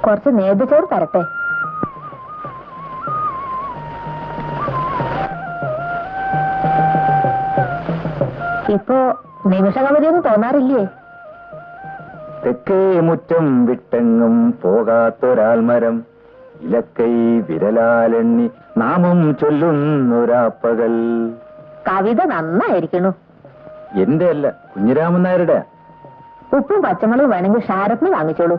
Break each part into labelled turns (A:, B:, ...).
A: കുറച്ച് നേതൃച്ചോറ് തരട്ടെ ഇപ്പോ നിമിഷകവതിയൊന്നും തോന്നാറില്ലേ
B: തെക്കേ മുറ്റം വിട്ടെങ്ങും പോകാത്തൊരാൽമരം ഇലക്കൈ വിരലാലെണ്ണി നാമം ചൊല്ലുന്നൊരാപ്പകൽ
A: കവിത നന്നായിരിക്കണു
B: എന്റെ അല്ല കുഞ്ഞിരാമൻ നായരുടെ
A: ഉപ്പും പച്ചമുളകും വേണമെങ്കിൽ ഷാരത്തിന് വാങ്ങിച്ചോളൂ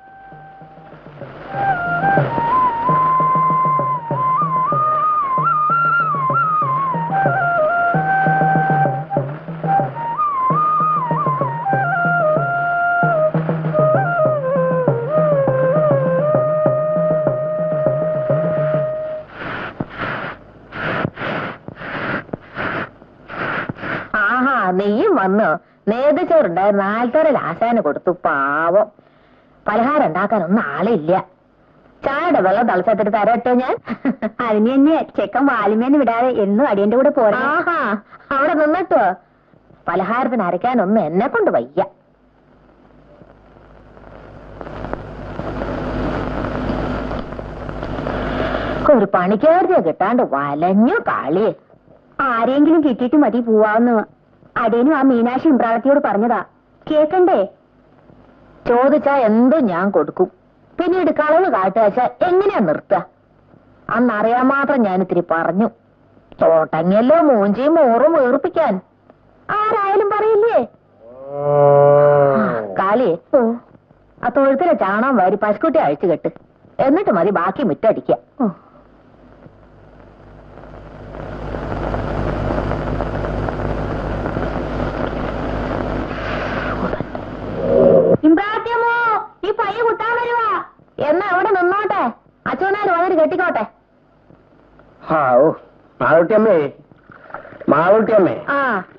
A: ആഹാ നെയ്യും വന്നു നേതൃച്ചോറുണ്ടായ നാൽത്തറ ആശാന് കൊടുത്തു പാവം പലഹാരം ഉണ്ടാക്കാനൊന്നും ആളില്ല ചായയുടെ വെള്ളം തളിച്ചത്തിട്ട് തരട്ടെ ഞാൻ
C: അതിന് തന്നെ ചെക്കൻ വാലിമേന്ന് വിടാതെ എന്നും അടിയന്റെ കൂടെ പോരാ
A: ആഹാ അവിടെ നിന്നിട്ടോ പലഹാരത്തിന് അരയ്ക്കാനൊന്നും എന്നെ കൊണ്ട് വയ്യ ഒരു പണിക്കാരുടെ കിട്ടാണ്ട് വലഞ്ഞു കളി
C: ആരെങ്കിലും കിട്ടിയിട്ട് മതി പോവാന്ന് അടിയനും ആ മീനാക്ഷി ഇമ്പ്രാളത്തിയോട് പറഞ്ഞതാ കേക്കണ്ടേ
A: ചോദിച്ചാ എന്തും ഞാൻ കൊടുക്കും പിന്നീട് കളവ് കാട്ടുവച്ച എങ്ങനെയാ നിർത്തുക അന്നറിയാൻ മാത്രം ഞാൻ ഇത്തിരി പറഞ്ഞു തോട്ടങ്ങല്ലോ മൂഞ്ചിയും മോറും വീർപ്പിക്കാൻ ആരായാലും പറയില്ലേ കാളി ആ തൊഴുത്തിലെ ചാണകം വാരി പശുക്കുട്ടി അഴിച്ചു കെട്ട് എന്നിട്ട് മതി ബാക്കി മുറ്റടിക്ക
C: ഇമ്പ്രാളത്തിയമ്മോ ഈ പയ്യ കുത്താൻ വരുവാ
A: എന്നാ അവിടെ നിന്നോട്ടെ അച്ഛനാര് വന്നിട്ട് കെട്ടിക്കോട്ടെ
D: ഹാവൂ മാളൂട്ടിയമ്മേ മാളൂട്ടിയമ്മേ
A: ആ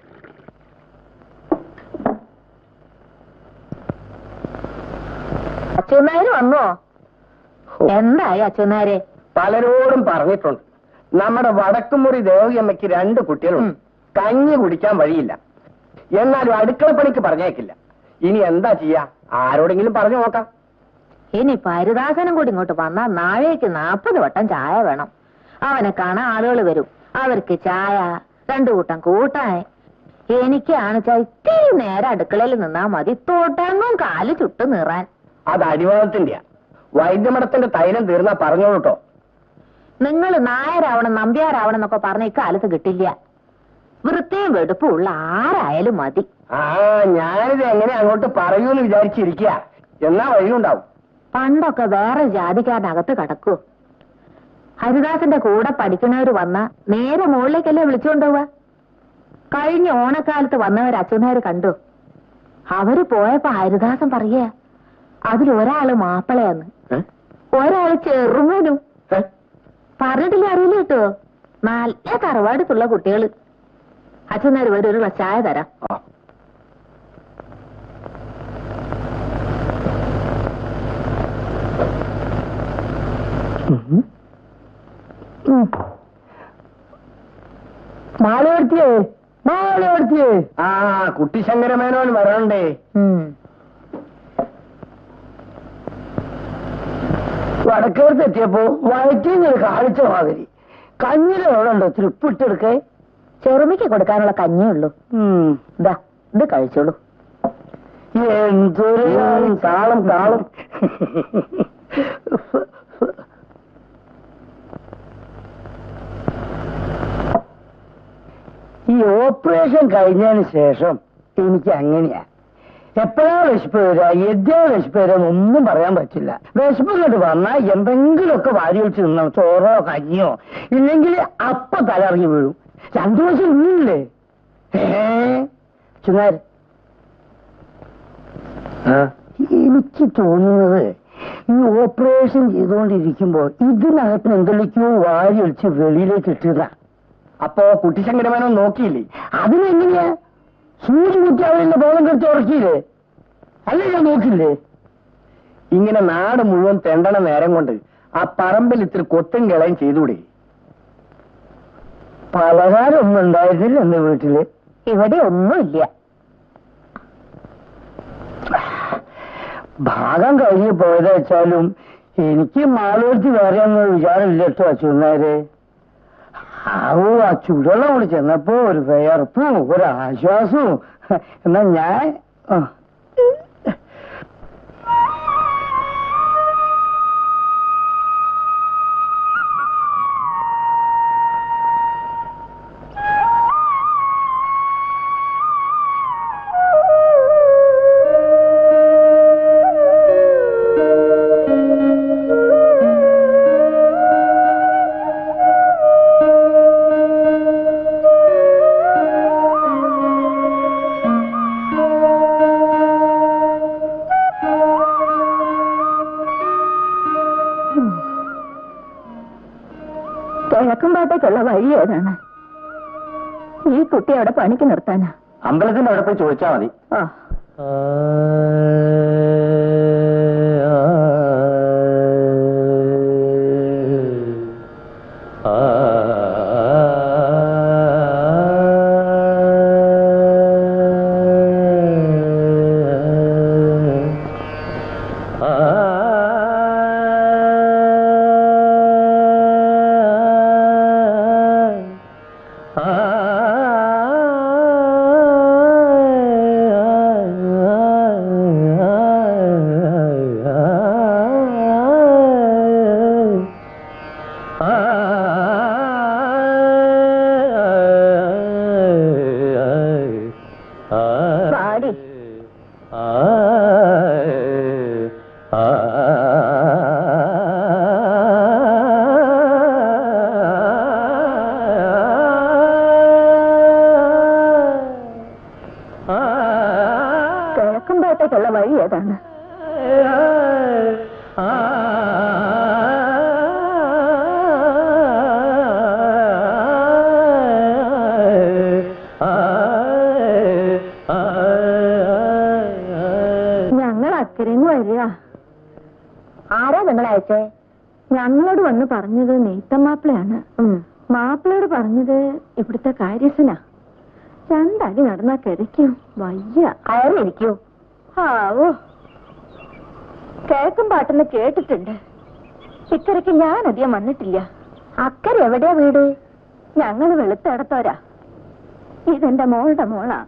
A: അച്ഛനാര് വന്നോ എന്തായി അച്ഛനാരെ
D: പലരോടും പറഞ്ഞിട്ടുണ്ട് നമ്മുടെ വടക്കുമുറി ദേവകിയമ്മയ്ക്ക് രണ്ട് കുട്ടികളുണ്ട് കഞ്ഞി കുടിക്കാൻ വഴിയില്ല എന്നാലും അടുക്കള പണിക്ക് പറഞ്ഞേക്കില്ല ഇനി എന്താ ചെയ്യാ ആരോടെങ്കിലും പറഞ്ഞു നോക്കാം
A: ഇനി പരിദാസനം കൂടി ഇങ്ങോട്ട് വന്നാ നാഴേക്ക് നാപ്പത് വട്ടം ചായ വേണം അവനെ കാണാൻ ആളുകൾ വരും അവർക്ക് ചായ രണ്ടു കൂട്ടം കൂട്ടാൻ എനിക്കാണ് ഇത്തിരി നേരം അടുക്കളയിൽ നിന്നാ മതി തോട്ടങ്ങും കാല് ചുട്ടു നീറാൻ
D: അത് അടിവാദത്തിന്റെയാ വൈദ്യമഠത്തിന്റെ തൈലം തീർന്നാ പറഞ്ഞോളൂ കേട്ടോ
A: നിങ്ങൾ നായരാവണം നമ്പ്യാരാവണം എന്നൊക്കെ പറഞ്ഞ ഇക്കാലത്ത് കിട്ടില്ല വൃത്തിയും വെടുപ്പും ഉള്ള ആരായാലും മതി
D: ആ ഞാനിത് എങ്ങനെ അങ്ങോട്ട് പറയൂന്ന് വിചാരിച്ചിരിക്കുക എന്നാ വഴിയുണ്ടാവും
A: പണ്ടൊക്കെ വേറെ ജാതിക്കാരനകത്ത് കടക്കൂ ഹരിദാസന്റെ കൂടെ പഠിക്കുന്നവര് വന്ന നേരെ മുകളിലേക്കല്ലേ വിളിച്ചുകൊണ്ടുപോവാ കഴിഞ്ഞ ഓണക്കാലത്ത് വന്നവർ അച്ഛനാര് കണ്ടു അവര് പോയപ്പോ ഹരിദാസൻ പറയേ അതിലൊരാള് മാപ്പിളയാന്ന്
D: ഏ?
A: ഒരാള് ചെറുമനും
D: ഏ?
A: പറഞ്ഞിട്ടില്ല അറിയില്ല കേട്ടോ നല്ല തറവാടുത്തുള്ള കുട്ടികള് അച്ഛനാര് വരും ഒരു ഗ്ലാസ് ചായ തരാം
D: ആ.
A: മാളയോടത്തിയേ മാളയോടത്തിയേ
D: ആ കുട്ടിശങ്കരമേനോൻ വരണ്ടേ വടക്കേർത്ത് എത്തിയപ്പോ വയറ്റിന്ന് കാണിച്ച മാതിരി കഞ്ഞിലോടുണ്ടോ തൃപ്പിട്ടെടുക്കേ
A: ചെറുമിക്ക് കൊടുക്കാനുള്ള കഞ്ഞിയേ ഉള്ളൂ ഇതാ ഇത് കഴിച്ചോളൂ
D: എന്തൊരു താളം താളം ഈ ഓപ്പറേഷൻ കഴിഞ്ഞതിന് ശേഷം എനിക്ക് അങ്ങനെയാ എപ്പോഴാ വിശപ്പ് വരിക എദ്യാ വിശപ്പ് വരിക ഒന്നും പറയാൻ പറ്റില്ല വിശപ്പ് ഇങ്ങോട്ട് വന്നാൽ എന്തെങ്കിലുമൊക്കെ വാരി വെച്ച് നിന്നോ ചോറോ കഞ്ഞിയോ ഇല്ലെങ്കിൽ അപ്പ തലറിഞ്ഞു വീഴും രണ്ടു ദിവസം ഇന്നില്ലേ ഏ ചുനാര് എനിക്ക് തോന്നുന്നത് ഈ ഓപ്പറേഷൻ ചെയ്തുകൊണ്ടിരിക്കുമ്പോ ഇതിനകത്ത് എന്തെല്ലാമോ വാരി ഒളിച്ച് വെളിയിലേക്ക് ഇട്ടുക അപ്പോ കുട്ടിശങ്കരമേനോ നോക്കിയില്ലേ അതിനെങ്ങനെയാ സൂചി കുത്തി അവരുടെ ബോധം കെടുത്ത് ഉറക്കിയില്ലേ അല്ലേ ഞാൻ നോക്കില്ലേ ഇങ്ങനെ നാട് മുഴുവൻ തെണ്ടണ നേരം കൊണ്ട് ആ പറമ്പിൽ ഇത്തിരി കൊത്തും കിളയും ചെയ്തൂടെ പലഹാരം ഒന്നും ഉണ്ടായിരുന്നില്ല എന്റെ വീട്ടില്
A: ഇവിടെ ഒന്നുമില്ല
D: ഭാഗം കഴിഞ്ഞ് പോയത് വെച്ചാലും എനിക്ക് മാലോചിച്ച് വേറെ ഒന്നും വിചാരമില്ല കേട്ടോ അച്ഛനാര് ആവോ ആ ചുടുവെള്ളം കൂടി ചെന്നപ്പോ ഒരു വിയർപ്പും ഒരു ആശ്വാസവും എന്നാ ഞാൻ ആ.
C: കിഴക്കുംപാട്ടേക്കുള്ള വഴി ഏതാണ് ഈ കുട്ടി അവിടെ പണിക്ക് നിർത്താനാ
B: അമ്പലത്തിന്റെ അവിടെ പോയി ചോദിച്ചാ മതി
C: ആ പാടി കിഴക്കുംപാട്ടേക്കുള്ള വഴി ഏതാണ് ഞങ്ങൾ അക്കരങ്ങ് വരിക
A: ആരാ നിങ്ങൾ അയച്ചേ
C: ഞങ്ങളോട് വന്ന് പറഞ്ഞത് നെയ്ത്തമാപ്പിളയാണ് മാപ്പിളയോട് പറഞ്ഞത് ഇവിടുത്തെ കാര്യസ്ഥനാ രണ്ടടി നടന്നാ കിതയ്ക്കും വയ്യ
A: കയറിയിരിക്കൂ
C: ആവോ കേക്കും പാട്ടെന്ന് കേട്ടിട്ടുണ്ട് ഇക്കരയ്ക്ക് ഞാൻ അധികം വന്നിട്ടില്ല
A: അക്കരെ എവിടെയാ വീട്
C: ഞങ്ങൾ വെളുത്തെടുത്തോരാ ഇതെന്റെ മോളുടെ മോളാ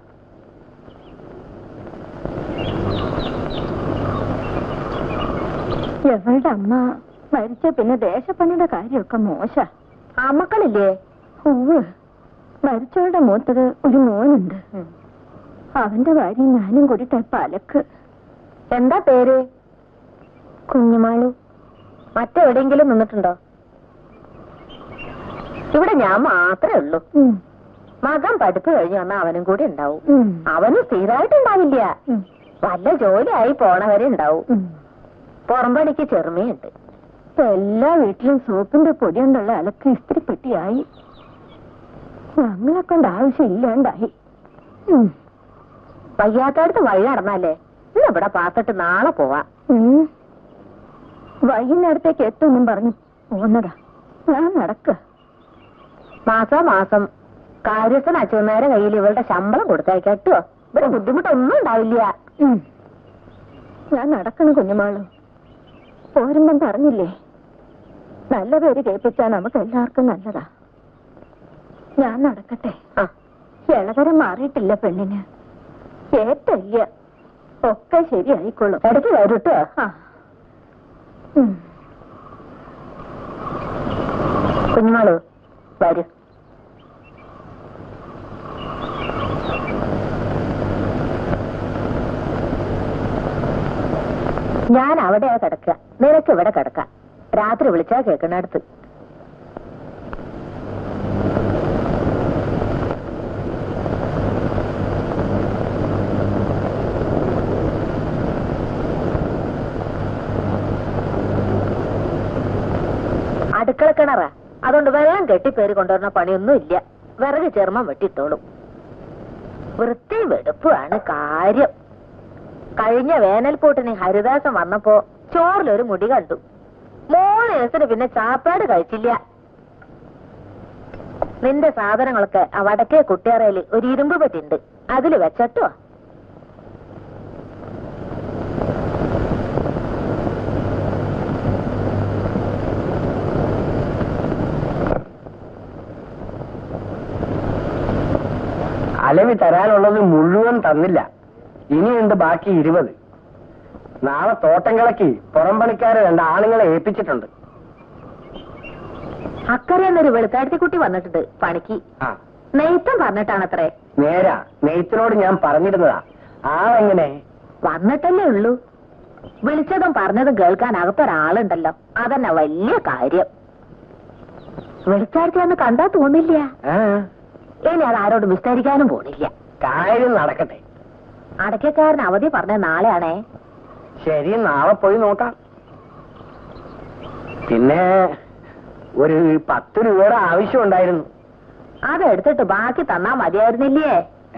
C: എവളുടെ അമ്മ മരിച്ച പിന്നെ ദേശപ്പണിയുടെ കാര്യമൊക്കെ മോശ
A: ആ മക്കളില്ലേ
C: ഉവ് മരിച്ചവളുടെ മൂത്തത് ഒരു മോനുണ്ട് അവന്റെ ഭാര്യ ഞാനും കൂടി പലക്ക്
A: എന്താ പേര്
C: കുഞ്ഞുമാളു
A: മറ്റെവിടെയെങ്കിലും നിന്നിട്ടുണ്ടോ ഇവിടെ ഞാൻ മാത്രമേ ഉള്ളൂ
C: ഉം,
A: മകൻ പഠിപ്പ് കഴിഞ്ഞ് വന്നാൽ അവനും കൂടി ഉണ്ടാവും
C: ഉം,
A: അവന് സ്ഥിരമായിട്ടുണ്ടാവില്ല
C: ഉം,
A: വല്ല ജോലിയായി പോണവരെ ഉണ്ടാവും
C: ഉം.
A: പുറംപണിക്ക് ചെറുമയുണ്ട്
C: ഇപ്പൊ എല്ലാ വീട്ടിലും സോപ്പിന്റെ പൊടി കൊണ്ടുള്ള അലക്ക് ഇസ്തിരിപ്പെട്ടിയായി ഞങ്ങളെ കൊണ്ട് ആവശ്യമില്ലാണ്ടായി ഉം,
A: വയ്യാത്തടുത്ത് വഴി നടന്നാലേ ഇന്ന് ഇവിടെ പാത്തിട്ട് നാളെ പോവാം
C: ഉം. വൈകുന്നേരത്തേക്ക് എത്തുമെന്നും പറഞ്ഞു പോന്നതാ ഞാൻ നടക്ക
A: മാസാ മാസം കാര്യസ്ഥൻ അച്ഛനേരെ കയ്യിൽ ഇവളുടെ ശമ്പളം കൊടുത്തേക്ക് കേട്ടോ ഇവിടെ ബുദ്ധിമുട്ടൊന്നും ഉണ്ടാവില്ല
C: ഞാൻ നടക്കണം കുഞ്ഞുമാളു പോരുമ്പം പറഞ്ഞില്ലേ നല്ല പേര് കേൾപ്പിച്ചാൽ നമുക്ക് എല്ലാവർക്കും നല്ലതാ ഞാൻ നടക്കട്ടെ
A: ആ
C: ഇളതരം മാറിയിട്ടില്ല പെണ്ണിന് ഏറ്റല്ല ഒക്കെ ശരിയായിക്കൊള്ളും
A: ഇടയ്ക്ക് വരൂട്ടോ
C: ആ. ഉം.
A: കുഞ്ഞുമാളു വരൂ ഞാൻ അവിടെയാ കിടക്കുക നിനക്ക് ഇവിടെ കിടക്കാം രാത്രി വിളിച്ചാ കേൾക്കണടുത്ത് അടുക്കള കിണറാ അതുകൊണ്ട് വെള്ളം കെട്ടിപ്പേറി കൊണ്ടുവരുന്ന പണിയൊന്നും ഇല്ല വിറക് ചെറുമം വെട്ടിട്ടോളും വൃത്തി വെടുപ്പാണ് കാര്യം കഴിഞ്ഞ വേനൽപൂട്ടിന് ഹരിദാസൻ വന്നപ്പോ ചോറിലൊരു മുടി കണ്ടു മൂന്ന് ദിവസത്തിന് പിന്നെ ചാപ്പാട് കഴിച്ചില്ല നിന്റെ സാധനങ്ങളൊക്കെ ആ വടക്കേ കുട്ടിയറയില് ഒരു ഇരുമ്പ് പെട്ടിണ്ട് അതില് വെച്ചട്ടോ
D: അലവി തരാനുള്ളത് മുഴുവൻ തന്നില്ല ഇനിയുണ്ട് ബാക്കി ഇരുപത് നാളെ തോട്ടം കിളക്കി പുറംപണിക്കാരെ രണ്ട് ആണുങ്ങളെ ഏൽപ്പിച്ചിട്ടുണ്ട്
A: അക്കരെ എന്നൊരു വെളുത്താഴ്ത്തി കുട്ടി വന്നിട്ടുണ്ട് പണിക്ക്
D: ആ
A: നെയ്ത്തം പറഞ്ഞിട്ടാണത്രേ
D: നേരാ നെയ്ത്തിനോട് ഞാൻ പറഞ്ഞിരുന്നതാ ആളെങ്ങനെ
A: വന്നിട്ടല്ലേ ഉള്ളൂ വിളിച്ചതും പറഞ്ഞതും കേൾക്കാൻ അകത്തൊരാളുണ്ടല്ലോ അതന്നെ വലിയ കാര്യം വെളിച്ചാഴ്ച അന്ന് കണ്ടാ തോന്നില്ല
D: ആ
A: ഇനി അത് ആരോട് വിസ്തരിക്കാനും പോണില്ല
D: കാര്യം നടക്കട്ടെ
A: അടയ്ക്കക്കാരൻ അവധി പറഞ്ഞ നാളെയാണേ
D: ശരി നാളെ പോയി നോക്കാം പിന്നെ ഒരു പത്ത് രൂപയുടെ ആവശ്യം ഉണ്ടായിരുന്നു
A: അതെടുത്തിട്ട് ബാക്കി തന്നാ മതിയായിരുന്നില്ലേ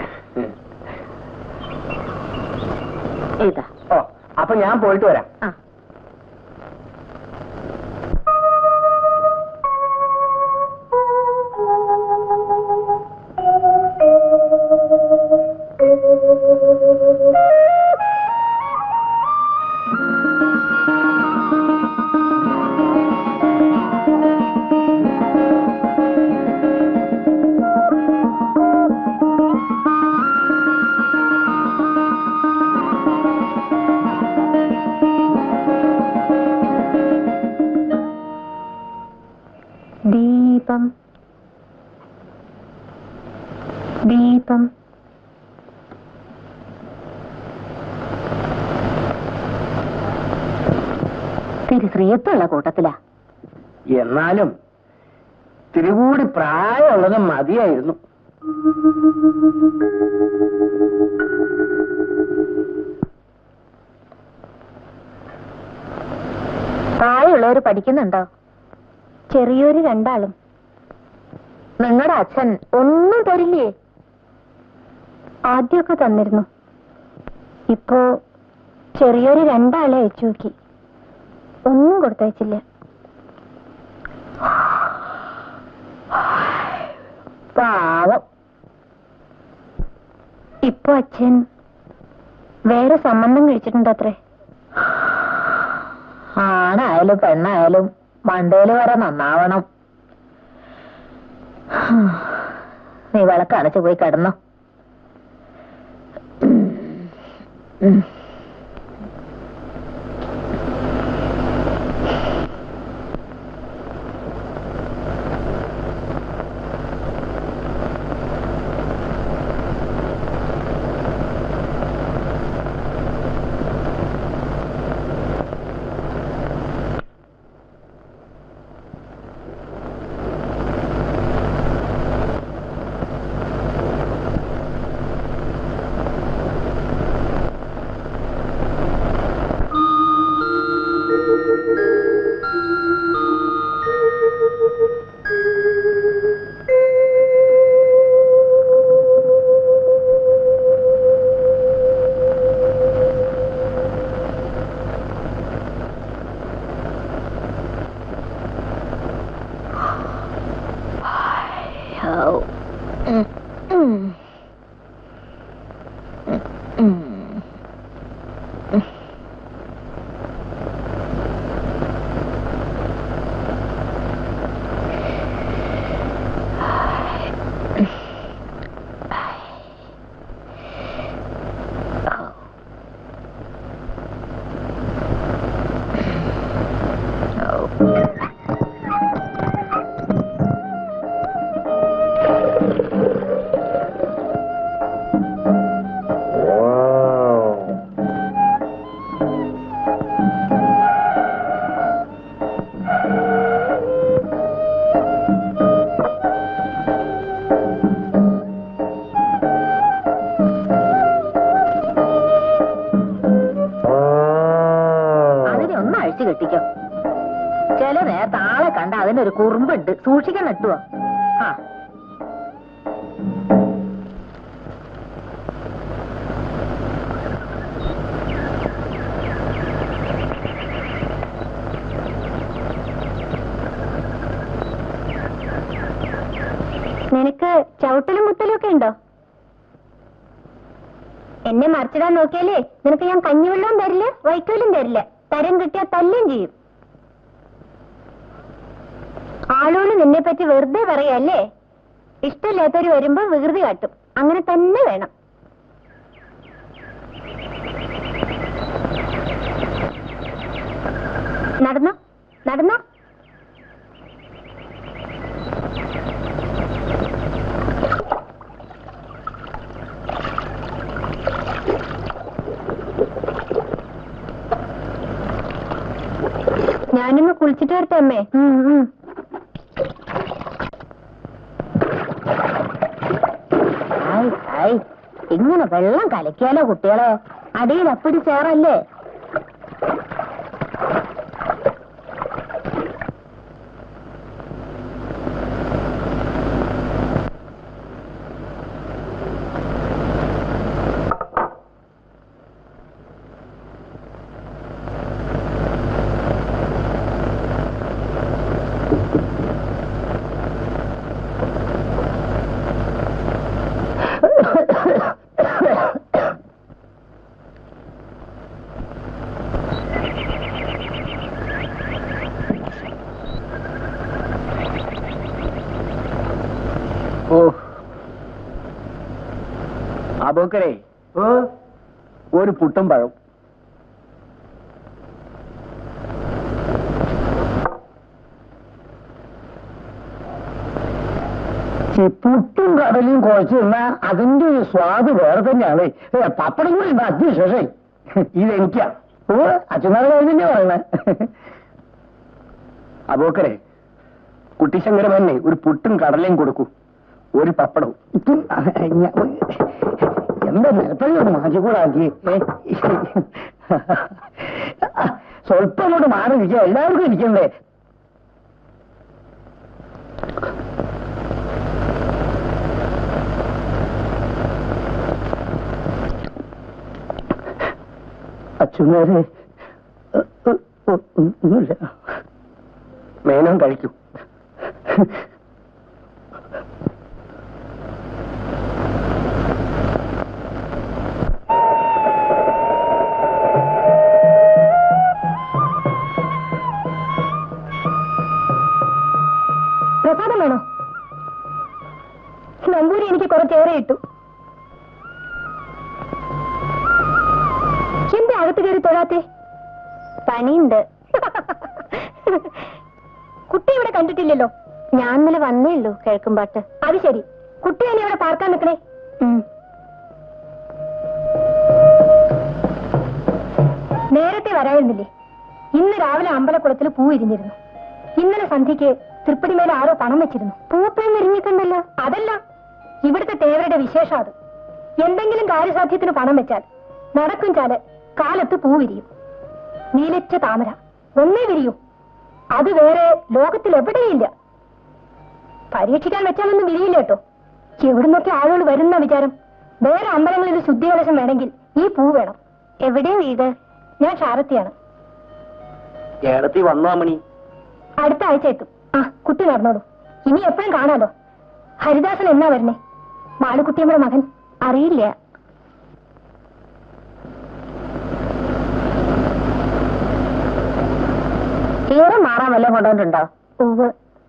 A: ഇതാ
D: ഓ അപ്പൊ ഞാൻ പോയിട്ട് വരാം
A: ആ
C: ദീപം ദീപം
A: തിരി ശ്രീയത്തുള്ള കൂട്ടത്തിലാ
D: എന്നാലും തിരുകൂടി പ്രായമുള്ളത് മതിയായിരുന്നു
A: താഴെയുള്ളവർ പഠിക്കുന്നുണ്ടോ
C: ചെറിയൊരു രണ്ടാളും
A: നിങ്ങളുടെ അച്ഛൻ ഒന്നും തരില്ലേ
C: ആദ്യമൊക്കെ തന്നിരുന്നു ഇപ്പോ ചെറിയൊരു രണ്ടാളെ അയച്ചു നോക്കി ഒന്നും കൊടുത്തയച്ചില്ല
A: പാവം
C: ഇപ്പൊ അച്ഛൻ വേറെ സംബന്ധം കഴിച്ചിട്ടുണ്ടത്രേ
A: ആണായാലും പെണ്ണായാലും മണ്ടേല് വരെ നന്നാവണം നീ വിളക്കടച്ചു പോയി കിടന്നോ അതിനെ ഒന്ന് അഴിച്ചു കെട്ടിക്കോ ചില നേരത്തെ ആളെ കണ്ട അതിനൊരു കുറുമ്പുണ്ട് സൂക്ഷിക്കാൻ നട്ടുവോ ആ
C: നിനക്ക് ചവിട്ടലും മുത്തലും ഒക്കെ ഉണ്ടോ എന്നെ മറിച്ചിടാൻ നോക്കിയാലേ നിനക്ക് ഞാൻ കഞ്ഞിവെള്ളവും തരില്ല വൈക്കോലും തരില്ല തരം കിട്ടിയാൽ തല്ലും ചെയ്യും ആളുകൾ നിന്നെ പറ്റി വെറുതെ പറയല്ലേ ഇഷ്ടമില്ലാത്തവര് വരുമ്പോ വികൃതി കാട്ടും അങ്ങനെ തന്നെ വേണം നടന്നോ നടന്നോ ഞാനൊന്ന് കുളിച്ചിട്ട് വരട്ടെ അമ്മേ
A: ഹായ് ഹായ് ഇങ്ങനെ വെള്ളം കലക്കിയാലോ കുട്ടികളെ അടിയിൽ അപ്പിടി ചേറല്ലേ
B: ഓ അബോക്കരെ ഒരു പുട്ടും പഴം
D: ഈ പുട്ടും കടലും കുഴച്ച് തിന്നാ അതിന്റെ ഒരു സ്വാദ് വേറെ തന്നെയാണ് ഏ, പപ്പടം കൂടി ഉണ്ട് അതിവിശേഷേ ഇതെനിക്കാ ഓ അച്ഛനാൾ കഴിഞ്ഞ പറയണേ
B: അബോക്കരെ കുട്ടിശങ്കരമന്നെ ഒരു പുട്ടും കടലയും കൊടുക്കൂ ഒരു പപ്പടവും
D: ഇപ്പം ഞാ- എന്താ നിലപ്പഴി ഒന്ന് മാറ്റിക്കൂടാക്കി സ്വല്പം അങ്ങോട്ട് മാറി ഇരിക്കുക എല്ലാവർക്കും ഇരിക്കണ്ടേ അച്ഛനാരെ ഒന്നുമില്ല
B: മേനോൻ കഴിക്കൂ
C: പ്രസാദം വേണോ നമ്പൂരി എനിക്ക് കുറച്ചേറെ ഇട്ടു എന്താ അകത്ത് കയറി തൊഴാത്തെ പണിയുണ്ട് കുട്ടി ഇവിടെ കണ്ടിട്ടില്ലല്ലോ ഞാൻ ഇന്നലെ വന്നേ ഉള്ളൂ കിഴക്കുംപാട്ട് അത് ശരി കുട്ടി തന്നെ ഇവിടെ പാർക്കാൻ നിൽക്കണേ നേരത്തെ വരായിരുന്നില്ലേ ഇന്ന് രാവിലെ അമ്പലക്കുളത്തിൽ പൂ ഇരിഞ്ഞിരുന്നു ഇന്നലെ സന്ധ്യക്ക് തൃപ്പടിമേൽ ആരോ പണം വെച്ചിരുന്നു പൂപ്പയും വിരിഞ്ഞിട്ടുണ്ടല്ലോ അതല്ല ഇവിടുത്തെ തേവരുടെ വിശേഷം അത് എന്തെങ്കിലും കാര്യസാധ്യത്തിന് പണം വെച്ചാൽ നടക്കും ചാല് കാലത്ത് പൂ വിരിയും നീലച്ച താമര ഒന്നേ വിരിയൂ അത് വേറെ ലോകത്തിൽ എവിടെയില്ല പരീക്ഷിക്കാൻ വെച്ചാലൊന്നും വിരിയില്ല കേട്ടോ എവിടുന്നൊക്കെ ആളുകൾ വരുന്ന വിചാരം വേറെ അമ്പലങ്ങളിൽ ശുദ്ധികലശം വേണമെങ്കിൽ ഈ പൂ വേണം എവിടെ വീട് ഞാൻ ഷാരത്തിയാണ്
B: ഏടത്തി വന്നു അമ്മണി
C: അടുത്ത ആഴ്ച എത്തും ആ കുട്ടി നടന്നോളൂ ഇനി എപ്പോഴും കാണാലോ ഹരിദാസൻ എന്നാ വരുന്നേ മാളുകുട്ടിയമ്മയുടെ മകൻ അറിയില്ല
A: ഈറ മാറാൻ വല്ലതും കൊണ്ടുവന്നിട്ടുണ്ടോ
C: ഉവ്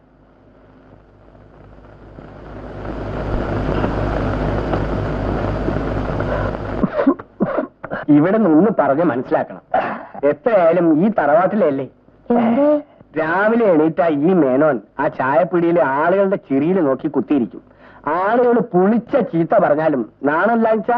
B: ഇവിടെ നിന്ന് പറഞ്ഞ് മനസ്സിലാക്കണം എത്രയായാലും ഈ തറവാട്ടിലല്ലേ
A: എന്തേ
B: രാവിലെ എണീറ്റ ഈ മേനോൻ ആ ചായപ്പിടിയിലെ ആളുകളുടെ ചിരിയിൽ നോക്കി കുത്തിയിരിക്കും ആളുകൾ പുളിച്ച ചീത്ത പറഞ്ഞാലും നാണല്ലാച്ച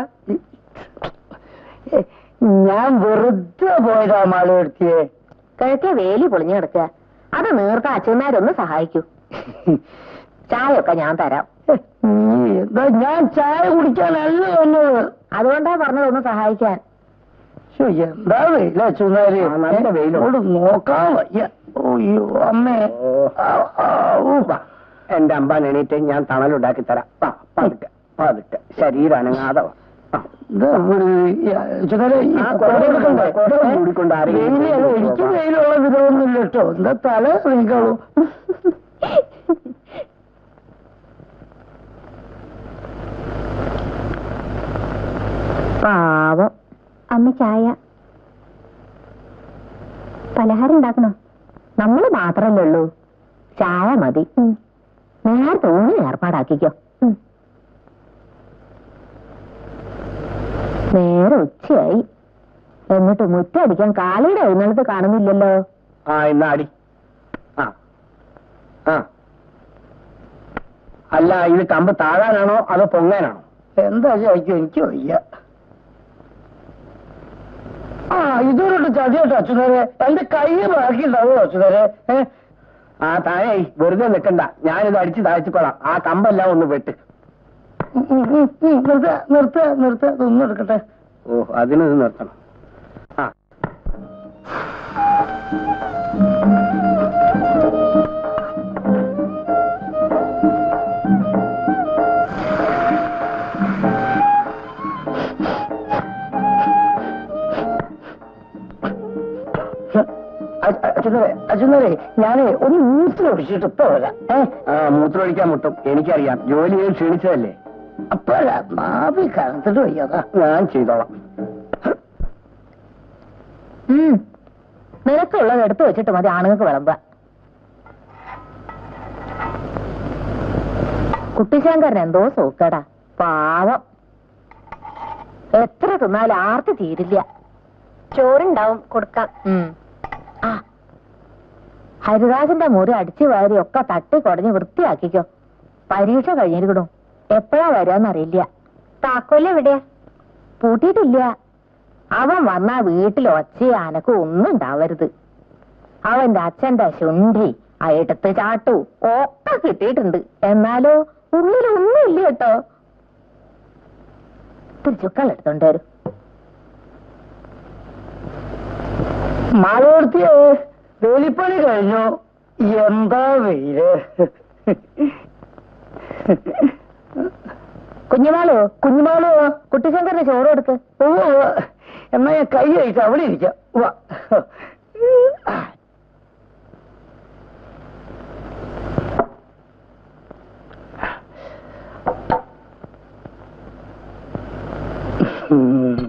D: ഞാൻ വെറുതെ പോയതാ മാളെടുത്തിയെ
A: കിഴക്കേ വേലി പൊളിഞ്ഞു കിടക്കുക അത് നീർത്ത അച്ഛന്മാരൊന്ന് സഹായിക്കൂ ചായയൊക്കെ ഞാൻ തരാം
D: നീ എന്താ ഞാൻ ചായ കുടിക്കാനല്ല വന്നത്
A: അതുകൊണ്ടാ പറഞ്ഞതൊന്ന് സഹായിക്കാൻ
D: ശ്ശോ, എന്താ വെയില അച്ഛനാര്
B: ആ, നല്ല വെയിലുണ്ട്.
D: നോക്കാൻ വയ്യ ഓയ്യോ അമ്മേ
B: ഓ.
D: ആ, ആ, ഊ.
B: എന്റെ അമ്പാൻ എണീറ്റ് ഞാൻ തണലുണ്ടാക്കി തരാം വാ, പതുക്കെ പതുക്കെ ശരീരം അനങ്ങാതെ വാ. ആ.
D: ഇത് ഇവിടെ ഈ അച്ഛനാരെ ഈ
B: ആ, കുട
D: കൊടുക്കണ്ടേ?
B: കുട മൂടിക്കൊണ്ട് ആരെങ്കിലും
D: വെയില് അല്ല, എനിക്ക് വെയിലുള്ള വിധമൊന്നുമില്ല കേട്ടോ എന്താ തല നീക്കാളൂ
A: പാവം
C: അമ്മ ചായ പലഹാരം ഉണ്ടാക്കണോ
A: നമ്മള് മാത്രല്ലേ ഉള്ളൂ ചായ മതി നേരത്തെ ഊണി ഏർപ്പാടാക്കിക്കോ നേരെ ഉച്ചയായി എന്നിട്ട് മുറ്റടിക്കാൻ കാളിയുടെ എഴുന്നള്ളത്ത് കാണുന്നില്ലല്ലോ
B: ആ ഇന്ന് അടി ആ ആ അല്ല ഇത് കമ്പ് താഴാനാണോ അതോ പൊങ്ങാനാണോ
D: എന്താ ചോദിക്കും എനിക്ക് വയ്യ ആ ഇതൊരു ചതിയോട്ടോ അച്ഛനരെ എന്റെ കൈ ബാക്കിയുണ്ടാവോ അച്ഛനരെ ഏഹ്
B: ആ താഴെ വെറുതെ നിൽക്കണ്ട ഞാനിത് അടിച്ച് താഴ്ത്തിക്കൊള്ളാം ആ കമ്പെല്ലാം ഒന്ന് വെട്ട്
D: നിർത്ത നിർത്ത നിർത്ത ഇതൊന്നും എടുക്കട്ടെ
B: ഓ അതിനത് നിർത്തണം ആ
D: അച്ഛനരെ അച്ഛനരെ ഞാനേ ഒന്ന് മൂത്രം ഒഴിച്ചിട്ട് ഇപ്പൊ വരാം ഏഹ്
B: ആ മൂത്രമൊഴിക്കാൻ മുട്ടും എനിക്കറിയാം ജോലി ചെയ്ത് ക്ഷീണിച്ചതല്ലേ
D: അപ്പോഴാ മാവി കറന്നിട്ട് വയ്യതാ
B: ഞാൻ ചെയ്തോളാം
A: ഉം നിനക്കുള്ളത് എടുത്തു വെച്ചിട്ട് മതി ആണുങ്ങൾക്ക് വിളമ്പാൻ കുട്ടിശങ്കരൻ എന്തോ സൂക്കടാ പാവം എത്ര തിന്നാലും ആർത്തി തീരില്ല
C: ചോറുണ്ടാവും കൊടുക്കാം
A: ഉം. ആ ഹരിദാസിന്റെ മുറി അടിച്ചു വാരി ഒക്കെ തട്ടി കുടഞ്ഞ് വൃത്തിയാക്കിക്കോ പരീക്ഷ കഴിഞ്ഞിരിക്കണു എപ്പോഴാ വരാന്നറിയില്ല
C: താക്കോല് എവിടെയാ
A: പൂട്ടിയിട്ടില്ല അവൻ വന്നാ വീട്ടിൽ ഒച്ചയും അനക്കും ഒന്നും ഉണ്ടാവരുത് അവന്റെ അച്ഛന്റെ ശുണ്ഠി ആ എടുത്ത് ചാട്ടു ഒക്കെ കിട്ടിയിട്ടുണ്ട് എന്നാലോ ഉള്ളിലൊന്നും ഇല്ല കേട്ടോ തിരിച്ചുക്കൾ എടുത്തോണ്ട് വരും
D: മാളവർത്തിയെ വേലിപ്പണി കഴിഞ്ഞു എന്താ വെയില്
A: കുഞ്ഞുമാളോ
D: കുഞ്ഞുമാളോ
A: കുട്ടിശങ്കറിന് ചോറ് കൊടുക്ക്
D: ഓ എന്നാ ഞാൻ കൈ കഴിച്ച് അവിടെ ഇരിക്കാം വാ ഉം.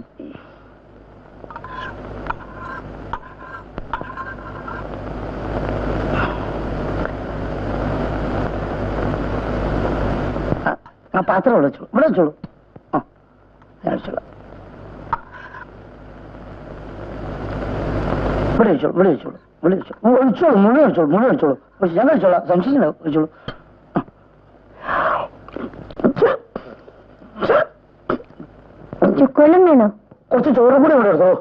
D: ആ, ആ പാത്രം ഇവിടെ വെച്ചോളൂ ഇവിടെ വെച്ചോളൂ ആ ഞാൻ വെച്ചോളാം ഇവിടെ വെച്ചോളൂ ഇവിടെ വെച്ചോളൂ ഇവിടെ വെച്ചോളൂ ഉം, ഒഴിച്ചോളൂ മുഴുവൻ വെച്ചോളൂ മുഴുവൻ വെച്ചോളൂ ഒഴിച്ച് ഞാൻ വെച്ചോളാം സംശയിച്ചില്ല വെച്ചോളൂ
C: ചുക്കോളം വേണോ
D: കുറച്ച് ചോറും കൂടി ഇവിടെ എടുത്തോ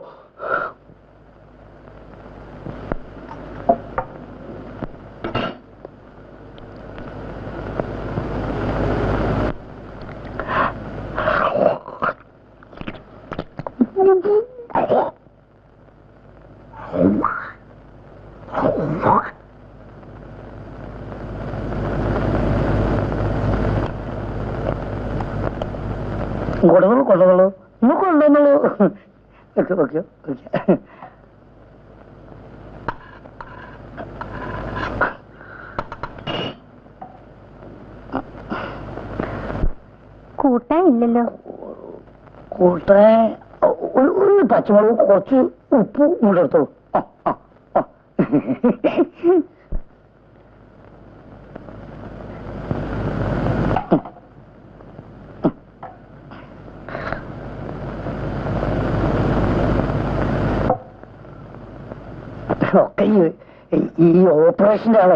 D: കൊണ്ടുവന്നോളൂ കൊണ്ടുവന്നോളൂ ഇന്ന് കൊണ്ടുവന്നോളൂ ഓക്കെ ഓക്കെ ഓക്കെ
C: കൂട്ടാൻ ഇല്ലല്ലോ
D: കൂട്ടാൻ ഒരു ഒരു പച്ചമുളക് കുറച്ച് ഉപ്പ് ഇങ്ങോട്ട് എടുത്തോളൂ ആ ആ ആ ഒക്കെ ഈ ഈ ഓപ്പറേഷന്റെ ആളെ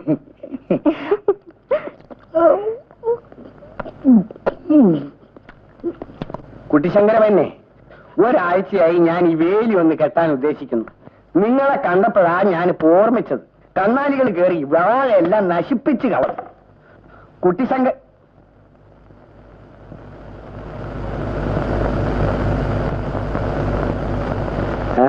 B: കുട്ടിശങ്കരമന്നെ ഒരാഴ്ചയായി ഞാൻ ഈ വേലി ഒന്ന് കെട്ടാൻ ഉദ്ദേശിക്കുന്നു നിങ്ങളെ കണ്ടപ്പോഴാ ഞാൻ ഓർമ്മിച്ചത് കണ്ണാലികൾ കയറി വാഴയെല്ലാം നശിപ്പിച്ച് കളഞ്ഞു കുട്ടിശങ്ക ഏ?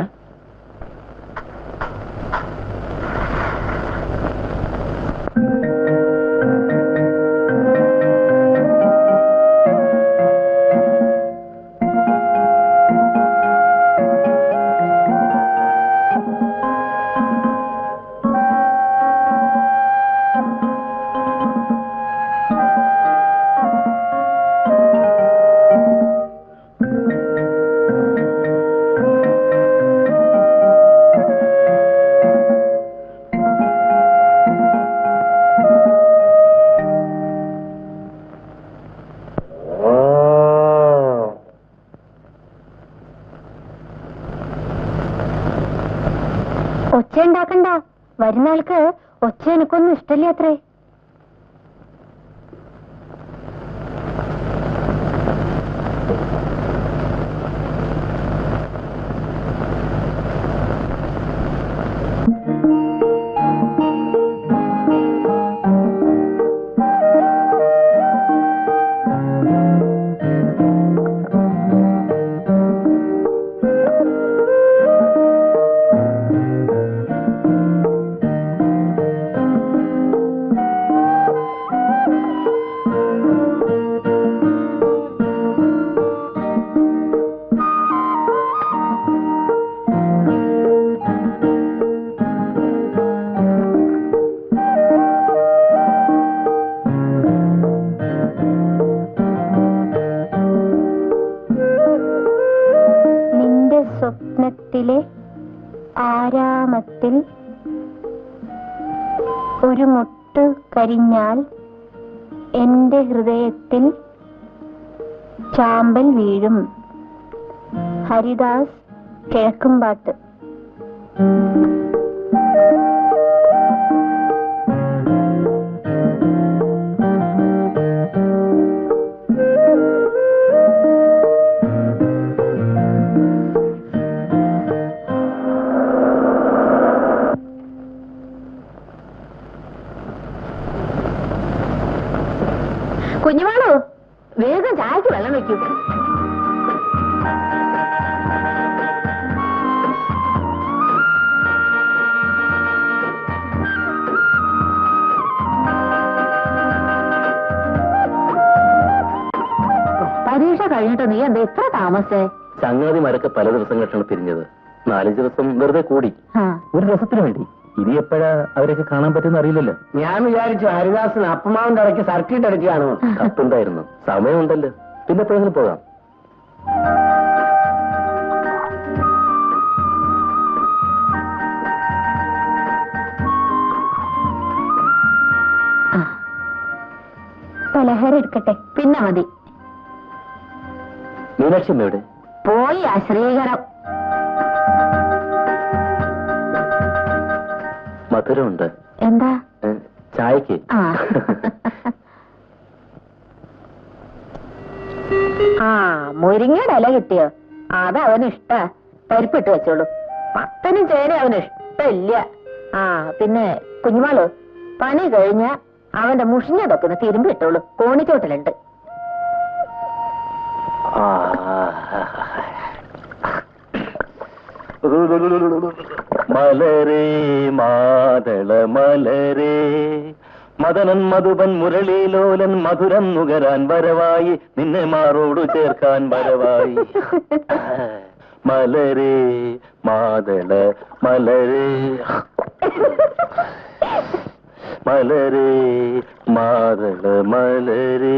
C: ഒച്ച ഉണ്ടാക്കണ്ട വരുന്ന ആൾക്ക് ഒച്ച എനക്കൊന്നും ഇഷ്ടല്ലേ അത്രേ നിന്റെ സ്വപ്നത്തിലെ ആരാമത്തിൽ ഒരു മുട്ട് കരിഞ്ഞാൽ എന്റെ ഹൃദയത്തിൽ ചാമ്പൽ വീഴും ഹരിദാസ് കിഴക്കുംപാട്ട്
A: കുഞ്ഞുമാളു വേഗം ചായക്ക് വെള്ളം വെക്കൂ പരീക്ഷ കഴിഞ്ഞിട്ട് നീ എന്താ ഇത്ര താമസേ
B: ചങ്ങാതിമാരൊക്കെ പല ദിവസങ്ങളിലാണ് പിരിഞ്ഞത് നാലഞ്ച് ദിവസം വെറുതെ കൂടി
A: ആ
B: ഒരു രസത്തിന് വേണ്ടി ഇനി എപ്പോഴാ അവരൊക്കെ കാണാൻ പറ്റുന്ന അറിയില്ലല്ലോ ഞാൻ വിചാരിച്ചു ഹരിദാസൻ അപ്പമാവിന്റെ ഇടയ്ക്ക് സർക്കിട്ട് അടിക്കുകയാണോ കത്തുണ്ടായിരുന്നു സമയമുണ്ടല്ലോ പിന്നെ എപ്പോഴെങ്കിലും പോകാം
A: ആ,
C: പലഹാരം എടുക്കട്ടെ
A: പിന്നെ മതി
B: മീനാക്ഷി അമ്മയുടെ
A: പോയി ആ ശ്രീകരം
B: മധുരമുണ്ട്
A: എന്താ
B: ഏ, ചായക്ക്
A: ആ ആ മുരിങ്ങയുടെ ഇല കിട്ടിയോ അത് അവന് ഇഷ്ട പരിപ്പിട്ട് വെച്ചോളൂ മത്തനും ചേന അവന് ഇഷ്ടമില്ല ആ പിന്നെ കുഞ്ഞുമാള് പണി കഴിഞ്ഞ അവന്റെ മുഷിഞ്ഞതൊക്കെ ഒന്ന് തിരുമ്പി ഇട്ടോളൂ കോണിച്ചോട്ടിലുണ്ട്
B: ആ. മലരേ മാതള മലരേ മദനൻ മധുപൻ മുരളീലോലൻ മധുരം നുകരാൻ വരവായി നിന്നെ മാറോടു ചേർക്കാൻ വരവായി മലരേ മാതള മലരേ മലരേ മാതള മലരേ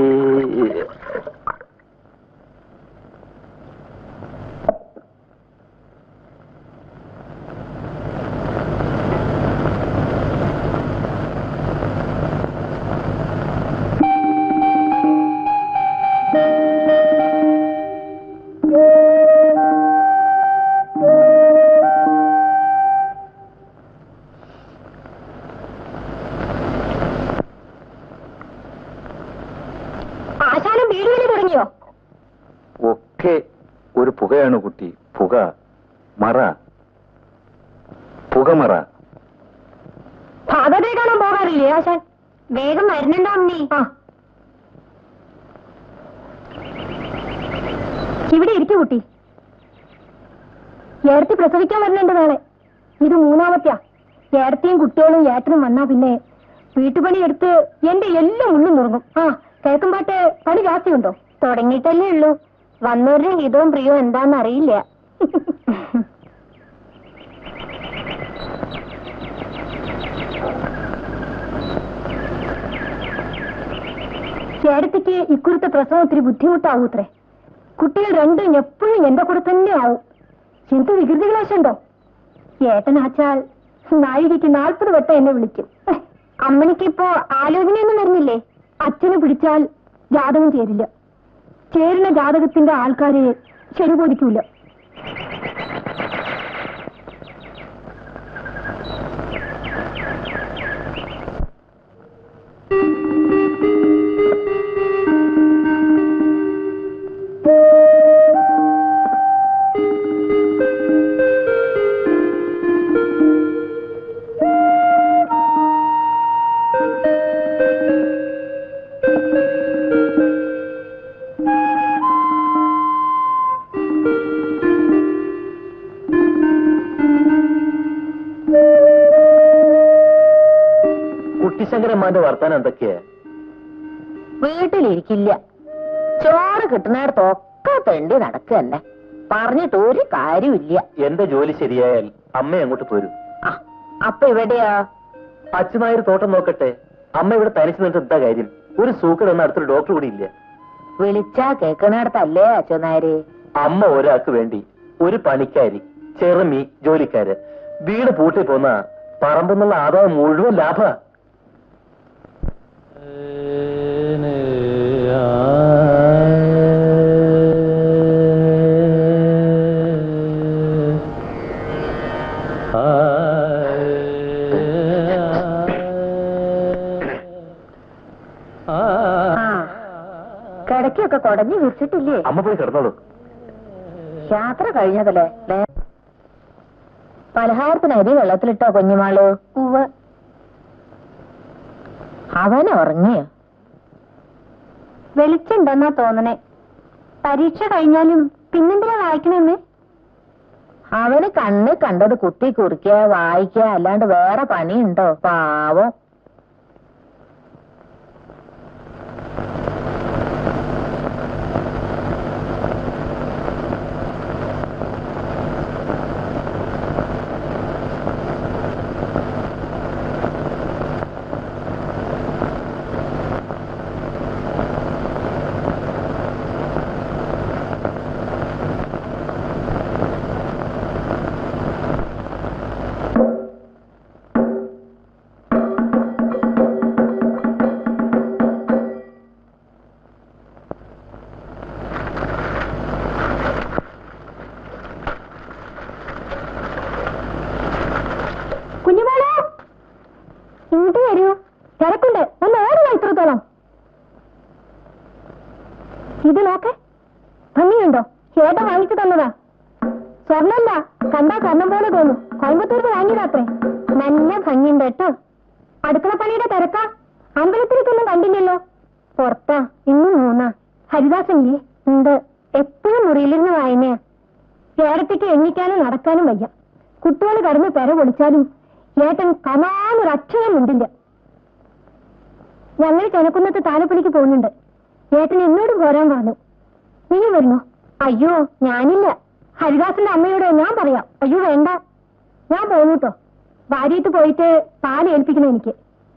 C: ആശാനം വീട് വില തുടങ്ങിയോ
B: ഒക്കെ ഒരു പുകയാണ് കുട്ടി പുക മറ പുകമറ
C: ഭാഗവതരെ കാണാൻ പോകാറില്ലേ ആശാൻ വേഗം വരുന്നുണ്ടോ അമ്മി ആ ഇവിടെ ഇരിക്കു കുട്ടി ഏടത്തി പ്രസവിക്കാൻ വരുന്നുണ്ട് നാളെ ഇത് മൂന്നാമത്തെയാ ഏടത്തിയും കുട്ടികളും ഏട്ടനും വന്നാ പിന്നെ വീട്ടുപണി എടുത്ത് എന്റെ എല്ലാം ഉള്ളും മുറുങ്ങും ആ കേൾക്കുമ്പാട്ട് പണി ജാസ്തിയുണ്ടോ തുടങ്ങിയിട്ടല്ലേ ഉള്ളൂ വന്നവരുടെ ഹിതവും പ്രിയവും എന്താന്ന് അറിയില്ല ചേട്ടത്തിക്ക് ഇക്കുറത്തെ പ്രസവം ഒത്തിരി ബുദ്ധിമുട്ടാവൂത്രേ കുട്ടികൾ രണ്ടും എപ്പോഴും എന്റെ കൂടെ തന്നെ ആവും എന്ത് വികൃതികളാശുണ്ടോ ഏട്ടനാച്ചാൽ നാഴികയ്ക്ക് നാൽപ്പത് വട്ടം എന്നെ വിളിക്കും അമ്മനിക്കിപ്പോ ആലോചനയൊന്നും വരുന്നില്ലേ അച്ഛന് പിടിച്ചാൽ ജാതകം ചേരില്ല ചേരുന്ന ജാതകത്തിന്റെ ആൾക്കാരെ ശരി ബോധിക്കൂല
B: കുട്ടിശങ്കരന്മാന്റെ വർത്താനം എന്തൊക്കെയാ
A: വീട്ടിലിരിക്കില്ല ചോറ് കിട്ടുന്നിടത്തൊക്കെ തെണ്ടി നടക്കുക തന്നെ പറഞ്ഞിട്ട് ഒരു കാര്യമില്ല
B: എന്റെ ജോലി ശരിയായാൽ അമ്മ അങ്ങോട്ട് പോരും
A: ആ, അപ്പൊ ഇവിടെയാ
B: അച്ഛനായൊരു തോട്ടം നോക്കട്ടെ അമ്മ ഇവിടെ തനിച്ച് നിന്നിട്ട് എന്താ കാര്യം ഒരു സൂക്കർ എന്ന അടുത്തൊരു ഡോക്ടർ കൂടി ഇല്ല
A: വിളിച്ചാ കേൾക്കണിടത്തല്ലേ അച്ഛനാര്
B: അമ്മ ഒരാൾക്ക് വേണ്ടി ഒരു പണിക്കാരി ചെറുമി ജോലിക്കാര് വീട് പൂട്ടി പോന്ന പറമ്പെന്നുള്ള ആദായം മുഴുവൻ ലാഭ
A: ആ കിടക്കൊക്കെ കുടഞ്ഞു വിരിച്ചിട്ടില്ലേ
B: അമ്മ പോയി കിടന്നോളൂ
A: യാത്ര കഴിഞ്ഞതല്ലേ ലേ? പലഹാരത്തിന് അരി വെള്ളത്തിലിട്ടോ കുഞ്ഞുമാളു
C: ഉവ്വ്
A: അവൻ ഉറങ്ങിയോ
C: വെളിച്ചുണ്ടെന്നാ തോന്നണേ പരീക്ഷ കഴിഞ്ഞാലും പിന്നെന്തിനാ വായിക്കണെന്ന്
A: അവന് കണ്ണ് കണ്ടത് കുത്തി കുറിക്കുക വായിക്കുക അല്ലാണ്ട് വേറെ പണിയുണ്ടോ പാവം
C: കുഞ്ഞുമോളെ ഇങ്ങോട്ട് വരൂ തിരക്കുണ്ട് ഒന്ന് ഓടുക ഇത്രത്തോളം ഇത് നോക്കെ ഭംഗിയുണ്ടോ ഏട്ട വാങ്ങിച്ചു തന്നതാ സ്വർണ്ണല്ല കണ്ടാ സ്വർണം പോലെ തോന്നും കോയമ്പത്തൂർക്ക് വാങ്ങിയതാത്രേ നല്ല ഭംഗിയുണ്ട് കേട്ടോ അടുക്കള പണിയുടെ തിരക്കാ അമ്പലത്തിലേക്കൊന്നും കണ്ടില്ലല്ലോ പുറത്താ ഇന്നും മൂന്നാ ഹരിദാസനില്ലേ ഉണ്ട് എപ്പോഴും മുറിയിലിരുന്ന് വായനയാ ഏടത്തേക്ക് എണ്ണിക്കാനും നടക്കാനും വയ്യ കുട്ടികൾ കടന്ന് പെര പൊളിച്ചാലും ഏട്ടൻ കമാനൊരു അക്ഷരം ഉണ്ടില്ല ഞങ്ങൾ ചെനക്കുന്നത്ത് താലപ്പൊലിക്ക് പോകുന്നുണ്ട് ഏട്ടൻ എന്നോടും പോരാൻ പറഞ്ഞു നീ വരുന്നോ അയ്യോ ഞാനില്ല ഹരിദാസിന്റെ അമ്മയോട് ഞാൻ പറയാം അയ്യോ വേണ്ട ഞാൻ പോന്നു കേട്ടോ ഭാര്യത്ത് പോയിട്ട് പാല് ഏൽപ്പിക്കണം എനിക്ക്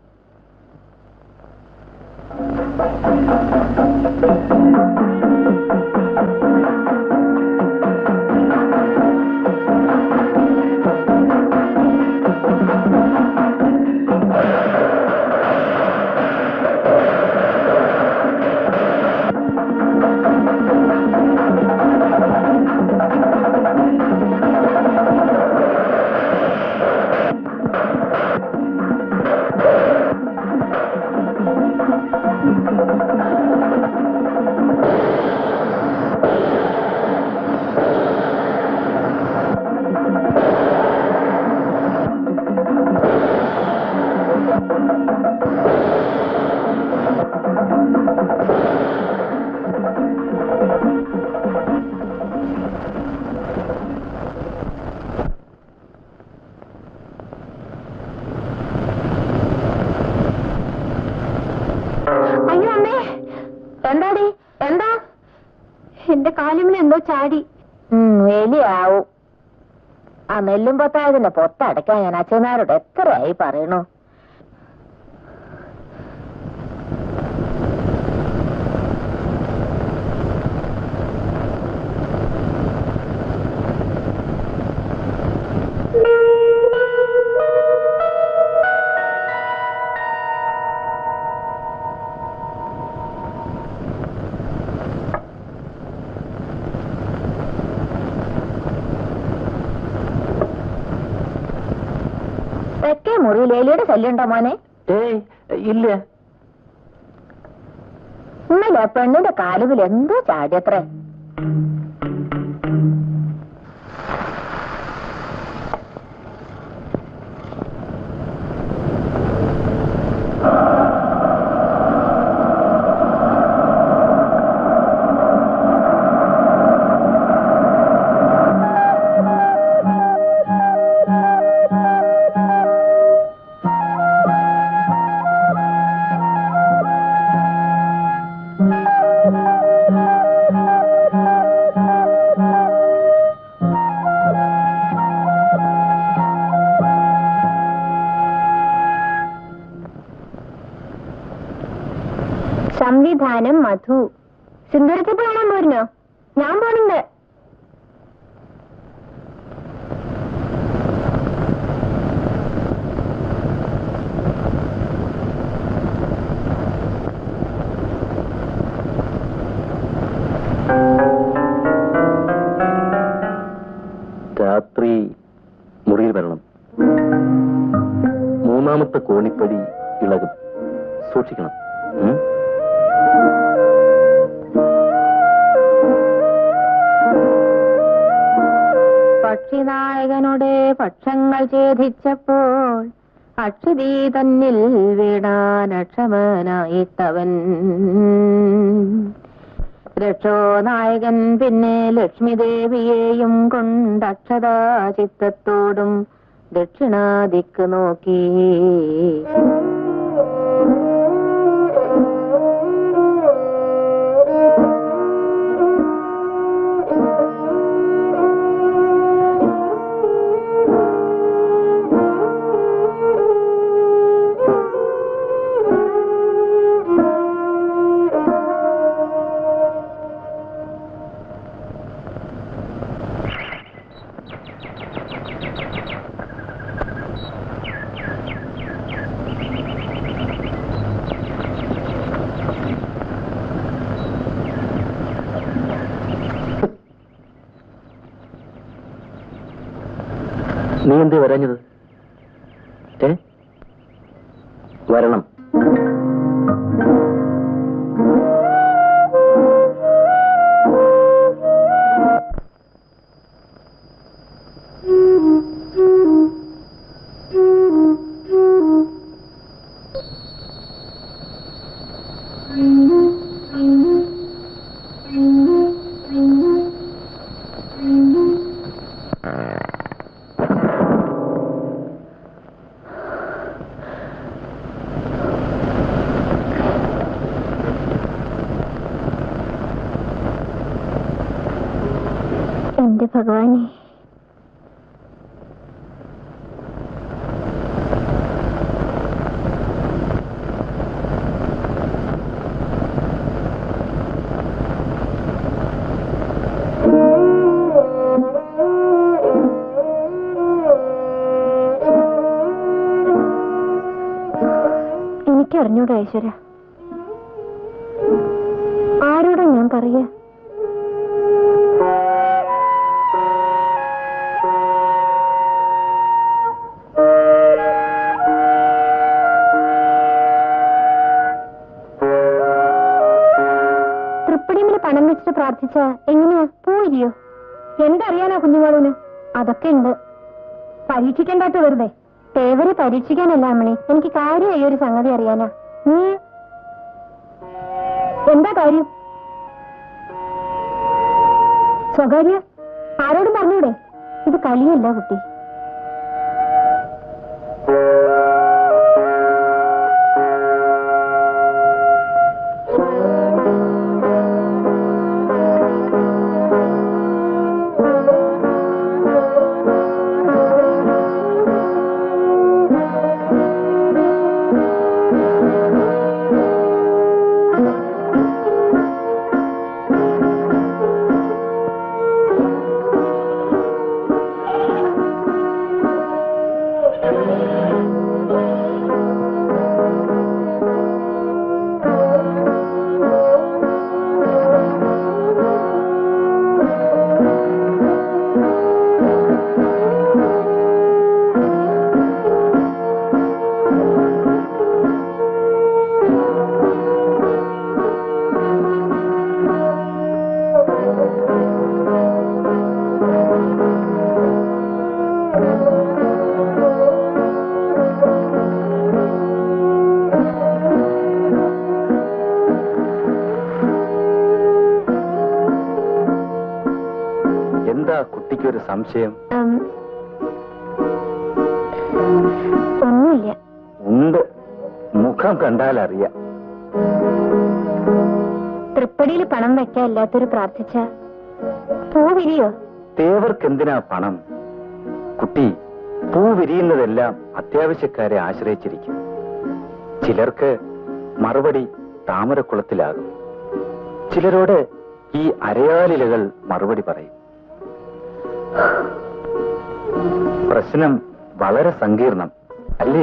C: അയ്യോ അമ്മേ
A: എന്താടി എന്താ
C: എന്റെ കാലിമിന് എന്തോ ചാടി
A: ഉം, എലിയാവും ആ നെല്ലും പൊത്തായതിന്റെ പൊത്തടയ്ക്കാൻ ഞാൻ അച്ഛനാരോട് എത്രയായി പറയണു തെക്കേ മുറിയിൽ എലിയുടെ ശല്യമുണ്ടോ മോനെ
B: ഏയ് ഇല്ല
A: ഇന്നലെ ആ പെണ്ണിന്റെ കാലുവിൽ എന്തോ ചാടിയത്രേ
C: സമാധാനം മധു സിന്ദൂരത്തിൽ കാണാൻ പോരുന്നോ ഞാൻ പോണുണ്ട്
B: രാത്രി മുറിയിൽ വരണം മൂന്നാമത്തെ കോണിപ്പടി ഇളകും സൂക്ഷിക്കണം ഉം?
A: പക്ഷിനായകനുടെ പക്ഷങ്ങൾ ഛേദിച്ചപ്പോൾ അക്ഷതി തന്നിൽ വീണാനക്ഷമനായിട്ടവൻ രക്ഷോ നായകൻ പിന്നെ ലക്ഷ്മി ദേവിയെയും കൊണ്ടക്ഷതാ ചിത്തത്തോടും ദക്ഷിണാദിക്ക് നോക്കി
B: നീ എന്തേ വരാഞ്ഞത് ഏ വരണം
C: എന്റെ ഭഗവാനെ എനിക്കറിഞ്ഞൂടാ ഈശ്വര ആരോടാ ഞാൻ പറയാ തൃപ്പടിമില് പണം വെച്ചിട്ട് പ്രാർത്ഥിച്ച എങ്ങനെയാ പോയില്ലയോ എന്തറിയാനാ കുഞ്ഞുമാളൂന് അതൊക്കെ ഉണ്ട് പരീക്ഷിക്കണ്ടാത്ത വെറുതെ തേവരെ പരീക്ഷിക്കാനല്ല അമ്മണി എനിക്ക് കാര്യമായി ഒരു സംഗതി അറിയാനാ ഉം. എന്താ കാര്യം സ്വകാര്യ ആരോടും പറഞ്ഞൂടെ ഇത് കളിയല്ല കുട്ടി
B: എന്താ കുട്ടിക്കൊരു സംശയം
C: ഉം. ഒന്നുമില്ല
B: ഉണ്ട് മുഖം കണ്ടാൽ അറിയാം
C: തൃപ്പടിയിൽ പണം വെക്കാൻ എല്ലാത്തൊരു പ്രാർത്ഥിച്ച പൂ വിരിയോ
B: തേവർക്ക് എന്തിനാ പണം കുട്ടി പൂ വിരിയുന്നതെല്ലാം അത്യാവശ്യക്കാരെ ആശ്രയിച്ചിരിക്കും ചിലർക്ക് മറുപടി താമരക്കുളത്തിലാകും ചിലരോട് ഈ അരയാലിലകൾ മറുപടി പറയും പ്രശ്നം വളരെ സങ്കീർണം അല്ലേ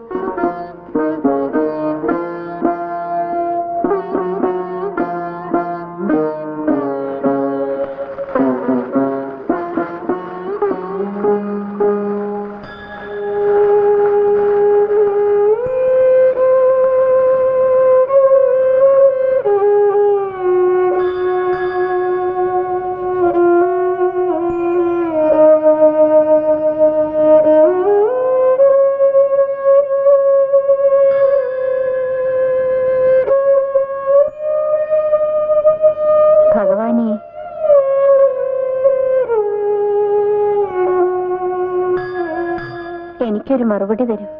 C: ഭഗവാനെ എനിക്കൊരു മറുപടി തരൂ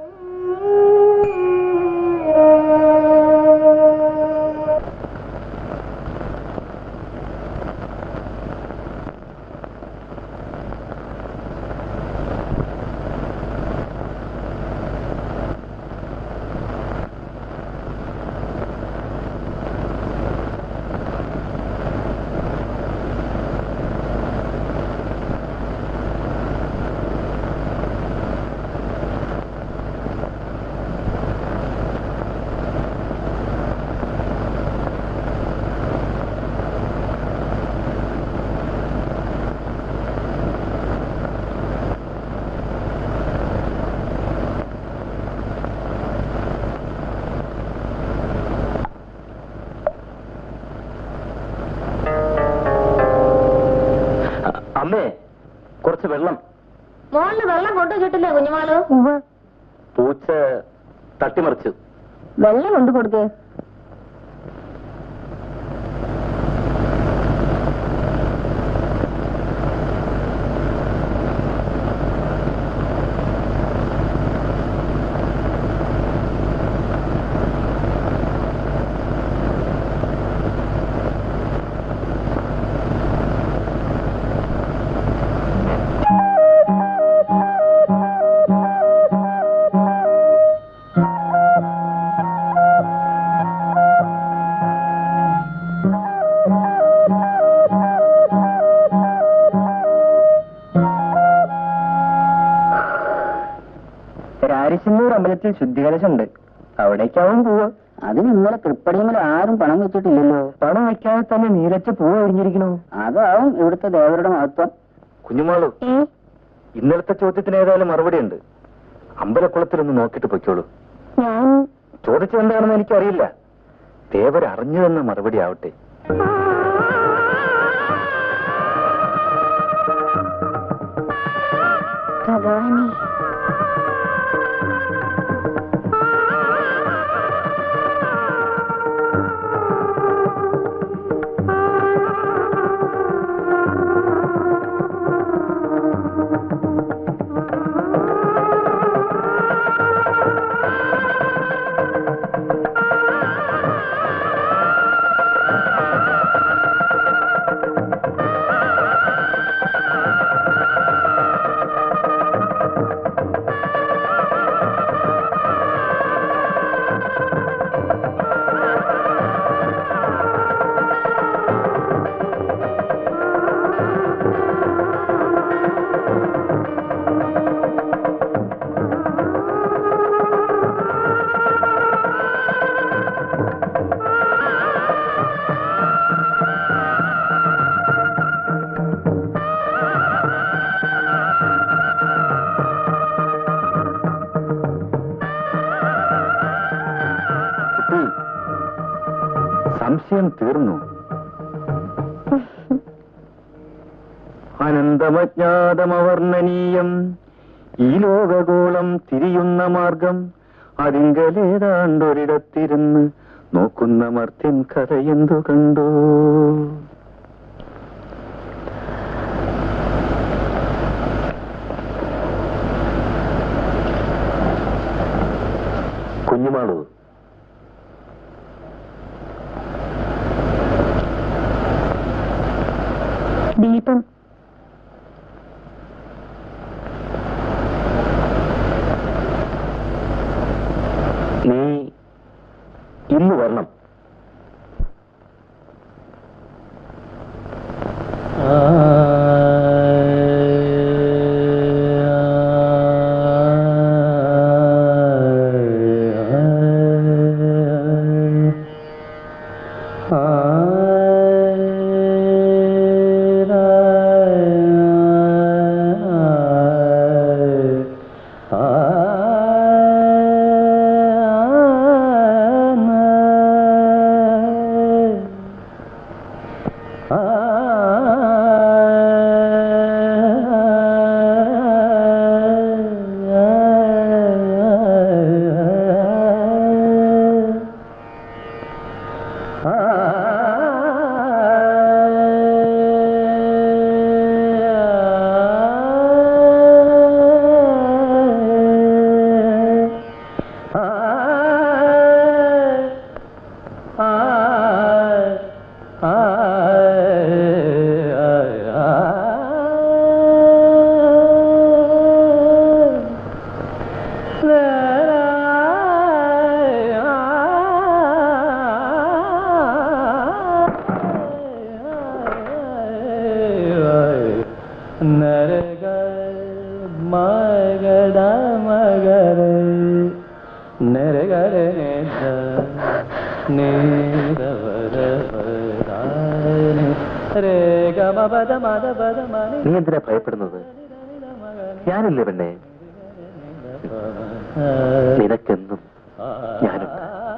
B: അമ്മേ കുറച്ച് വെള്ളം
A: മോളില് വെള്ളം കൊണ്ടുവച്ചിട്ടില്ലേ കുഞ്ഞുമാള്
B: പൂച്ച തട്ടിമറിച്ചു
C: വെള്ളം കൊണ്ടു കൊടുക്കേ
D: രാരിശന്നൂർ അമ്പലത്തിൽ ശുദ്ധികലശുണ്ട് അവിടേക്കാവും പോവാ അതിന് ഇന്നലെ തൃപ്പടിയിൽ ആരും പണം വെച്ചിട്ടില്ലല്ലോ പണം വെക്കാതെ തന്നെ നീരച്ച പൂവ് ഒഴിഞ്ഞിരിക്കണോ അതാവും ഇവിടുത്തെ ദേവരുടെ മഹത്വം
B: കുഞ്ഞുമാളു
C: ഏ
B: ഇന്നലത്തെ ചോദ്യത്തിന് ഏതായാലും മറുപടി ഉണ്ട് അമ്പലക്കുളത്തിലൊന്ന് നോക്കിയിട്ട് പൊയ്ക്കോളൂ
C: ഞാൻ
B: ചോദിച്ചെന്താണെന്ന് എനിക്കറിയില്ല ദേവർ അറിഞ്ഞു തന്ന മറുപടി ആവട്ടെ
C: ഭഗവാനെ
B: കുട്ടി സംശയം തീർന്നു അനന്തമജ്ഞാതമവർണ്ണനീയം ഈ ലോകഗോളം തിരിയുന്ന മാർഗം അതിങ്കലേതാണ്ടൊരിടത്തിരുന്ന് നോക്കുന്ന മർത്യൻ കഥയെന്തു കണ്ടു കുഞ്ഞുമാളു
C: ദീപം
B: നീ ഇന്ന് വരണം നരക മഗദ മഗര നരഗര നീ എന്തിനാ ഭയപ്പെടുന്നത് ഞാനില്ലേ പെണ്ണെ നിനക്കെന്നും ഞാനുണ്ട്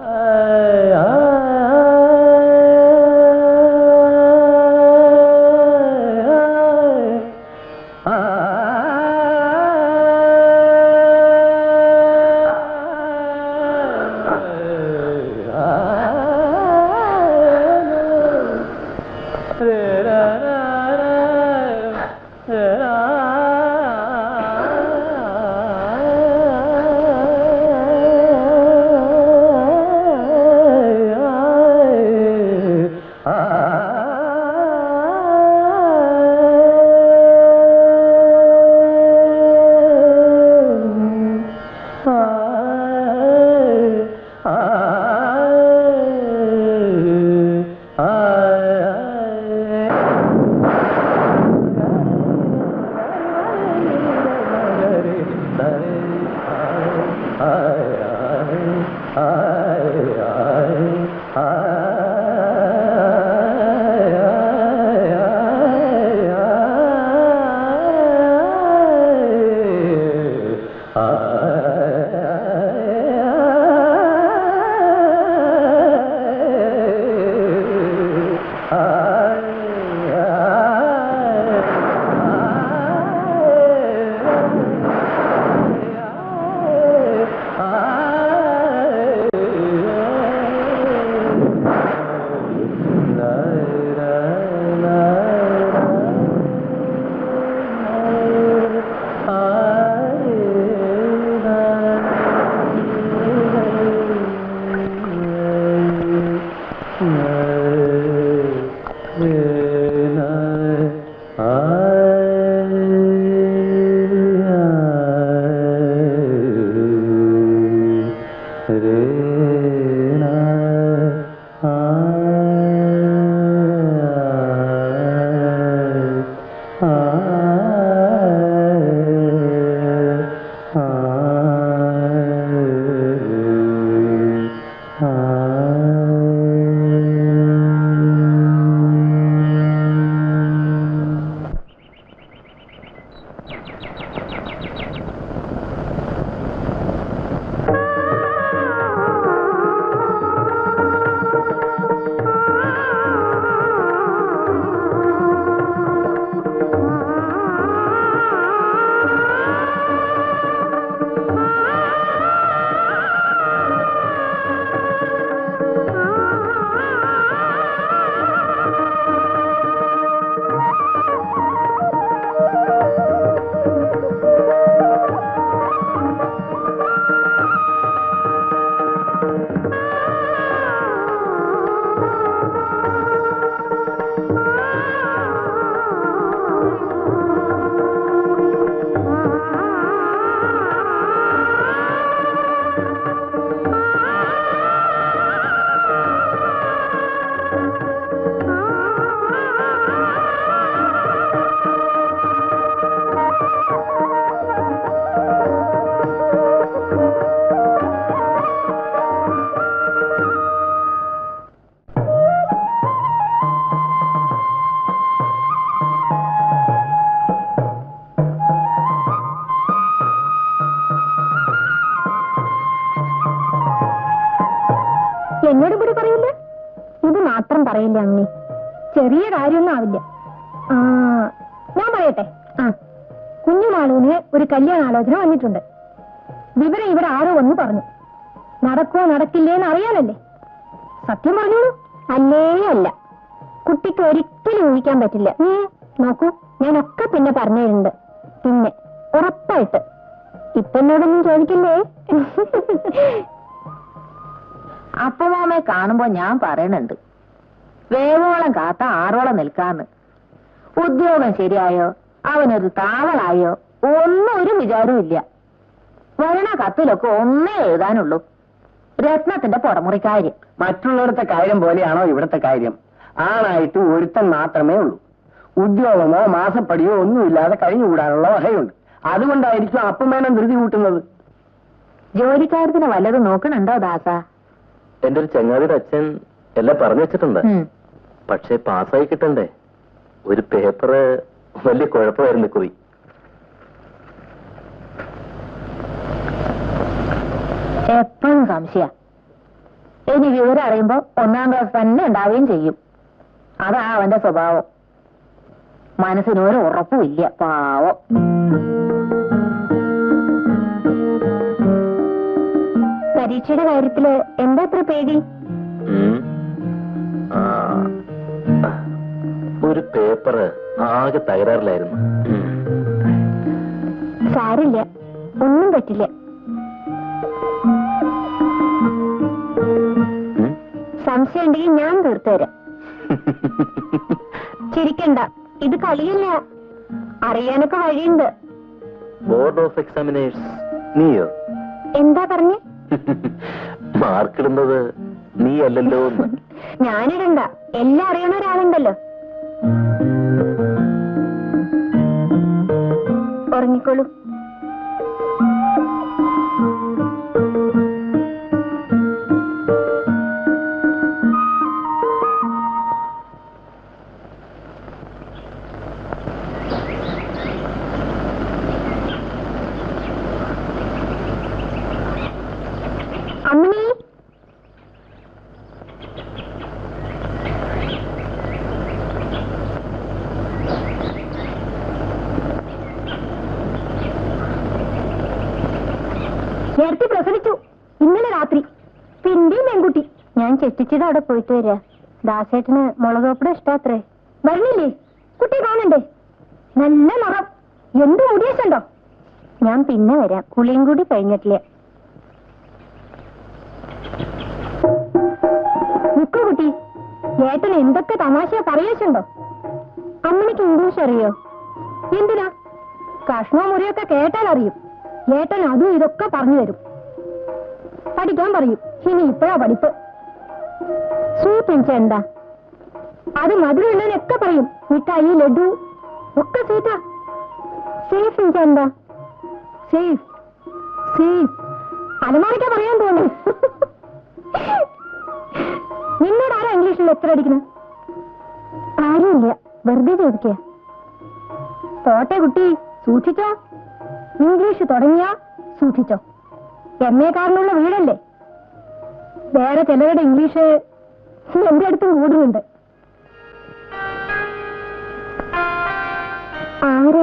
C: എന്നോട് കൂടി പറയില്ല ഇത് മാത്രം പറയില്ല അമ്മി ചെറിയ കാര്യമൊന്നും ആവില്ല ആ ഞാൻ പറയട്ടെ ആ കുഞ്ഞുമാളൂന് ഒരു കല്യാണ ആലോചന വന്നിട്ടുണ്ട് വിവരം ഇവിടെ ആരോ വന്ന് പറഞ്ഞു നടക്കോ നടക്കില്ലേന്ന് അറിയാനല്ലേ സത്യം പറഞ്ഞോളൂ അല്ലേ അല്ല കുട്ടിക്ക് ഒരിക്കലും ഊഹിക്കാൻ പറ്റില്ല ഉം, നോക്കൂ ഞാനൊക്കെ പിന്നെ പറഞ്ഞിട്ടുണ്ട് പിന്നെ ഉറപ്പായിട്ട് ഇപ്പൊ എന്നോടൊന്നും ചോദിക്കില്ലേ
A: അപ്പമാമെ കാണുമ്പോ ഞാൻ പറയണുണ്ട് വേവോളം കാത്ത ആറോളം നിൽക്കാന്ന് ഉദ്യോഗം ശരിയായോ അവനൊരു താവളായോ ഒന്നും ഒരു വിചാരവും ഇല്ല വരണ കത്തിലൊക്കെ ഒന്നേ എഴുതാനുള്ളൂ രത്നത്തിന്റെ പുറമുറിക്കാര്യം
D: മറ്റുള്ളിടത്തെ കാര്യം പോലെയാണോ ഇവിടുത്തെ കാര്യം ആണായിട്ട് ഒരുത്തൻ മാത്രമേ ഉള്ളൂ ഉദ്യോഗമോ മാസപ്പടിയോ ഒന്നുമില്ലാതെ കഴിഞ്ഞുകൂടാനുള്ള വകയുണ്ട് അതുകൊണ്ടായിരിക്കും അപ്പമേനം ധൃതി കൂട്ടുന്നത്
A: ജോലിക്കാരത്തിന് വല്ലതും നോക്കണുണ്ടോ ദാസ
B: എന്റെ ഒരു ചങ്ങാതിയുടെ അച്ഛൻ എല്ലാം പറഞ്ഞു വെച്ചിട്ടുണ്ട്
A: ഉം.
B: പക്ഷെ പാസ്സായി കിട്ടണ്ടേ ഒരു പേപ്പറ് വലിയ കുഴപ്പമായിരുന്നു കുറി
A: എപ്പോഴും സംശയ ഇനി വിവരം അറിയുമ്പോ ഒന്നാം ക്ലാസ് തന്നെ ഉണ്ടാവുകയും ചെയ്യും അതാ അവന്റെ സ്വഭാവം മനസ്സിനൊരു ഉറപ്പുമില്ല പാവം
C: പരീക്ഷയുടെ കാര്യത്തില് എന്താ അത്ര പേടി
B: ഉം. ആ. ഒരു പേപ്പറ് ആകെ തകരാറിലായിരുന്നു ഉം.
C: സാരില്ല ഒന്നും പറ്റില്ല
B: ഉം.
C: സംശയം ഉണ്ടെങ്കിൽ ഞാൻ തീർത്തു തരാം ചിരിക്കണ്ട ഇത് കളിയല്ല അറിയാനൊക്കെ വഴിയുണ്ട്
B: ബോർഡ് ഓഫ് എക്സാമിനേഴ്സ് നീയോ
C: എന്താ പറഞ്ഞേ
B: മാർക്കിടുന്നത് നീ അല്ലല്ലോ എന്ന്
C: ഞാനിടണ്ട എല്ലാം അറിയണ ഒരാളുണ്ടല്ലോ ഉറങ്ങിക്കോളൂ അമ്മണി നേരത്തെ പ്രസവിച്ചു ഇന്നലെ രാത്രി പിന്നെയും പെൺകുട്ടി ഞാൻ ചെട്ടിച്ചിട്ട് അവിടെ പോയിട്ട് വരാ ദാസേട്ടന് മുളകോപ്പട ഇഷ്ടാത്രേ വരുന്നില്ലേ കുട്ടി കാണണ്ടേ നല്ല നിറം എന്ത് മുടിയസുണ്ടോ ഞാൻ പിന്നെ വരാം കുളിയും കൂടി കഴിഞ്ഞിട്ടില്ല നിക്കൂ കുട്ടി ഏട്ടൻ എന്തൊക്കെ തമാശ പറയച്ചുണ്ടോ അമ്മണിക്ക് ഇംഗ്ലീഷ് അറിയോ എന്തിനാ കഷ്ണവും മുറിയൊക്കെ കേട്ടാൽ അറിയും ഏട്ടൻ അതും ഇതൊക്കെ പറഞ്ഞു തരും പഠിക്കാൻ പറയും ഇനി ഇപ്പോഴാ പഠിപ്പ് സ്വീറ്റ് എനിക്ക് എന്താ അത് മധുരമുള്ളതിനൊക്കെ പറയും മിഠായി ലഡു ഒക്കെ സ്വീറ്റാ സേഫ് എനിക്ക് എന്താ സേഫ് സേഫ് അലമാരിക്ക പറയാൻ തോന്നുന്നു നിന്നോട് ആരാ ഇംഗ്ലീഷിൽ എത്ര അടിക്കുന്നത് ആരുമില്ല വെറുതെ ചോദിക്കുക പോട്ടെ കുട്ടി സൂക്ഷിച്ചോ ഇംഗ്ലീഷ് തുടങ്ങിയ സൂക്ഷിച്ചോ എം എ കാരനുള്ള വീടല്ലേ വേറെ ചിലരുടെ ഇംഗ്ലീഷ് എന്റെ അടുത്തും കൂടുന്നുണ്ട് ആരാ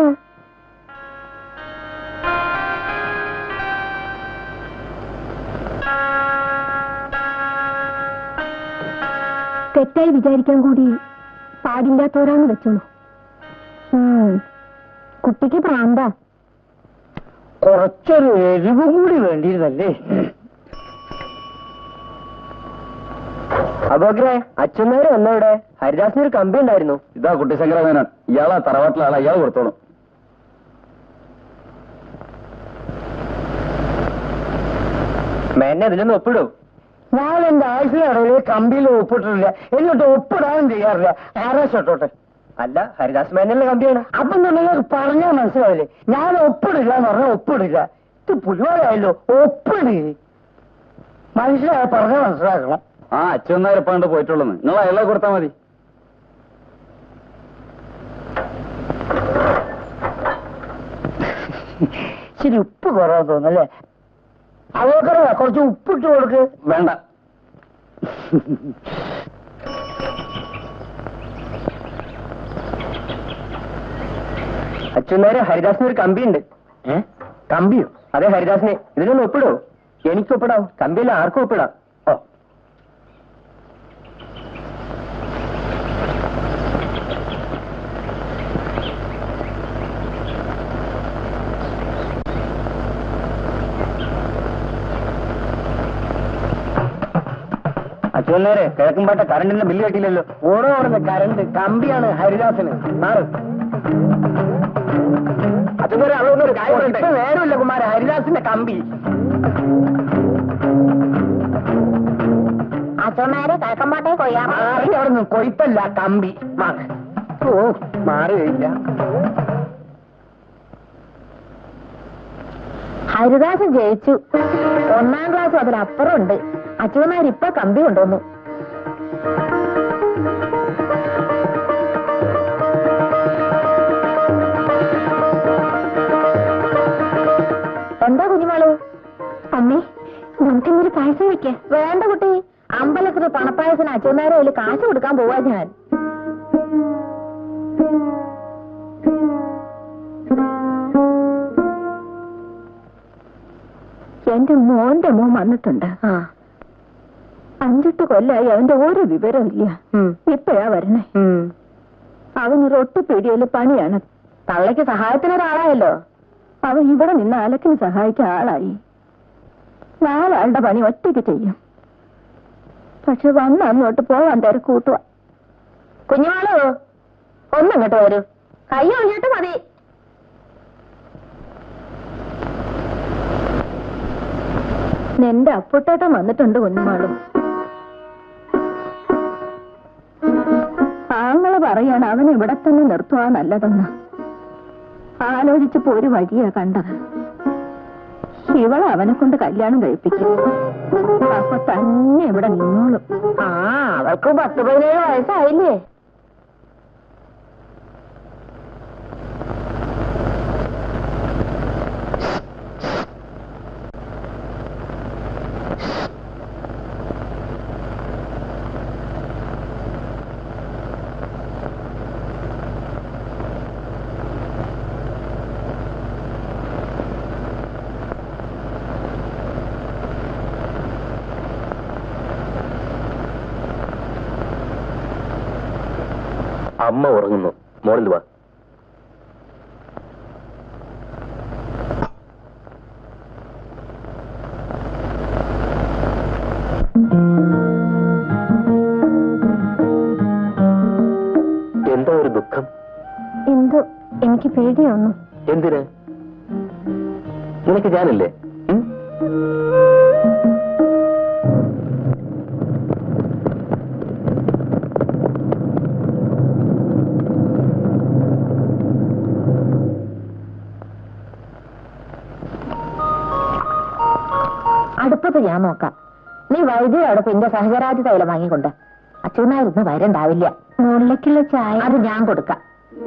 C: തെറ്റായി വിചാരിക്കാൻ കൂടി പാടില്ലാത്തവരാന്ന് വെച്ചോളൂ ഉം. കുട്ടിക്ക് പ്രാന്താ
D: കുറച്ചൊരു എരിവും കൂടി വേണ്ടിയിരുന്നല്ലേ
B: അബോഗ്രെ അച്ഛനേരെ എന്നവിടെ ഹരിദാസിന് ഒരു കമ്പി ഉണ്ടായിരുന്നു
E: ഇതാ കുട്ടി ശങ്കരമേനോൻ ഇയാളാ തറവാട്ടിലെ ആളാ ഇയാൾ കൊടുത്തോളും
B: മേനെ അതിലൊന്ന് ഒപ്പിടൂ
D: ഞാൻ എന്റെ ആഴ്ചയിടയിൽ കമ്പിയിൽ ഒപ്പിട്ടിട്ടില്ല എന്നിട്ട് ഒപ്പിടാനും ചെയ്യാറില്ല ആരാ ഷട്ടോട്ടെ
B: അല്ല ഹരിദാസ് മേനല്ലേ കമ്പിയാണ്
D: അപ്പൊ നിങ്ങൾക്ക് പറഞ്ഞാൽ മനസ്സിലാവില്ലേ ഞാൻ ഒപ്പിടില്ല എന്ന് പറഞ്ഞാൽ ഒപ്പിടില്ല ഇത് പുലിവാലായല്ലോ ഒപ്പിടി മനസ്സിലായ പറഞ്ഞാൽ മനസ്സിലാക്കണം
E: ആ അച്ഛനാരെ പണ്ട് പോയിട്ടുള്ളൂ നിങ്ങൾ അയാളെ കൊടുത്താൽ മതി
D: ഇച്ചിരി ഉപ്പ് കുറവാ തോന്നല്ലേ അതൊക്കെ കുറച്ച് ഉപ്പിട്ട് കൊടുക്ക്
E: വേണ്ട
B: അച്ഛനേരെ ഹരിദാസിന് ഒരു കമ്പി ഉണ്ട്
D: ഏ കമ്പിയോ
B: അതെ ഹരിദാസിനെ ഇതിലൊന്ന് ഒപ്പിടൂ എനിക്ക് ഒപ്പിടാം കമ്പിയിൽ ആർക്കും ഒപ്പിടാം
D: ഓ
B: അച്ഛനേരെ കിഴക്കുംപാട്ട കറണ്ടിന്റെ ബില്ല് കെട്ടിയില്ലല്ലോ
D: ഓരോ ഓടുന്ന കരണ്ട് കമ്പിയാണ് ഹരിദാസന് നാറ്
B: അച്ഛനേരെ അവിടെ ഒരു കാര്യം പറയട്ടെ.
D: ഇപ്പൊ നേരമില്ല കുമാര ഹരിദാസിന്റെ കമ്പി
A: അച്ഛന്മാരെ കിഴക്കമ്പാട്ടെ കൊയ്യാമ
D: മാറി അവിടെ നിന്ന് കൊയ്ത്തല്ല കമ്പി മാ ഓ മാറുകയില്ല
A: ഹരിദാസൻ ജയിച്ചു ഒന്നാം ക്ലാസ് അതിലപ്പുറം ഉണ്ട് അച്യുതനാർ ഇപ്പൊ കമ്പി കൊണ്ടുവന്നു എന്താ കുഞ്ഞുമാള്
C: അമ്മേ നമുക്കിന്നൊരു പായസം വെക്കാം
A: വേണ്ട കുട്ടി അമ്പലത്തിന് പണപ്പായസത്തിന് അച്യുതനാരെ അതിൽ കാശ് കൊടുക്കാൻ പോവാ ഞാൻ
C: എന്റെ മോന്റെ മോൻ വന്നിട്ടുണ്ട്
A: ആ
C: അഞ്ചെട്ട് കൊല്ലായി അവന്റെ ഒരു വിവരമില്ല
A: ഉം,
C: ഇപ്പഴാ വരണേ
A: ഉം.
C: അവന് റൊട്ടുപീടിയയില് പണിയാണ്
A: തള്ളയ്ക്ക് സഹായത്തിന് ഒരാളായല്ലോ
C: അവൻ ഇവിടെ നിന്ന് അലക്കിന് സഹായിക്കാൻ ആളായി നാലാളുടെ പണി ഒറ്റയ്ക്ക് ചെയ്യും പക്ഷെ വന്ന് അങ്ങോട്ട് പോവാൻ തിരക്കൂട്ടുക
A: കുഞ്ഞുമാളു ഒന്നിങ്ങോട്ട് വരൂ കൈ ഒഴിഞ്ഞിട്ട് മതി
C: നിന്റെ അപ്പുട്ടേട്ടൻ വന്നിട്ടുണ്ട് കുഞ്ഞുമാളും ആങ്ങള് പറയാണ് അവൻ ഇവിടെ തന്നെ നിർത്തുവാ നല്ലതെന്ന് ആലോചിച്ചപ്പോ ഒരു വഴിയാ കണ്ടത് ഇവളെ അവനെ കൊണ്ട് കല്യാണം കഴിപ്പിക്കും അപ്പൊ തന്നെ ഇവിടെ നിന്നോളും
A: ആ അവൾക്ക് പത്ത് പതിനേഴ് വയസ്സായില്ലേ
B: അമ്മ ഉറങ്ങുന്നു മോളിൽ വാ എന്താ ഒരു ദുഃഖം
C: എന്തോ എനിക്ക് പേടിയൊന്നും
B: എന്തിന് നിനക്ക് ഞാനില്ലേ ഉം?
A: അടുപ്പത്ത് ഞാൻ നോക്കാം നീ വൈദ്യുതി അടുപ്പ് എന്റെ സഹചരാതി തൈലം വാങ്ങിക്കൊണ്ട് അച്ഛനായിരുന്നു വരണ്ടാവില്ല
C: മുകളിലേക്കുള്ള ചായ
A: അത് ഞാൻ കൊടുക്കാം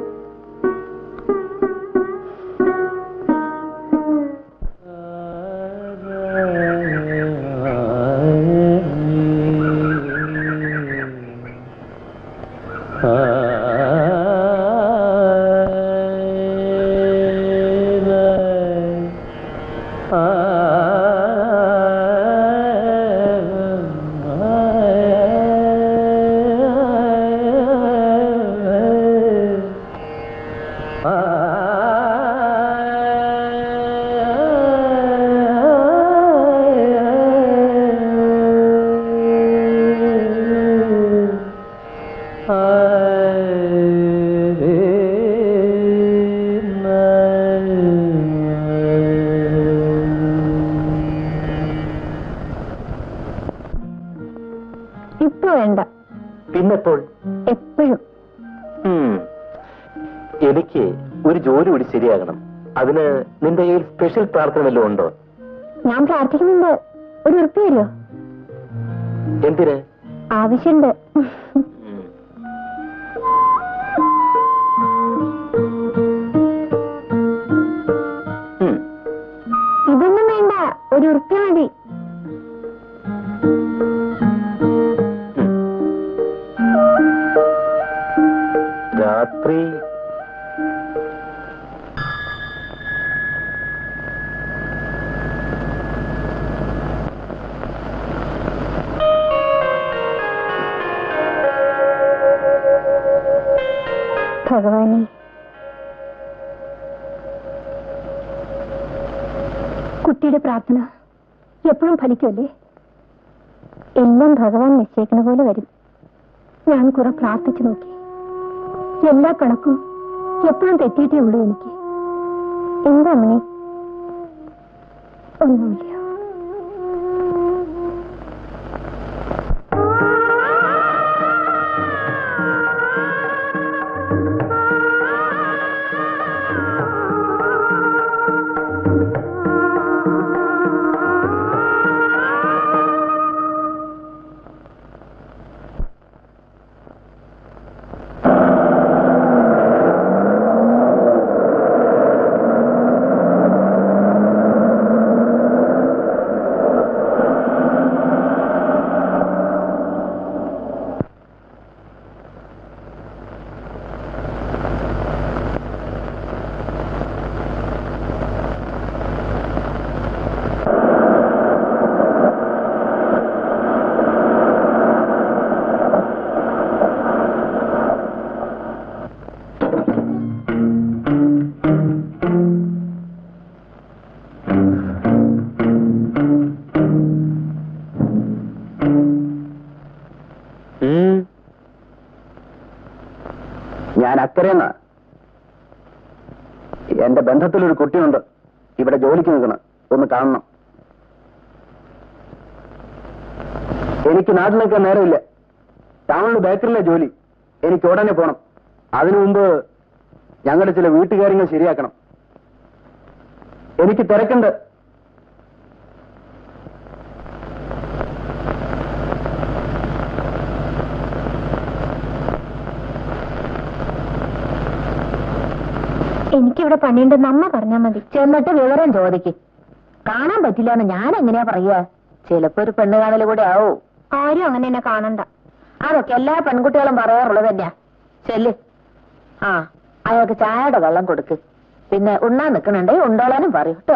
C: ഇപ്പൊ വേണ്ട
B: പിന്നെപ്പോൾ
C: എപ്പോഴും
B: ഉം. എനിക്ക് ഒരു ജോലി കൂടി ശരിയാകണം അതിന് നിന്റെ കയ്യിൽ സ്പെഷ്യൽ പ്രാർത്ഥന വല്ലതും ഉണ്ടോ
C: ഞാൻ പ്രാർത്ഥിക്കുന്നുണ്ട് ഒരു ഉറപ്പിയല്ലോ
B: എന്തിന്
C: ആവശ്യമുണ്ട്
B: ഉം. ഉം.
C: ഇതൊന്നും വേണ്ട ഒരു ഉറപ്പ്യ മതി
B: രാത്രി
C: ഭഗവാനെ കുട്ടിയുടെ പ്രാർത്ഥന എപ്പോഴും ഫലിക്കുമല്ലേ എല്ലാം ഭഗവാൻ നിശ്ചയിക്കുന്ന പോലെ വരും ഞാൻ കുറെ പ്രാർത്ഥിച്ചു നോക്കി എല്ലാ കണക്കും എപ്പോഴും തെറ്റിയിട്ടേ ഉള്ളൂ എനിക്ക് എന്താ മണി ഒന്നുമില്ല
B: അക്കരയെന്ന എന്റെ ബന്ധത്തിലൊരു കുട്ടിയുണ്ട് ഇവിടെ ജോലിക്ക് നിൽക്കണം ഒന്ന് കാണണം എനിക്ക് നാട്ടിൽ നിൽക്കാൻ നേരമില്ല ടൗണിൽ ബേക്കറിലെ ജോലി എനിക്ക് ഉടനെ പോണം അതിനു മുമ്പ് ഞങ്ങളുടെ ചില വീട്ടുകാര്യങ്ങൾ ശരിയാക്കണം എനിക്ക് തിരക്കുണ്ട്
C: എനിക്കിവിടെ പണിയുണ്ടെന്ന് അമ്മ പറഞ്ഞാ മതി
A: ചെന്നിട്ട് വിവരം ചോദിക്ക് കാണാൻ പറ്റില്ല എന്ന് ഞാൻ എങ്ങനെയാ പറയാ ചിലപ്പോ ഒരു പെണ്ണ് കാണൽ കൂടെ ആവൂ
C: ആരും അങ്ങനെ എന്നെ കാണണ്ട
A: അതൊക്കെ എല്ലാ പെൺകുട്ടികളും പറയാറുള്ളത് തന്നെയാ ചെല്ല് ആ അയാൾക്ക് ചായയുടെ വെള്ളം കൊടുക്ക് പിന്നെ ഉണ്ണാൻ നിൽക്കണുണ്ടേ ഉണ്ടോളാനും പറയൂ കേട്ടോ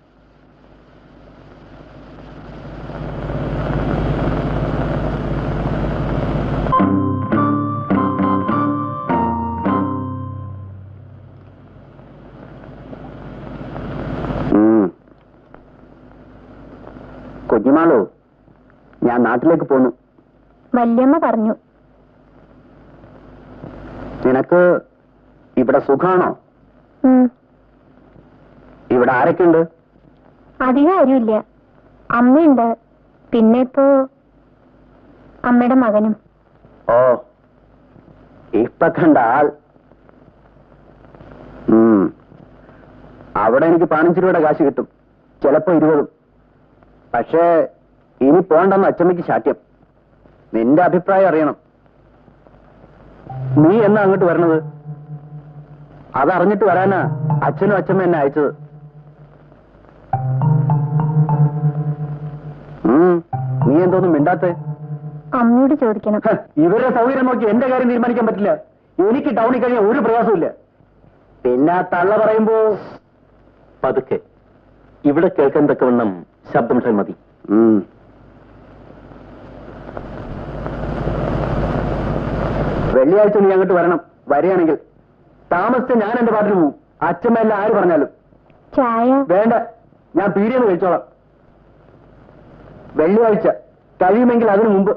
B: കുഞ്ഞുമാളോ ഞാൻ നാട്ടിലേക്ക് പോന്നു
C: വല്യമ്മ പറഞ്ഞു
B: നിനക്ക് ഇവിടെ സുഖാണോ
C: ഉം,
B: ഇവിടെ ആരൊക്കെയുണ്ട്
C: അധികം ആരുമില്ല അമ്മയുണ്ട് പിന്നെ ഇപ്പോ അമ്മയുടെ മകനും
B: ഓ ഇപ്പൊ കണ്ട ആൾ ഉം. അവിടെ എനിക്ക് പതിനഞ്ച് രൂപയുടെ കാശ് കിട്ടും ചിലപ്പോ ഇരുപതും പക്ഷേ ഇനി പോണ്ടെന്ന് അച്ചമ്മയ്ക്ക് ശാഠ്യം നിന്റെ അഭിപ്രായം അറിയണം നീ എന്നാ അങ്ങോട്ട് വരണത് അതറിഞ്ഞിട്ട് വരാനാ അച്ഛനും അച്ഛമ്മ എന്നെ അയച്ചത് ഉം. നീ എന്തോന്നും മിണ്ടാത്തേ
C: അമ്മയോട് ചോദിക്കണം
B: ഹ, ഇവരുടെ സൗകര്യം നോക്കി എന്റെ കാര്യം തീരുമാനിക്കാൻ പറ്റില്ല എനിക്ക് ടൗണിൽ കഴിഞ്ഞാൽ ഒരു പ്രയാസമില്ല പിന്നെ ആ തള്ള പറയുമ്പോ പതുക്കെ ഇവിടെ കേൾക്കാൻ തക്കവണ്ണം ശബ്ദം ഇട്ടാൽ മതി വെള്ളിയാഴ്ച നീ അങ്ങോട്ട് വരണം വരികയാണെങ്കിൽ താമസിച്ച ഞാൻ എന്റെ പാട്ടിൽ പോവും അച്ഛമ്മ എല്ലാം ആര് പറഞ്ഞാലും
C: ചായ
B: വേണ്ട ഞാൻ പീടിയെന്ന് കഴിച്ചോളാം വെള്ളിയാഴ്ച കഴിയുമെങ്കിൽ അതിനു മുമ്പ്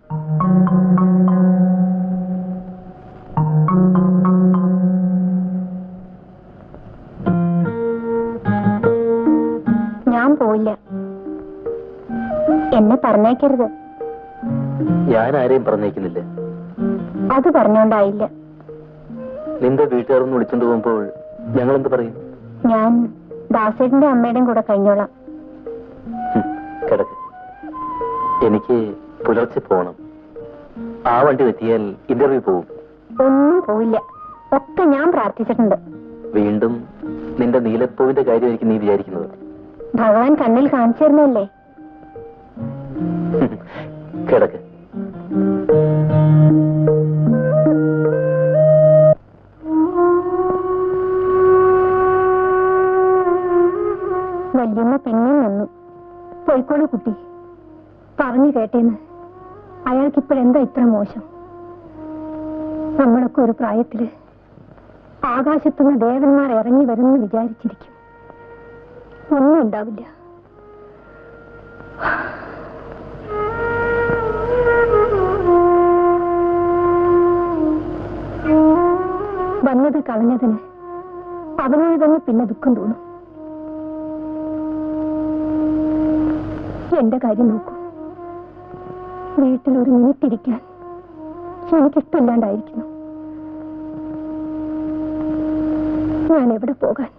C: ഞാൻ പോയില്ല എന്നെ പറഞ്ഞേക്കരുത്
B: ഞാൻ ആരെയും പറഞ്ഞേക്കുന്നില്ല
C: അത് പറഞ്ഞോണ്ടായില്ല
B: നിന്റെ വീട്ടുകാരൊന്ന് വിളിച്ചോണ്ട് പോകുമ്പോൾ ഞങ്ങൾ എന്ത് പറയും
C: ഞാൻ ദാസേട്ടന്റെ അമ്മയുടെയും കൂടെ കഴിഞ്ഞോളാം
B: ഹും, കിടക്ക് എനിക്ക് പുലർച്ചെ പോകണം ആ വണ്ടി തെറ്റിയാൽ ഇന്റർവ്യൂ പോവും
C: ഒന്നും പോയില്ല ഒക്കെ ഞാൻ പ്രാർത്ഥിച്ചിട്ടുണ്ട്
B: വീണ്ടും നിന്റെ നീലപ്പൂവിന്റെ കാര്യമായിരിക്കും നീ വിചാരിക്കുന്നത്
C: ഭഗവാൻ കണ്ണിൽ കാണിച്ചു തരുന്നല്ലേ
B: ഹും, കിടക്ക്
C: വല്യമ്മ പിന്നെയും വന്നു പോയിക്കോളൂ കുട്ടി പറഞ്ഞു കേട്ടേന്ന് അയാൾക്ക് ഇപ്പോഴെന്താ ഇത്ര മോശം നമ്മളൊക്കെ ഒരു പ്രായത്തില് ആകാശത്തുനിന്ന് ദേവന്മാർ ഇറങ്ങി വരുമെന്ന് വിചാരിച്ചിരിക്കും ഒന്നും ഉണ്ടാവില്ല വന്നത് കളഞ്ഞതിന് അവനോട് തന്നെ പിന്നെ ദുഃഖം തോന്നും എന്റെ കാര്യം നോക്കൂ വീട്ടിൽ ഒരു മിനിറ്റ് ഇരിക്കാൻ എനിക്കിഷ്ടമില്ലാണ്ടായിരിക്കുന്നു ഞാൻ എവിടെ പോകാൻ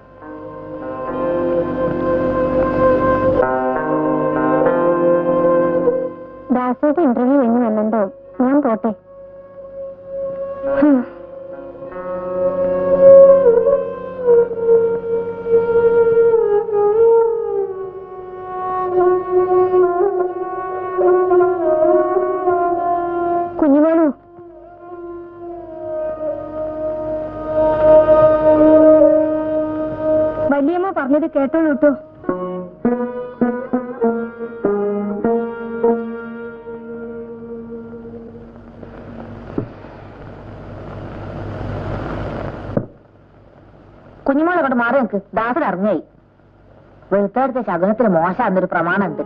C: ദാസയുടെ ഇന്റർവ്യൂ കഴിഞ്ഞ് വന്നിട്ടുണ്ടോ ഞാൻ പോട്ടെ ഹും. കുഞ്ഞുമോളു വലിയമ്മ പറഞ്ഞത് കേട്ടോളൂ കേട്ടോ
A: കുഞ്ഞുമോളെ കൊണ്ട് മാറി നിൽക്ക് ദാസൻ ഇറങ്ങിയായി വെളുത്തെടുത്ത ശകുനത്തിന് മോശമാണെന്നൊരു പ്രമാണമുണ്ട്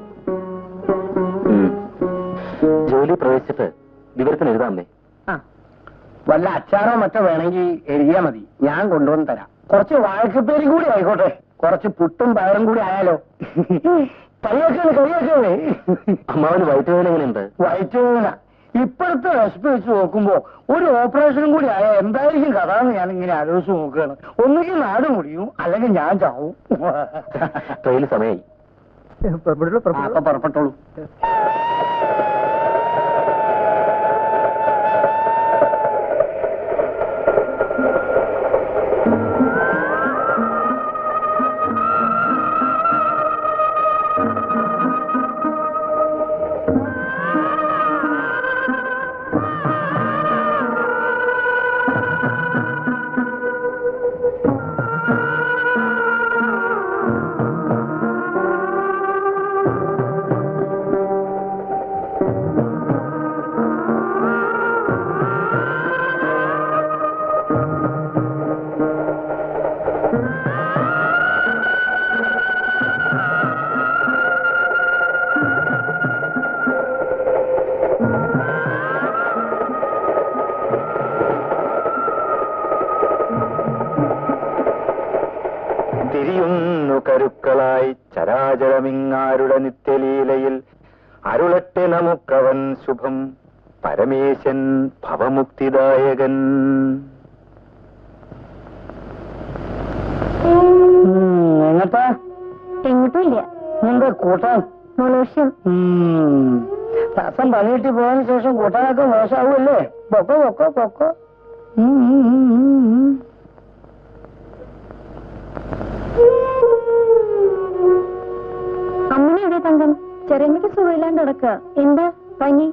B: ഉം. ജോലി പ്രവേശിച്ചിട്ട് വിവരത്തിന് എഴുതാമേ
A: ആ
D: വല്ല അച്ചാറോ മറ്റോ വേണമെങ്കിൽ എഴുതിയാ മതി ഞാൻ കൊണ്ടുവന്ന് തരാം കുറച്ച് വാഴക്കപ്പേരി കൂടി ആയിക്കോട്ടെ കുറച്ച് പുട്ടും പയറും കൂടി ആയാലോ കളിയാക്കണേ കളിയാക്കണേ
B: അമ്മാവന് വയറ്റുവേദന എങ്ങനെയുണ്ട്
D: വയറ്റുവേദന ഇപ്പോഴത്തെ റെസിപ്പി വെച്ച് നോക്കുമ്പോ ഒരു ഓപ്പറേഷനും കൂടി ആയ എന്തായിരിക്കും കഥ എന്ന് ഞാൻ ഇങ്ങനെ ആലോചിച്ച് നോക്കുകയാണ് ഒന്നുകിൽ നാട് മുടിയും അല്ലെങ്കിൽ ഞാൻ ചാവും
B: ട്രെയിൻ സമയമായി
D: ആ, അപ്പൊ പുറപ്പെട്ടോളൂ
E: തിരിയുന്നു കരുക്കളായി ചരാചരമിങ്ങാരുടെ നിത്യലീലയിൽ അരുളട്ടെ നമുക്കവൻ ശുഭം പരമേശൻ ഭവമുക്തിദായകൻ
D: എങ്ങട്ടാ
C: എങ്ങോട്ടും ഇല്ല
D: എന്താ കൂട്ടാൻ
C: മോളോഷ്യം
D: രസം പണിയിട്ട് പോയതിനു ശേഷം കൂട്ടാനൊക്കെ മോശമാവുമല്ലേ പൊക്കോ പൊക്കോ പൊക്കോ ഉം, ഉം, ഉം, ഉം, ഉം.
C: അമ്മ എവിടെ തങ്കം ചെറിയമ്മയ്ക്ക് സുഖമില്ലാണ്ട് കിടക്കുക എന്താ പനി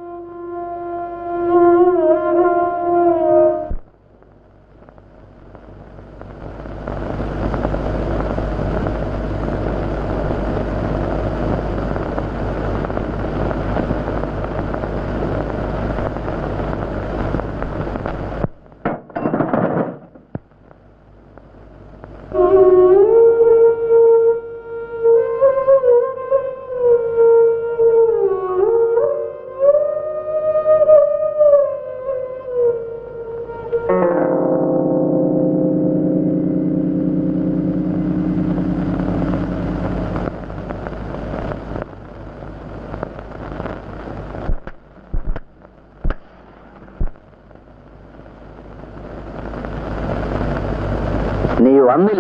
D: നീ വന്നില്ല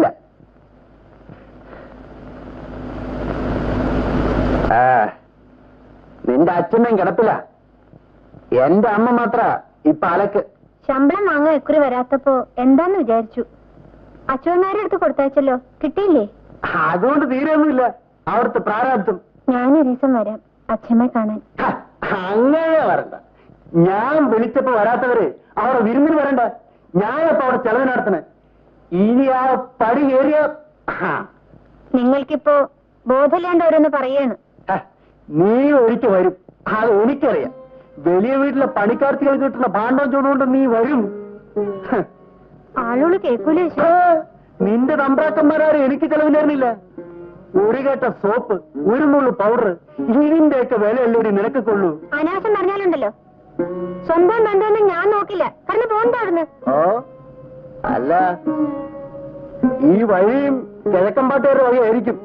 D: ആ നിന്റെ അച്ഛമ്മയും കിടപ്പില്ല എന്റെ അമ്മ മാത്ര ഇപ്പൊ അലക്ക്
C: ശമ്പളം വാങ്ങാൻ ഇക്കുറി വരാത്തപ്പോ എന്താന്ന് വിചാരിച്ചു അച്ഛനാരുടെ അടുത്ത് കൊടുത്തയച്ചല്ലോ കിട്ടിയില്ലേ
D: അതുകൊണ്ട് തീരെയൊന്നുമില്ല അവിടുത്തെ പ്രാരാബ്ദം
C: ഞാനൊരു ദിവസം വരാം അച്ഛമ്മയെ കാണാൻ
D: ഹ, അങ്ങനെ വരണ്ട ഞാൻ വിളിച്ചപ്പോ വരാത്തവര് അവിടെ വിരുന്നിന് വരണ്ട ഞാനപ്പോ അവിടെ ചെലവ് നടത്തണേ ഇനി ആ പടി കയറിയ ഹാ,
C: നിങ്ങൾക്കിപ്പോ ബോധമില്ലാണ്ട് ഓരോന്ന് പറയാണ്
D: ഹ, നീ ഒരിക്കൽ വരും അത് എനിക്കറിയാം വലിയ വീട്ടിലെ പണിക്കാർത്തികൾ കിട്ടുന്ന പാണ്ഡവം ചൂടുകൊണ്ട് നീ വരും ഹ,
C: ആളുകള് കേൾക്കൂലേ
D: ഹേ, നിന്റെ തമ്പ്രാക്കന്മാരും എനിക്ക് ചെലവില്ലായിരുന്നില്ല ഒരു കേട്ട സോപ്പ് ഒരു നുള്ളു പൗഡർ ഇതിന്റെയൊക്കെ വിലയല്ലേടി നിനക്ക് കൊള്ളൂ
C: അനാശം പറഞ്ഞാലുണ്ടല്ലോ സ്വന്തം ബന്ധമൊന്നും ഞാൻ നോക്കില്ല കാരണം പോണ്ടായിരുന്നു
D: ഓ അല്ല ഈ വഴിയും കിഴക്കമ്പാട്ടുകാരുടെ വഴിയായിരിക്കും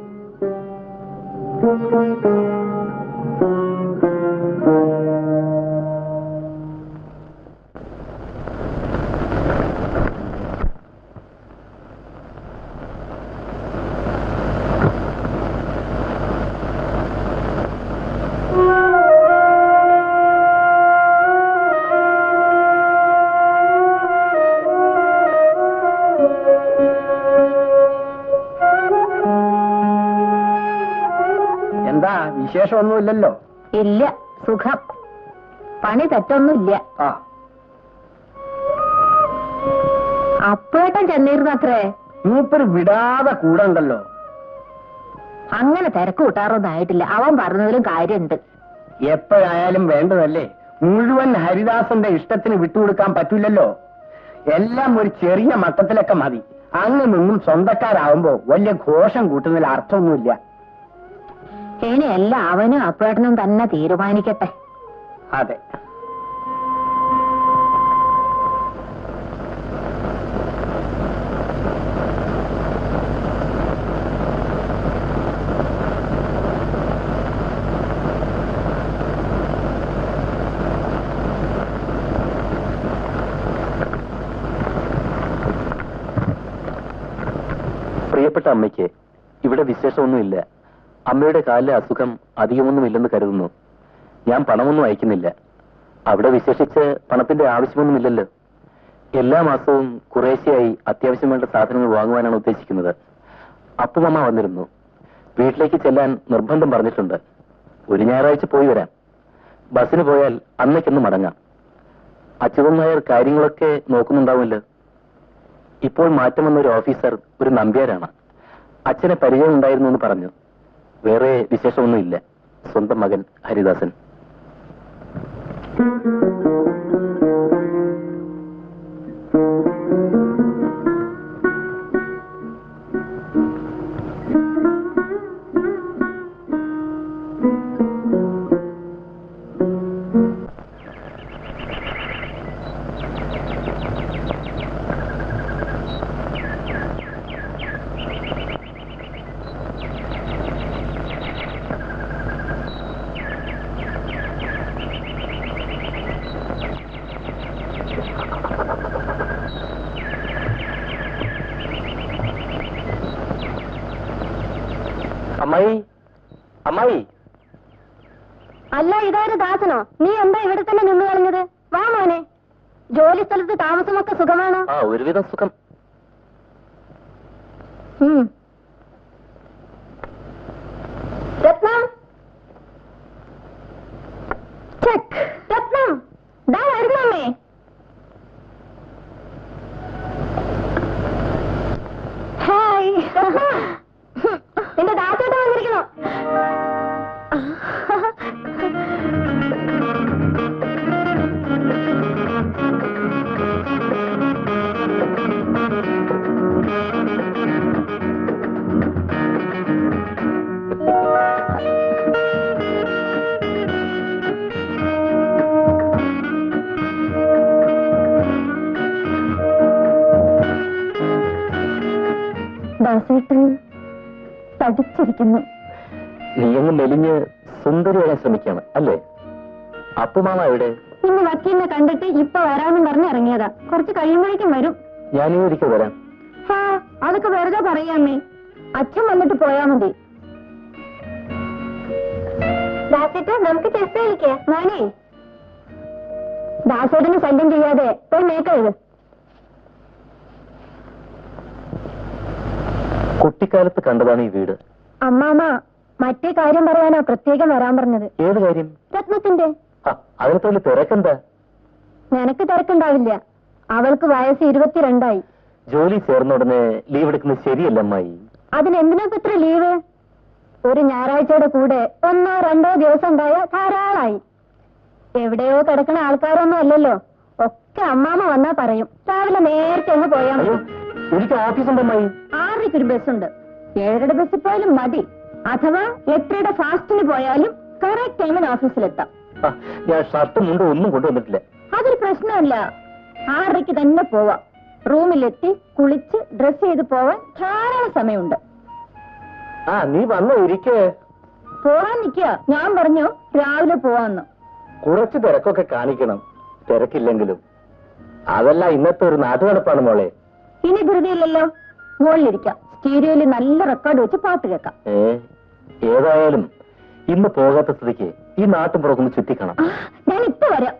D: എന്താ വിശേഷമൊന്നുമില്ലല്ലോ
A: ഇല്ല സുഖം പണി തെറ്റൊന്നുമില്ല
D: ആ
A: അപ്പേട്ടൻ ചെന്നിരുന്നത്രേ
D: മൂപ്പര് വിടാതെ കൂടെ ഉണ്ടല്ലോ
A: അങ്ങനെ തിരക്ക് കൂട്ടാറൊന്നും ആയിട്ടില്ല അവൻ പറഞ്ഞതിലും കാര്യമുണ്ട്
D: എപ്പോഴായാലും വേണ്ടതല്ലേ മുഴുവൻ ഹരിദാസന്റെ ഇഷ്ടത്തിന് വിട്ടുകൊടുക്കാൻ പറ്റില്ലല്ലോ എല്ലാം ഒരു ചെറിയ മട്ടത്തിലൊക്കെ മതി അങ്ങ് നിന്നും സ്വന്തക്കാരാവുമ്പോ വലിയ ഘോഷം കൂട്ടുന്നതിൽ അർത്ഥമൊന്നുമില്ല
A: ഇനി എല്ലാം അവനും അപ്പേട്ടനും തന്നെ തീരുമാനിക്കട്ടെ
D: അതെ
B: പ്രിയപ്പെട്ട അമ്മയ്ക്ക് ഇവിടെ വിശേഷമൊന്നുമില്ല അമ്മയുടെ കാലിലെ അസുഖം അധികമൊന്നുമില്ലെന്ന് കരുതുന്നു ഞാൻ പണമൊന്നും അയക്കുന്നില്ല അവിടെ വിശേഷിച്ച് പണത്തിന്റെ ആവശ്യമൊന്നുമില്ലല്ലോ എല്ലാ മാസവും കുറേശ്ശെയായി അത്യാവശ്യം വേണ്ട സാധനങ്ങൾ വാങ്ങുവാനാണ് ഉദ്ദേശിക്കുന്നത് അപ്പുമമ്മ വന്നിരുന്നു വീട്ടിലേക്ക് ചെല്ലാൻ നിർബന്ധം പറഞ്ഞിട്ടുണ്ട് ഒരു ഞായറാഴ്ച പോയി വരാം ബസ്സിന് പോയാൽ അന്നേക്കൊന്ന് മടങ്ങാം അച്യുതൻ നായർ കാര്യങ്ങളൊക്കെ നോക്കുന്നുണ്ടാവുമല്ലോ ഇപ്പോൾ മാറ്റം വന്ന ഒരു ഓഫീസർ ഒരു നമ്പ്യാരാണ് അച്ഛനെ പരിചയം ഉണ്ടായിരുന്നു എന്ന് പറഞ്ഞു വേറെ വിശേഷമൊന്നുമില്ല സ്വന്തം മകൻ ഹരിദാസൻ അമ്മായി അമ്മായി
C: അല്ല ഇതാര് ദാസനോ നീ എന്താ ഇവിടെ തന്നെ നിന്ന് കളഞ്ഞത് വാ മോനെ ജോലി സ്ഥലത്ത് താമസമൊക്കെ സുഖമാണോ
B: ആ ഒരുവിധം സുഖം
C: ഉം. രത്നം ചെക്ക് രത്നം ദാ വരുന്നമ്മേ ഹായ് നിന്റെ ദാസോട്ട് വന്നിരിക്കണോ ദാസേട്ടൻ തടിച്ചിരിക്കുന്നു
B: നീ അങ്ങ് മെലിഞ്ഞ് സുന്ദരിയാകാൻ ശ്രമിക്കാണ് അല്ലേ അപ്പുമാമ എവിടെ
C: ഇന്ന് വക്കീലിനെ കണ്ടിട്ട് ഇപ്പൊ വരാമെന്ന് പറഞ്ഞ് ഇറങ്ങിയതാ കുറച്ച് കഴിയുമ്പോഴേക്കും വരും
B: ഞാനീ ഒരിക്കൽ വരാം
C: ഹാ അതൊക്കെ വെറുതെ പറയാമേ അച്ഛൻ വന്നിട്ട് പോയാ മതി ദാസേട്ടാ നമുക്ക് ചെസ് കളിക്കാം മോനെ ദാസേട്ടന് ശല്യം ചെയ്യാതെ പോയി മേക്കഴുത്
B: കുട്ടിക്കാലത്ത് കണ്ടതാണ് ഈ വീട്
C: അമ്മാമ മറ്റേ കാര്യം പറയാനാ പ്രത്യേകം വരാൻ പറഞ്ഞത്
B: ഏത് കാര്യം
C: രത്നത്തിന്റെ
B: ആ അതിനകത്ത് വലിയ തിരക്കെന്താ
C: നിനക്ക് തിരക്കുണ്ടാവില്ല അവൾക്ക് വയസ്സ് ഇരുപത്തിരണ്ടായി
B: ജോലി ചേർന്ന ഉടനെ ലീവ് എടുക്കുന്നത് ശരിയല്ല അമ്മായി
C: അതിനെന്തിനാ ഇപ്പൊ ഇത്ര ലീവ് ഒരു ഞായറാഴ്ചയുടെ കൂടെ ഒന്നോ രണ്ടോ ദിവസം ഉണ്ടായ ധാരാളായി എവിടെയോ കിടക്കണ ആൾക്കാരൊന്നും അല്ലല്ലോ ഒക്കെ അമ്മാമ വന്നാ പറയും രാവിലെ നേരത്തെ അങ്ങ് പോയാ
B: അയ്യോ
C: മതി
B: എനിക്ക് ഓഫീസുണ്ട് അമ്മായി
C: ആറരയ്ക്ക് ഒരു ബസ്സുണ്ട് ഏഴരയുടെ ബസ്സിൽ പോയാലും മതി അഥവാ എട്ടരയുടെ ഫാസ്റ്റിന് പോയാലും കറക്റ്റ് ടൈമിന് ഓഫീസിലെത്താം
B: ആ, ഞാൻ ഷർട്ടും മുണ്ടും ഒന്നും കൊണ്ടുവന്നിട്ടില്ല
C: അതൊരു പ്രശ്നമല്ല ആറരയ്ക്ക് തന്നെ പോവാം റൂമിലെത്തി കുളിച്ച് ഡ്രസ് ചെയ്ത് പോവാൻ ധാരാളം സമയമുണ്ട്
B: ആ നീ വന്നോ ഇരിക്കേ
C: പോവാൻ നിൽക്കുക ഞാൻ പറഞ്ഞു രാവിലെ പോവാന്ന്
B: കുറച്ച് തിരക്കൊക്കെ കാണിക്കണം തിരക്കില്ലെങ്കിലും അതല്ല ഇന്നത്തെ ഒരു നാട്ടുനടപ്പാണ് മോളെ
C: ഇനി ധൃതിയില്ലല്ലോ മുകളിലിരിക്കാം സ്റ്റീരിയോയിൽ നല്ല റെക്കോർഡ് വെച്ച് പാട്ട് കേൾക്കാം
B: ഏ ഏതായാലും ഇന്ന് പോകാത്ത സ്ഥിതിക്ക് ഈ നാട്ടും പുറക്കൊന്ന് ചുറ്റിക്കണം
C: ആ, ഞാൻ ഇപ്പൊ വരാം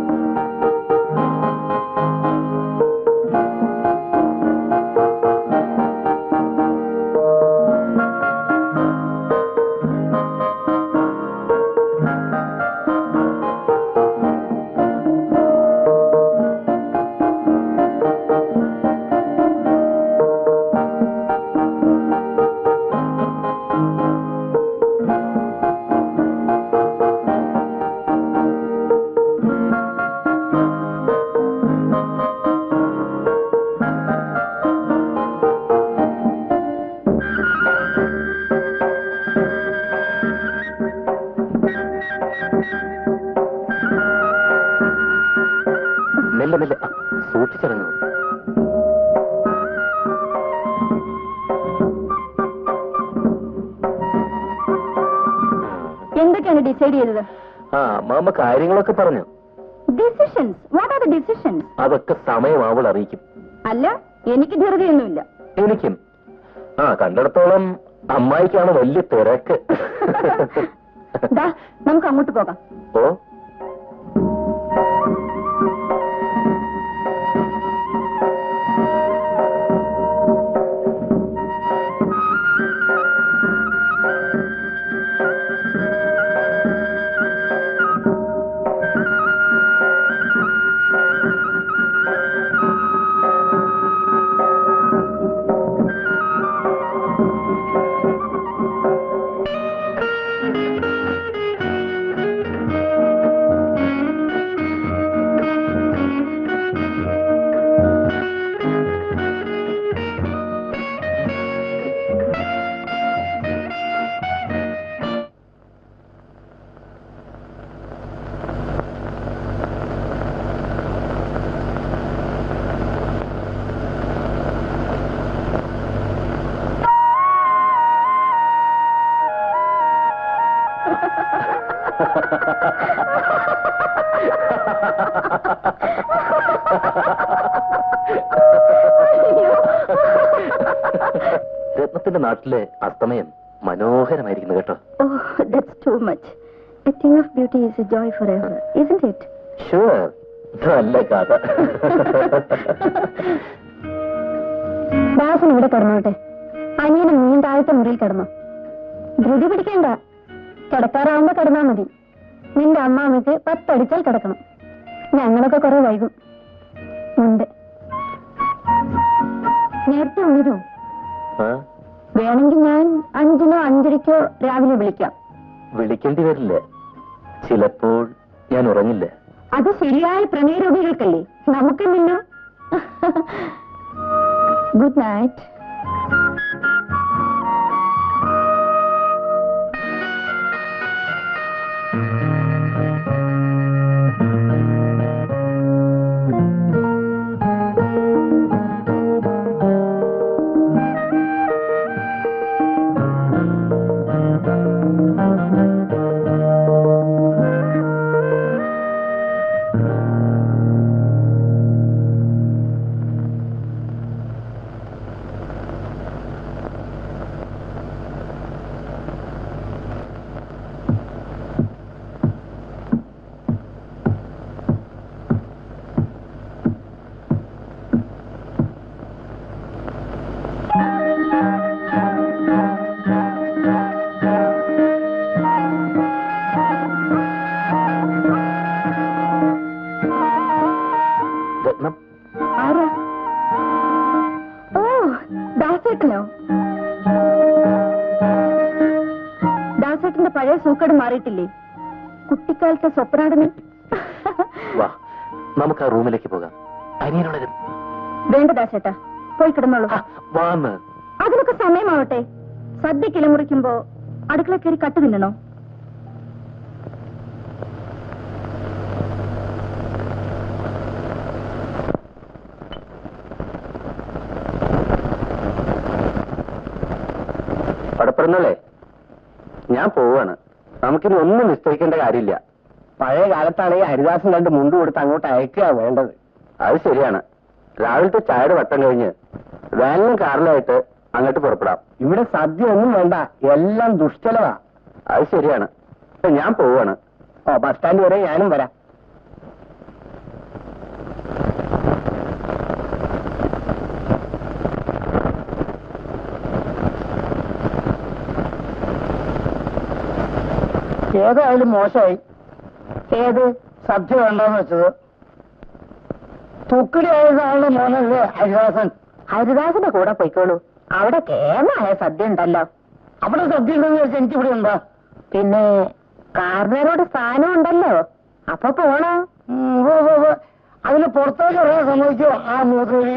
B: ആ മെല്ലെ മെല്ലെ ആ, സൂക്ഷിച്ചിറങ്ങുന്നു
C: എന്തൊക്കെയാണ് ഡിസൈഡ് ചെയ്തത്
B: ആ മാമ കാര്യങ്ങളൊക്കെ പറഞ്ഞു
C: decisions what are the decisions
B: അതൊക്കെ സമയം അവൾ അറിയിക്കും
C: അല്ല എനിക്ക് ധൃതിയൊന്നുമില്ല
B: എനിക്കും ആ കണ്ടിടത്തോളം അമ്മായിക്കാണ് വലിയ തിരക്ക്
C: ദാ നമുക്ക് അങ്ങോട്ട് പോകാം
B: ഓ രത്നത്തിന്റെ നാട്ടിലെ അസ്തമയം മനോഹരമായിരിക്കുന്നു കേട്ടോ
C: oh that's too much a thing of beauty is a joy for ever isn't it
B: sure നല്ല കഥ
C: ദാസൻ ഇവിടെ കിടന്നോട്ടെ അനിയന് മീൻ താഴത്തെ മുറിയിൽ കിടന്നു ധൃതി പിടിക്കണ്ട കിടക്കാറാവുമ്പോ കിടന്നാ മതി നിന്റെ അമ്മാമ്മക്ക് പത്തടിച്ചാൽ കിടക്കണം ഞങ്ങളൊക്കെ കുറെ വൈകും ഉണ്ട് നേരത്തെ ഉണരൂ
B: ആ,
C: വേണമെങ്കിൽ ഞാൻ അഞ്ചിനോ അഞ്ചരയ്ക്കോ രാവിലെ വിളിക്കാം
B: വിളിക്കേണ്ടി വരില്ല ചിലപ്പോൾ ഞാൻ ഉറങ്ങില്ല
C: അത് ശരിയായ പ്രണയരോഗികൾക്കല്ലേ നമുക്കില്ലല്ലോ ഗുഡ് നൈറ്റ്
B: രത്നം
C: ആരാ ഓ ദാസേട്ടനോ ദാസേട്ടന്റെ പഴയ സൂക്കട് മാറിയിട്ടില്ലേ കുട്ടിക്കാലത്തെ സ്വപ്നാടന്
B: വാ നമുക്ക് ആ റൂമിലേക്ക് പോകാം അനിയനുള്ളതും
C: വേണ്ട ദാസേട്ടാ പോയി കിടന്നോളൂ
B: വാന്ന്
C: അതിനൊക്കെ സമയമാവട്ടെ സദ്യ കിളമുറിക്കുമ്പോ അടുക്കള കയറി കട്ട് തിന്നണോ
B: പടപ്പെടുന്നല്ലേ ഞാൻ പോവാണ് നമുക്കിനി ഒന്നും നിശ്ചയിക്കേണ്ട കാര്യമില്ല
D: പഴയ കാലത്താണെങ്കിൽ ഹരിദാസൻ രണ്ട് മുണ്ട് കൊടുത്ത് അങ്ങോട്ട് അയക്കുക വേണ്ടത്
B: അത് ശരിയാണ് രാവിലത്തെ ചായയുടെ വട്ടം കഴിഞ്ഞ് വാനിലും കാറിലായിട്ട് അങ്ങോട്ട് പുറപ്പെടാം
D: ഇവിടെ സദ്യ ഒന്നും വേണ്ട എല്ലാം ദുഷ്ചലവാ
B: അത് ശരിയാണ് ഇപ്പൊ ഞാൻ പോവാണ്
D: ഓ ബസ് സ്റ്റാൻഡ് വരെ ഞാനും വരാം ഏതായാലും മോശമായി
A: ഏത്
D: സദ്യ വേണ്ടെന്ന് വെച്ചത് തുക്കിടി ആയതാണ് മോനല്ലേ ഹരിദാസൻ
A: ഹരിദാസിന്റെ കൂടെ പോയിക്കോളൂ അവിടെ കേമായ സദ്യ ഉണ്ടല്ലോ
D: അവിടെ സദ്യ ഉണ്ടെന്ന് വെച്ചാൽ എനിക്കിവിടെ ഉണ്ടോ
A: പിന്നെ കാർണരോട് സ്ഥാനം ഉണ്ടല്ലോ അപ്പൊ പോണോ
D: ഉം, ഉവ്വ് ഉവ്വ് ഉവ്വ്. അതിന് പുറത്തേക്ക് ഇറങ്ങാൻ സമ്മതിക്കോ ആ മൂത്രവി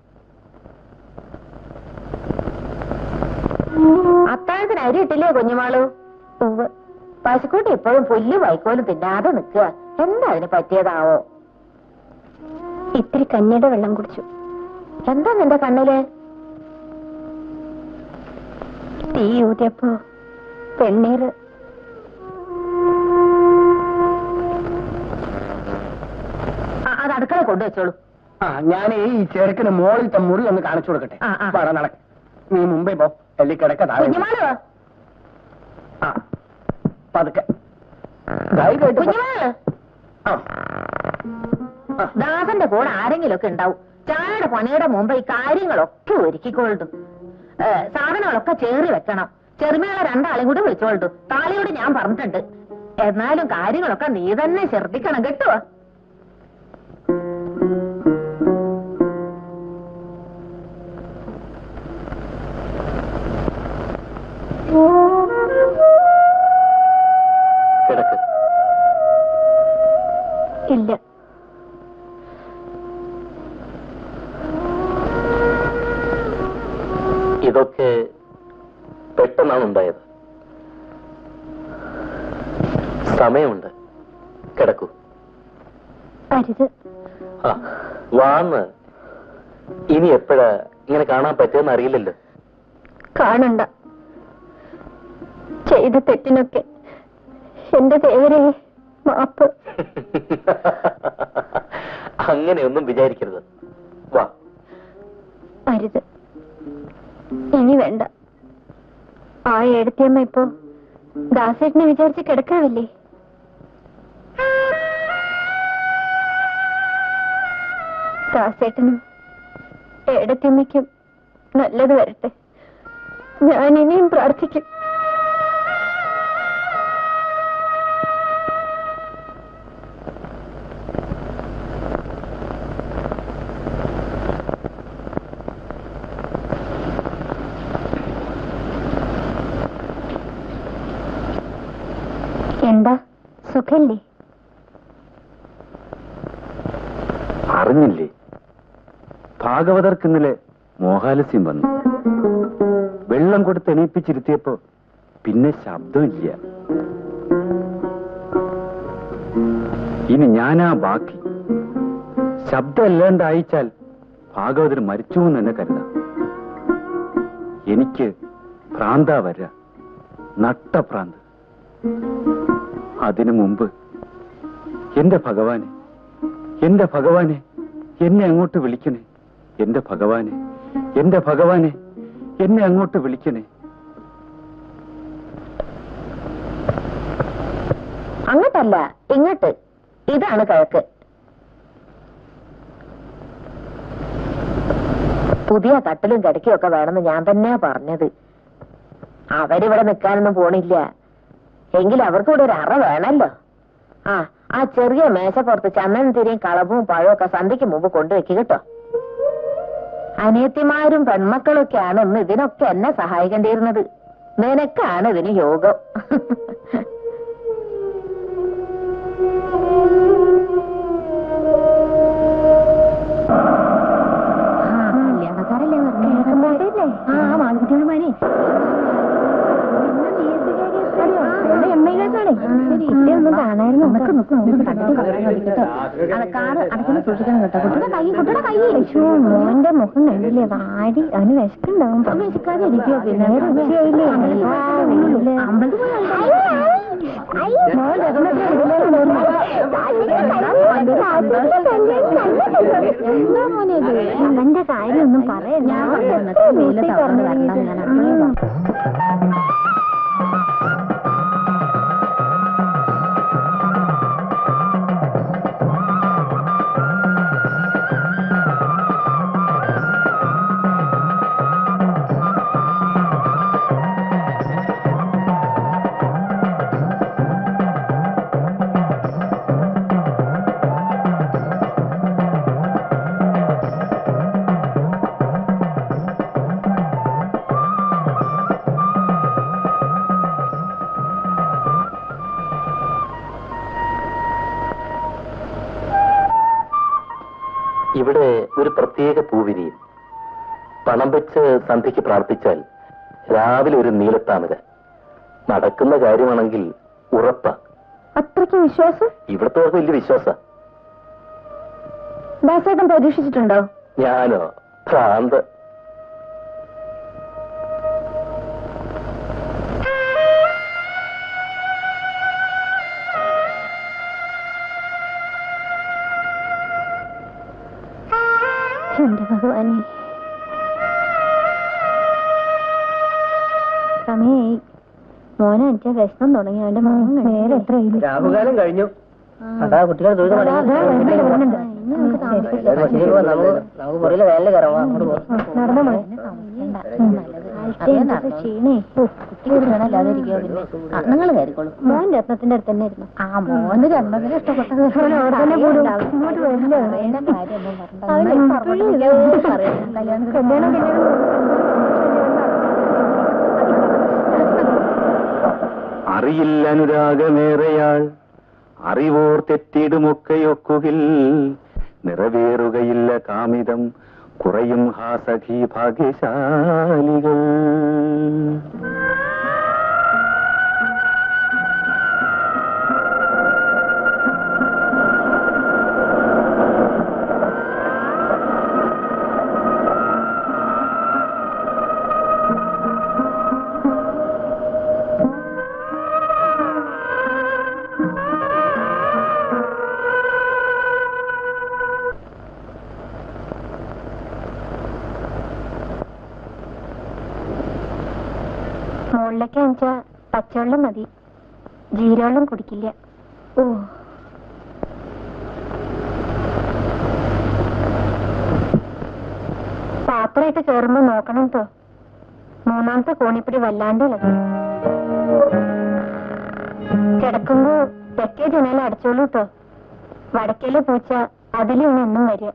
A: അത്താഴത്തിന് അരി ഇട്ടില്ലേ കുഞ്ഞുമാളു ഉവ്വ് പശുക്കുട്ടി ഇപ്പോഴും പുല്ല് വൈക്കോലും തിന്നാതെ നിൽക്കുക എന്താ അതിന് പറ്റിയതാവോ
C: ഇത്തിരി കഞ്ഞിയുടെ വെള്ളം കുടിച്ചു
A: എന്താ നിന്റെ കണ്ണില്
C: തീ ഊതിയപ്പോ പെണ്ണീര്
A: ആ, അത് അടുക്കള കൊണ്ടുവച്ചോളൂ
D: ആ ഞാൻ ഈ ചെറുക്കിന് മോളിലത്തെ മുറി ഒന്ന് കാണിച്ചു കൊടുക്കട്ടെ
A: ആ, ആ.
D: പറ നടക്ക നീ മുമ്പേ പോ എല്ലി കിടക്ക താഴെ
A: കുഞ്ഞുമാള്
D: ആ പതുക്കെ ധൈര്യമായിട്ട് പോ.
A: കുഞ്ഞുമാള്
D: ആ. ആ.
A: ദാസന്റെ കൂടെ ആരെങ്കിലും ഒക്കെ ഉണ്ടാവും ചായയുടെ പണിയുടെ മുമ്പ് ഈ കാര്യങ്ങളൊക്കെ ഒരുക്കിക്കൊള്ളു ഏ, സാധനങ്ങളൊക്കെ ചേറി വെക്കണം ചെറുമേള രണ്ടാളും കൂടി വിളിച്ചോളൂ താളിയോട് ഞാൻ പറഞ്ഞിട്ടുണ്ട് എന്നാലും കാര്യങ്ങളൊക്കെ നീ തന്നെ ശ്രദ്ധിക്കണം കേട്ടോ
B: കിടക്ക്
C: ഇല്ല
B: ഇതൊക്കെ പെട്ടെന്നാണ് ഉണ്ടായത് സമയമുണ്ട് കിടക്കൂ
C: അരുത്
B: ആ, വാന്ന് ഇനി എപ്പോഴാ ഇങ്ങനെ കാണാൻ പറ്റുമെന്ന് അറിയില്ലല്ലോ
C: കാണണ്ട ചെയ്ത തെറ്റിനൊക്കെ എന്റെ ദേവരെ മാപ്പ്
B: അങ്ങനെയൊന്നും വിചാരിക്കരുത് വാ
C: അരുത് ഇനി വേണ്ട ആ എടുത്തിയമ്മ ഇപ്പോ ദാസേട്ടനെ വിചാരിച്ച് കിടക്കാവില്ലേ ദാസേട്ടനും ഏടത്തിയമ്മയ്ക്കും നല്ലത് വരട്ടെ ഞാൻ ഇനിയും പ്രാർത്ഥിക്കും എന്താ സുഖല്ലേ
E: അറിഞ്ഞില്ലേ ഭാഗവതർക്ക് ഇന്നലെ മോഹാലസ്യം വന്നു വെള്ളം കൊടുത്ത് എണീപ്പിച്ചിരുത്തിയപ്പോ പിന്നെ ശബ്ദമില്ല ഇനി ഞാനാ ബാക്കി ശബ്ദം അല്ലാണ്ട് അയച്ചാൽ ഭാഗവതർ മരിച്ചു എന്ന് തന്നെ കരുതാം എനിക്ക് ഭ്രാന്ത വര നട്ടഭ്രാന്ത് അതിനു മുമ്പ് എന്റെ ഭഗവാനെ എന്റെ ഭഗവാനെ എന്നെ അങ്ങോട്ട് വിളിക്കണേ എന്റെ ഭഗവാനെ എന്റെ ഭഗവാനെ എന്നെ അങ്ങോട്ട് വിളിക്കണേ
A: അങ്ങോട്ടല്ല ഇങ്ങോട്ട് ഇതാണ് കിഴക്ക് പുതിയ കട്ടിലും കിടക്കയും ഒക്കെ വേണമെന്ന് ഞാൻ തന്നെയാ പറഞ്ഞത് അവരിവിടെ നിൽക്കാനൊന്നും പോണില്ല എങ്കിൽ അവർക്ക് ഇവിടെ ഒരു അറ വേണമല്ലോ ആ ആ ചെറിയ മേശപ്പുറത്ത് ചന്ദനം തിരിയും കളവും പഴവും ഒക്കെ സന്ധ്യക്ക് മുമ്പ് കൊണ്ടുവയ്ക്കുക കേട്ടോ അനിയത്തിമാരും പെൺമക്കളൊക്കെയാണ് ഇന്ന് ഇതിനൊക്കെ എന്നെ സഹായിക്കേണ്ടിയിരുന്നത് നിനക്കാണ് ഇതിന് യോഗം കല്യാണക്കാരല്ലേ ആ മാളിക്കുട്ടിയുടെ മനെ
C: കുട്ടിയൊന്നും കാണായിരുന്നു മോന്റെ മുഖം കണ്ടില്ലേ വാടി അവന് വിശക്കുണ്ടാവും വിശക്കാതെ ഇരിക്കോ പിന്നെ അവന്റെ കാര്യമൊന്നും പറയണ്ട
B: ഇവിടെ ഒരു പ്രത്യേക പൂവിരിയും പണം വെച്ച് സന്ധ്യയ്ക്ക് പ്രാർത്ഥിച്ചാൽ രാവിലെ ഒരു നീലത്താമര നടക്കുന്ന കാര്യമാണെങ്കിൽ ഉറപ്പാ
C: അത്രയ്ക്ക് വിശ്വാസം
B: ഇവിടത്തെ വലിയ വിശ്വാസ
A: ദാസേട്ടൻ പരീക്ഷിച്ചിട്ടുണ്ടോ
B: ഞാനോ ഭ്രാന്ത്
A: എന്റെ ഭഗവാനെ സമയായി മോനെ എനിക്ക് വിഷമം തുടങ്ങി അവന്റെ മോൻ നേരെ എത്ര
D: രാഹുകാലം കഴിഞ്ഞു അതാ കുട്ടികൾ തൊഴുത് മടങ്ങി. ശരി, പോ, നമുക്ക് നമുക്ക് പുറകില് വേനൽ കയറാം വാ, അങ്ങോട്ട് പോ.
A: ക്ഷീണേ നിങ്ങൾ കയറിക്കോളൂ മോൻ രത്നത്തിന്റെ അടുത്ത് തന്നെ ഇരുന്നു ആ മോന് രത്നത്തിന് ഇഷ്ടപ്പെട്ടത് ഇങ്ങോട്ട്
E: അറിയില്ല അനുരാഗമേറെയാൾ അറിവോർ തെറ്റിടുമൊക്കെയൊക്കുകിൽ നിറവേറുകയില്ല കാമിതം കുറയും ഹാസഖി ഭാഗ്യശാലികൾ
C: മുകളിലേക്ക് അഞ്ചാ പച്ചവെള്ളം മതി ജീരവെള്ളം കുടിക്കില്ല ഓ പാത്രമായിട്ട് കേറുമ്പോ നോക്കണം കേട്ടോ മൂന്നാമത്തെ കോണിപ്പടി വല്ലാണ്ട് ഇളകി കിടക്കുമ്പോ തെക്കേ ജനൽ അടച്ചോളൂ കേട്ടോ വടക്കേലെ പൂച്ച അതിലാണ് എന്നും വരിക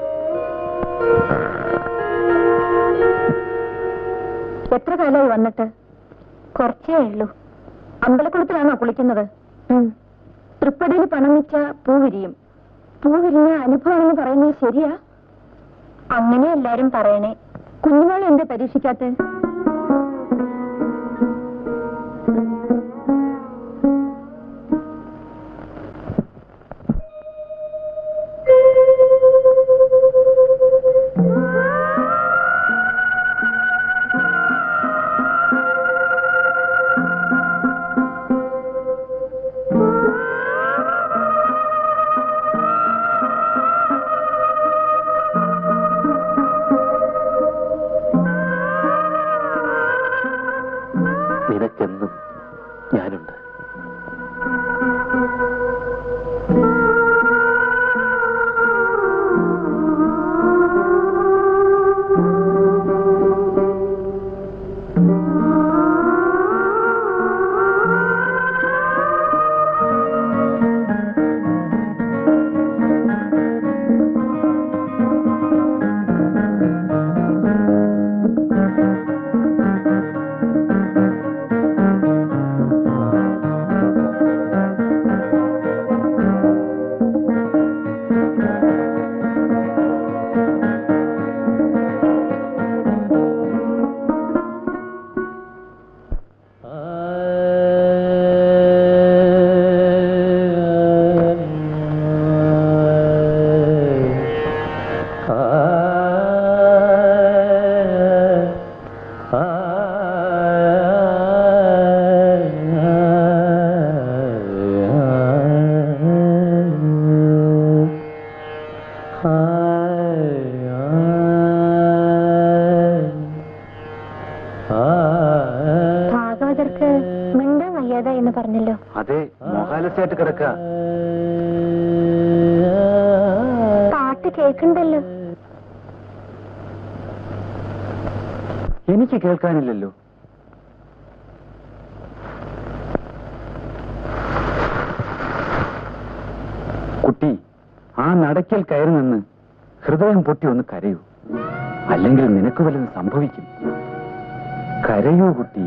C: എത്ര കാലമായി വന്നിട്ട് കുറച്ചേ ഉള്ളൂ അമ്പലക്കുളത്തിലാണോ കുളിക്കുന്നത് തൃപ്പടിയിൽ പണം വെച്ച പൂ വിരിയും പൂ വിരിഞ്ഞ അനുഭവമാണെന്ന് പറയുന്നത് ശരിയാ അങ്ങനെ എല്ലാരും പറയണേ കുഞ്ഞുങ്ങൾ എന്താ പരീക്ഷിക്കാത്ത
B: നിനക്കെന്നും ഞാനുണ്ട്
C: ഭാഗവതർക്ക് മിണ്ടാൻ വയ്യാതെ എന്ന് പറഞ്ഞല്ലോ
E: അതെ മോഹാലസ്യായിട്ട് കിടക്ക
C: പാട്ട് കേൾക്കണ്ടല്ലോ
E: എനിക്ക് കേൾക്കാനില്ലല്ലോ കുട്ടി ആ നടക്കൽ കയറി നിന്ന് ഹൃദയം പൊട്ടി ഒന്ന് കരയൂ അല്ലെങ്കിൽ നിനക്ക് വല്ലതും സംഭവിക്കും കരയൂ കുട്ടി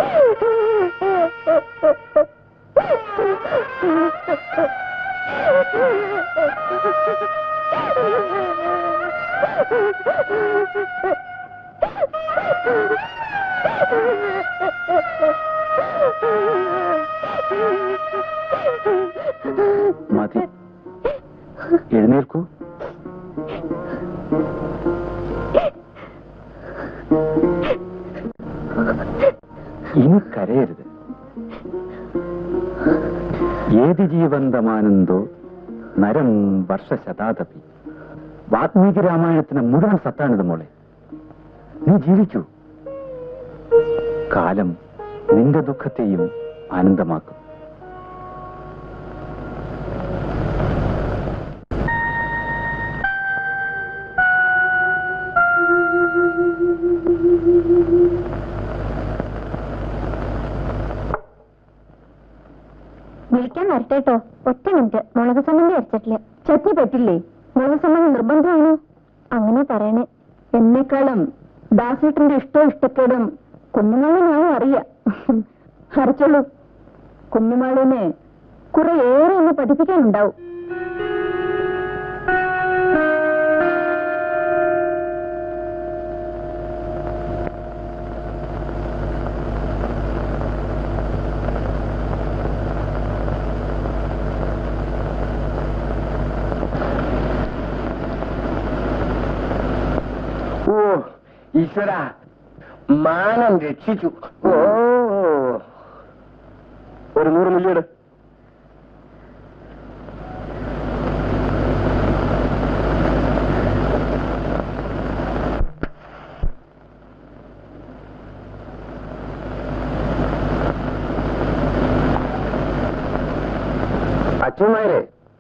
C: നന്ദി
E: മതി എഴുന്നേൽക്കൂ ഇനി കരയരുത് ഏതി ജീവന്തമാനന്ദോ നരം വർഷശതാതപി വാത്മീകി രാമായണത്തിന് മുഴുവൻ സത്താണിത് മോളെ നീ ജീവിക്കൂ കാലം നിന്റെ ദുഃഖത്തെയും ആനന്ദമാക്കും
C: വിളിക്കാൻ വരട്ടേട്ടോ ഒറ്റ മിനിറ്റ് മുളക് സംബന്ധി അരച്ചിട്ടില്ല ചട്നി പറ്റില്ലേ മുളക് സംബന്ധി നിർബന്ധമാണോ അങ്ങനെ പറയണേ എന്നെക്കാളും ദാസേട്ടന്റെ ഇഷ്ടവും ഇഷ്ടക്കേടും കുഞ്ഞുമാളിനാവും അറിയാം അരച്ചോളൂ കുഞ്ഞുമാളിനെ കുറെ ഏറെ ഒന്ന് പഠിപ്പിക്കാനുണ്ടാവും
D: ഓ ഈശ്വര മാനം രക്ഷിച്ചു ഓ ഒരു നൂറ് മില്ലിയുടെ അച്ഛന്മാരെ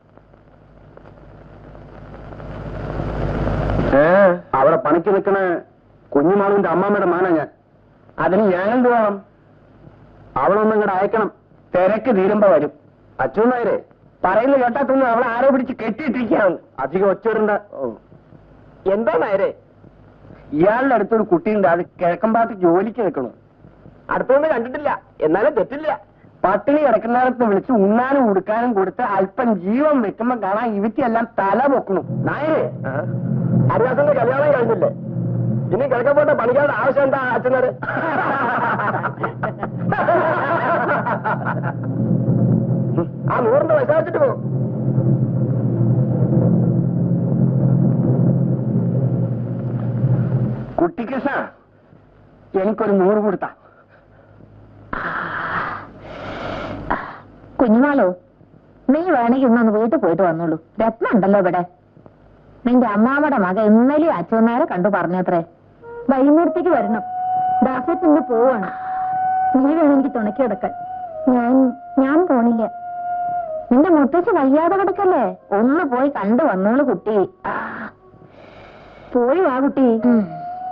D: ഏ അവിടെ പണിക്ക് നിൽക്കണ കുഞ്ഞുമാളുവിന്റെ അമ്മാമ്മയുടെ മാന ഞാൻ അതിന് ഞാനെന്ത് വേണം അവളൊന്നും ഇങ്ങോട്ട് അയക്കണം തിരക്ക് തീരുമ്പോ വരും അച്ഛനായരെ പറയുന്നത് കേട്ടാത്തൊന്നും അവളെ ആരോ പിടിച്ച് കെട്ടിയിട്ടിരിക്കുകയാണ് അധികം ഒച്ചയിടണ്ട എന്താ നേരെ ഇയാളുടെ അടുത്തൊരു കുട്ടിയുണ്ട് അത് കിഴക്കമ്പാട്ട് ജോലിക്ക് നിൽക്കണു അടുത്തൊന്നും കണ്ടിട്ടില്ല എന്നാലും തെറ്റില്ല പട്ടിണി കിടക്കുന്നിടത്ത് വിളിച്ച് ഉണ്ണാനും ഉടുക്കാനും കൊടുത്ത് അല്പം ജീവൻ വെക്കുമ്പോ കാണാൻ ഇവറ്റെല്ലാം തല പൊക്കണു നായരെ ഹരിദാസന്റെ കല്യാണം കഴിഞ്ഞില്ലേ ഇനി കിഴക്കപ്പോട്ടെ പണിക്കാരുടെ ആവശ്യം എന്താ അച്ഛനത് ആ നൂറിന്റെ പൈസ വെച്ചിട്ട് പോകും കുട്ടിക്കൃഷ്ണ എനിക്കൊരു നൂറ് കൊടുത്ത
A: കുഞ്ഞുമാളോ നീ വേണമെങ്കിൽ ഇന്നൊന്ന് വീട്ടിൽ പോയിട്ട് വന്നോളൂ രത്നം ഉണ്ടല്ലോ ഇവിടെ നിന്റെ അമ്മാമ്മയുടെ മക ഇന്നലെയും അച്ഛനാരെ കണ്ടു പറഞ്ഞത്രേ
C: വൈകുന്നേരത്തേക്ക് വരണം ദാസേട്ടൻ ഇന്ന് പോവാണ് നീ വേണം എനിക്ക് തുണക്കി കിടക്കാൻ ഞാൻ ഞാൻ പോണില്ല
A: നിന്റെ മുത്തച്ഛ വയ്യാതെ കിടക്കല്ലേ ഒന്ന് പോയി കണ്ടു വന്നോളൂ കുട്ടി ആ,
C: പോയി വാ കുട്ടി
A: ഉം.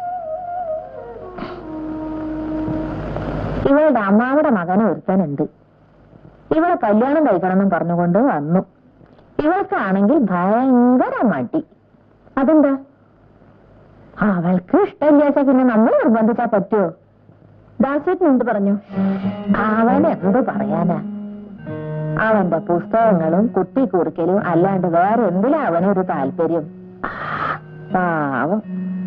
A: ഇവളുടെ അമ്മാവിടെ മകന് ഒരുത്തനുണ്ട് ഇവളെ കല്യാണം കഴിക്കണമെന്നും പറഞ്ഞുകൊണ്ട് വന്നു ഇവൾക്കാണെങ്കിൽ ഭയങ്കര മടി
C: അതെന്താ
A: അവൾക്ക് ഇഷ്ടമില്ലാച്ച പിന്നെ നമ്മൾ നിർബന്ധിച്ചാ പറ്റുമോ
C: ദാസേട്ടൻ എന്ത് പറഞ്ഞു
A: അവൻ എന്ത് പറയാനാ അവന്റെ പുസ്തകങ്ങളും കുട്ടി കുറിക്കലും അല്ലാണ്ട് വേറെ എന്തിലാ അവനൊരു താല്പര്യം പാവം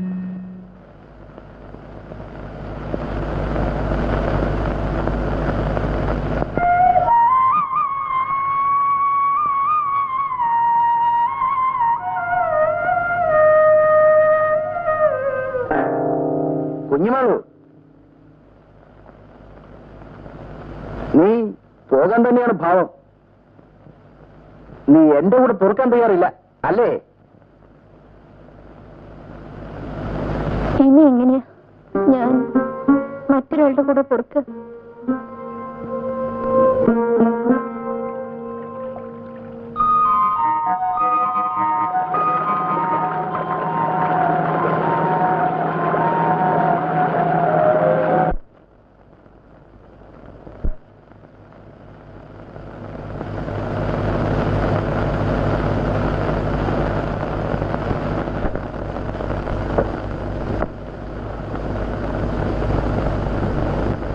D: കുഞ്ഞുമാളു നീ പോകാൻ തന്നെയാണ് ഭാവം നീ എന്റെ കൂടെ പൊറുക്കാൻ തയ്യാറില്ല അല്ലേ
C: ഇനി എങ്ങനെയാ ഞാൻ മറ്റൊരാളുടെ കൂടെ പൊറുക്ക്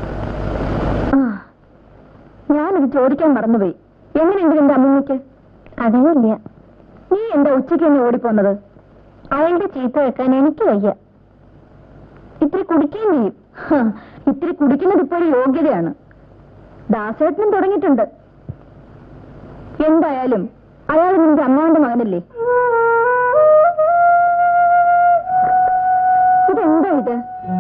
C: ആ ഞാനിത് ചോദിക്കാൻ മറന്നുപോയി എങ്ങനെയുണ്ട് എന്റെ അമ്മൂമ്മയ്ക്ക് അതിനില്ല നീ എന്താ ഉച്ചയ്ക്ക് ഒന്ന് ഓടിപ്പോന്നത് അയാളുടെ ചീത്ത വെക്കാൻ എനിക്ക് വയ്യ ഇത്തിരി കുടിക്കുകയും ചെയ്യും ഹ, ഇത്തിരി കുടിക്കുന്നത് ഇപ്പോൾ ഒരു യോഗ്യതയാണ് ദാസേട്ടനും തുടങ്ങിയിട്ടുണ്ട് എന്തായാലും അയാൾ നിന്റെ അമ്മാവന്റെ മകനല്ലേ ഇതെന്താ ഇത്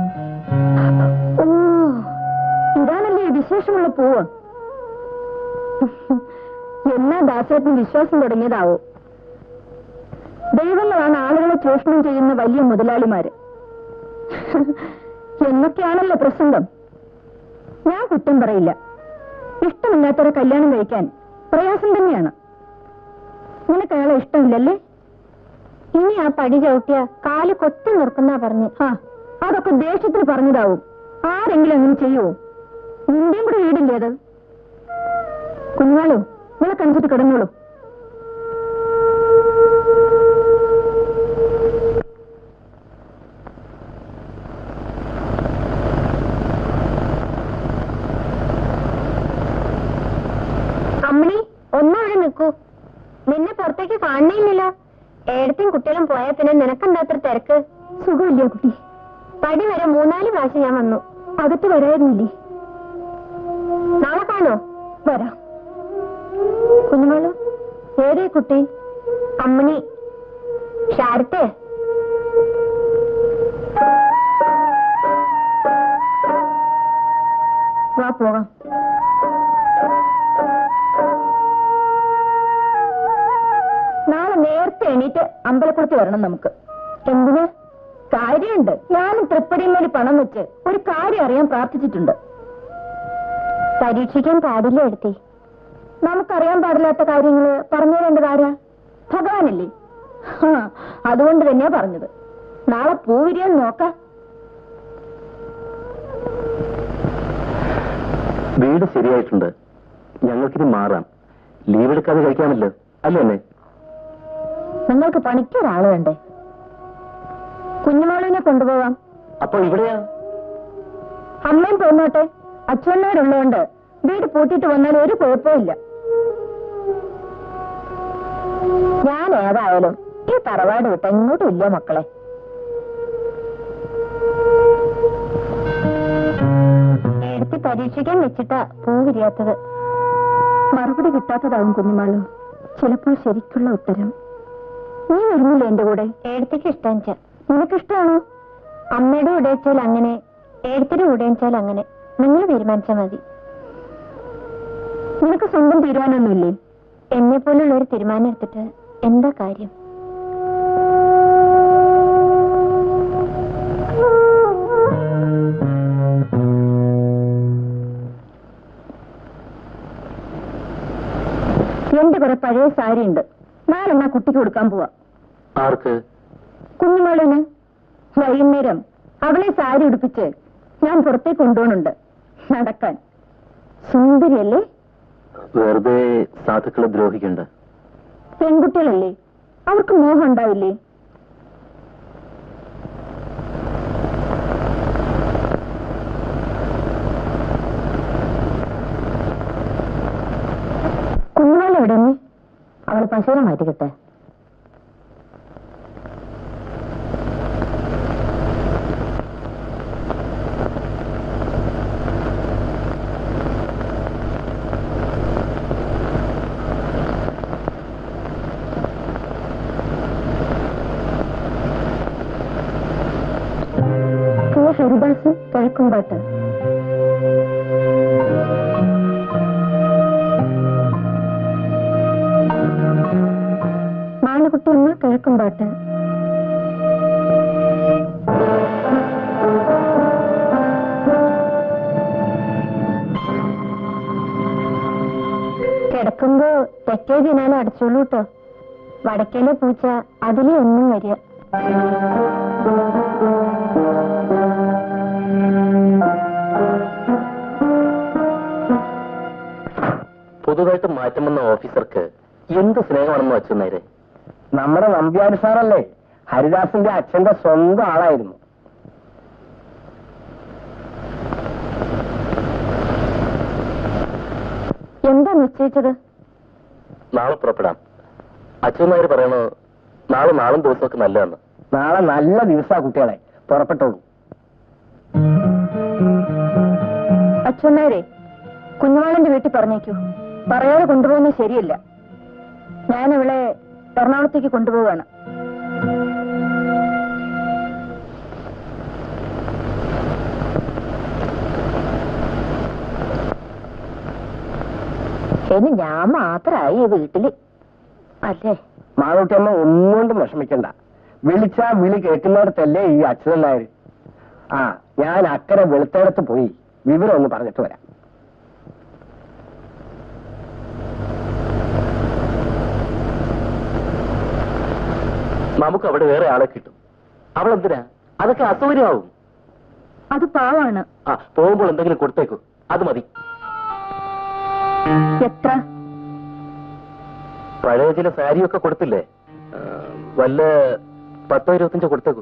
C: ഓ ഇതാണല്ലേ ഈ വിശേഷമുള്ള പൂവ് എന്നാ ദാസേട്ടന് വിശ്വാസം തുടങ്ങിയതാവോ ദൈവങ്ങളാണ് ആളുകളെ ചൂഷണം ചെയ്യുന്ന വലിയ മുതലാളിമാര് എന്നൊക്കെയാണല്ലോ പ്രസംഗം ഞാൻ കുറ്റം പറയില്ല ഇഷ്ടമില്ലാത്തവരെ കല്യാണം കഴിക്കാൻ പ്രയാസം തന്നെയാണ് നിനക്ക് അയാളെ ഇഷ്ടമില്ലല്ലേ ഇനി ആ പടി ചവിട്ടിയ കാല് കൊത്തി നിർക്കുന്ന പറഞ്ഞു ആ അതൊക്കെ ദേഷ്യത്തിന് പറഞ്ഞതാവും ആരെങ്കിലും അങ്ങനെ ചെയ്യുവോ നിന്റെയും കൂടെ വീടില്ലേ അത് കുഞ്ഞാളോ നിങ്ങളെ കഞ്ചിട്ട് കിടന്നോളൂ അമ്മണി ഒന്നവിടെ നിൽക്കൂ നിന്നെ പുറത്തേക്ക് കാണണേയില്ലല്ലോ ഏടത്തും കുട്ടികളും പോയാൽ പിന്നെ നിനക്കെന്താ അത്ര തിരക്ക് സുഖമില്ല കുട്ടി പടി വരെ മൂന്നാല് പ്രാവശ്യം ഞാൻ വന്നു അകത്ത് വരായിരുന്നില്ലേ നാളെ കാണോ വരാം കുഞ്ഞുമോള് ഏതേ കുട്ടി അമ്മണി ഷാരത്തെ വാ പോകാം നാളെ നേരത്തെ എണീറ്റ് അമ്പലക്കുളത്ത് വരണം നമുക്ക് എന്തിന് കാര്യമുണ്ട് ഞാനും തൃപ്പടിമേൽ പണം വെച്ച് ഒരു കാര്യം അറിയാൻ പ്രാർത്ഥിച്ചിട്ടുണ്ട് പരീക്ഷിക്കാൻ പാടില്ല എടുത്തി നമുക്കറിയാൻ പാടില്ലാത്ത കാര്യങ്ങള് പറഞ്ഞു തരേണ്ടത് ആരാ ഭഗവാനല്ലേ ഹാ, അതുകൊണ്ട് തന്നെയാ പറഞ്ഞത് നാളെ പൂവിരിയാൻ നോക്കാം
B: വീട് ശരിയായിട്ടുണ്ട് ഞങ്ങൾക്കിനി മാറാം ലീവ് എടുക്കാതെ കഴിക്കാമല്ലോ അല്ലേ അമ്മേ
C: നിങ്ങൾക്ക് പണിക്കൊരാള് വേണ്ടേ കുഞ്ഞുമോളിനെ കൊണ്ടുപോവാം
B: അപ്പൊ ഇവിടെയാ
C: അമ്മയും പോന്നോട്ടെ അച്ഛനോടുള്ളതുകൊണ്ട് വീട് പൂട്ടിയിട്ട് വന്നാൽ ഒരു കുഴപ്പമില്ല ഞാൻ ഏതായാലും ഈ തറവാട് വിട്ട് എങ്ങോട്ടും ഇല്ല മക്കളെ എടുത്ത് പരീക്ഷിക്കാൻ വെച്ചിട്ടാ പൂ വിരിയാത്തത് മറുപടി കിട്ടാത്തതാവും കുഞ്ഞുമാളു ചിലപ്പോൾ ശരിക്കുള്ള ഉത്തരം നീ വരുന്നില്ല എന്റെ കൂടെ ഏടത്തേക്ക് ഇഷ്ടം നിനക്കിഷ്ടമാണോ അമ്മയുടെ കൂടെ വെച്ചാൽ അങ്ങനെ ഏടത്തിന്റെ കൂടെ വെച്ചാൽ അങ്ങനെ നിങ്ങൾ തീരുമാനിച്ചാൽ മതി നിനക്ക് സ്വന്തം തീരുമാനമൊന്നുമില്ലേ എന്നെ പോലുള്ള ഒരു തീരുമാനം എടുത്തിട്ട് എന്താ കാര്യം എന്റെ കുറെ പഴയ സാരി ഉണ്ട് നാലെണ്ണ കുട്ടിക്ക് കൊടുക്കാൻ പോവാ
B: ആർക്ക്
C: കുഞ്ഞുമോളിന് വൈകുന്നേരം അവളെ സാരി ഉടുപ്പിച്ച് ഞാൻ പുറത്തേക്ക് കൊണ്ടുപോകുന്നുണ്ട് നടക്കാൻ സുന്ദരിയല്ലേ
B: വെറുതെ സാധുക്കളെ ദ്രോഹിക്കണ്ട
C: പെൺകുട്ടികളല്ലേ അവർക്ക് മോഹം ഉണ്ടാവില്ലേ കുഞ്ഞുമോൾ എവിടെ നീ അവൾ പശുവിനെ മാറ്റിക്കിട്ടെ കെ ഹരിദാസ് കിഴക്കുംപാട്ട് മാളകുട്ടി അമ്മ കിഴക്കുംപാട്ട് കിടക്കുമ്പോ തെക്കേ ജനാല അടച്ചോളൂ കേട്ടോ വടക്കേലെ പൂച്ച അതിലെ ഒന്നും വരിക
B: പുതുതായിട്ട് മാറ്റം വന്ന ഓഫീസർക്ക് എന്ത് സ്നേഹമാണെന്ന് വെച്ചു നേരെ
D: നമ്മുടെ നമ്പ്യാർ സാറല്ലേ ഹരിദാസിന്റെ അച്ഛന്റെ സ്വന്തം ആളായിരുന്നു
C: എന്താ നിശ്ചയിച്ചത്
B: നാളെ പുറപ്പെടാം അച്ഛന്മാര് പറയണോ നാളെ നാളും ദിവസമൊക്കെ നല്ലതാണ്
D: നാളെ നല്ല ദിവസാ കുട്ടികളെ പുറപ്പെട്ടോളൂ
C: അച്ഛന്മാരെ കുഞ്ഞുവാളന്റെ വീട്ടിൽ പറഞ്ഞേക്കൂ പറയാതെ കൊണ്ടുപോകുന്നത് ശരിയല്ല ഞാൻ അവളെ എറണാകുളത്തേക്ക് കൊണ്ടുപോവുകയാണ്
A: ഇനി ഞാൻ മാത്രമായി ഈ വീട്ടില് അല്ലേ
D: മാളൂട്ടിയമ്മ ഒന്നുകൊണ്ടും വിഷമിക്കണ്ട വിളിച്ചാ വിളി കേൾക്കുന്നിടത്തല്ലേ ഈ അച്ഛൻ നായർ ആ ഞാൻ അക്കരെ വെളുത്തേടത്ത് പോയി വിവരം ഒന്ന് പറഞ്ഞിട്ട് വരാം
B: നമുക്ക് അവിടെ വേറെ ആളെ കിട്ടും അവളെന്തിനാ അതൊക്കെ അസൗകര്യമാവും
C: അത് പാവാണ്
B: ആ പോകുമ്പോൾ എന്തെങ്കിലും കൊടുത്തേക്കൂ അത് മതി
C: എത്ര
B: പഴയ ചില സാരിയൊക്കെ കൊടുത്തില്ലേ ആ, വല്ല പത്തോ ഇരുപത്തഞ്ചോ കൊടുത്തേക്കൂ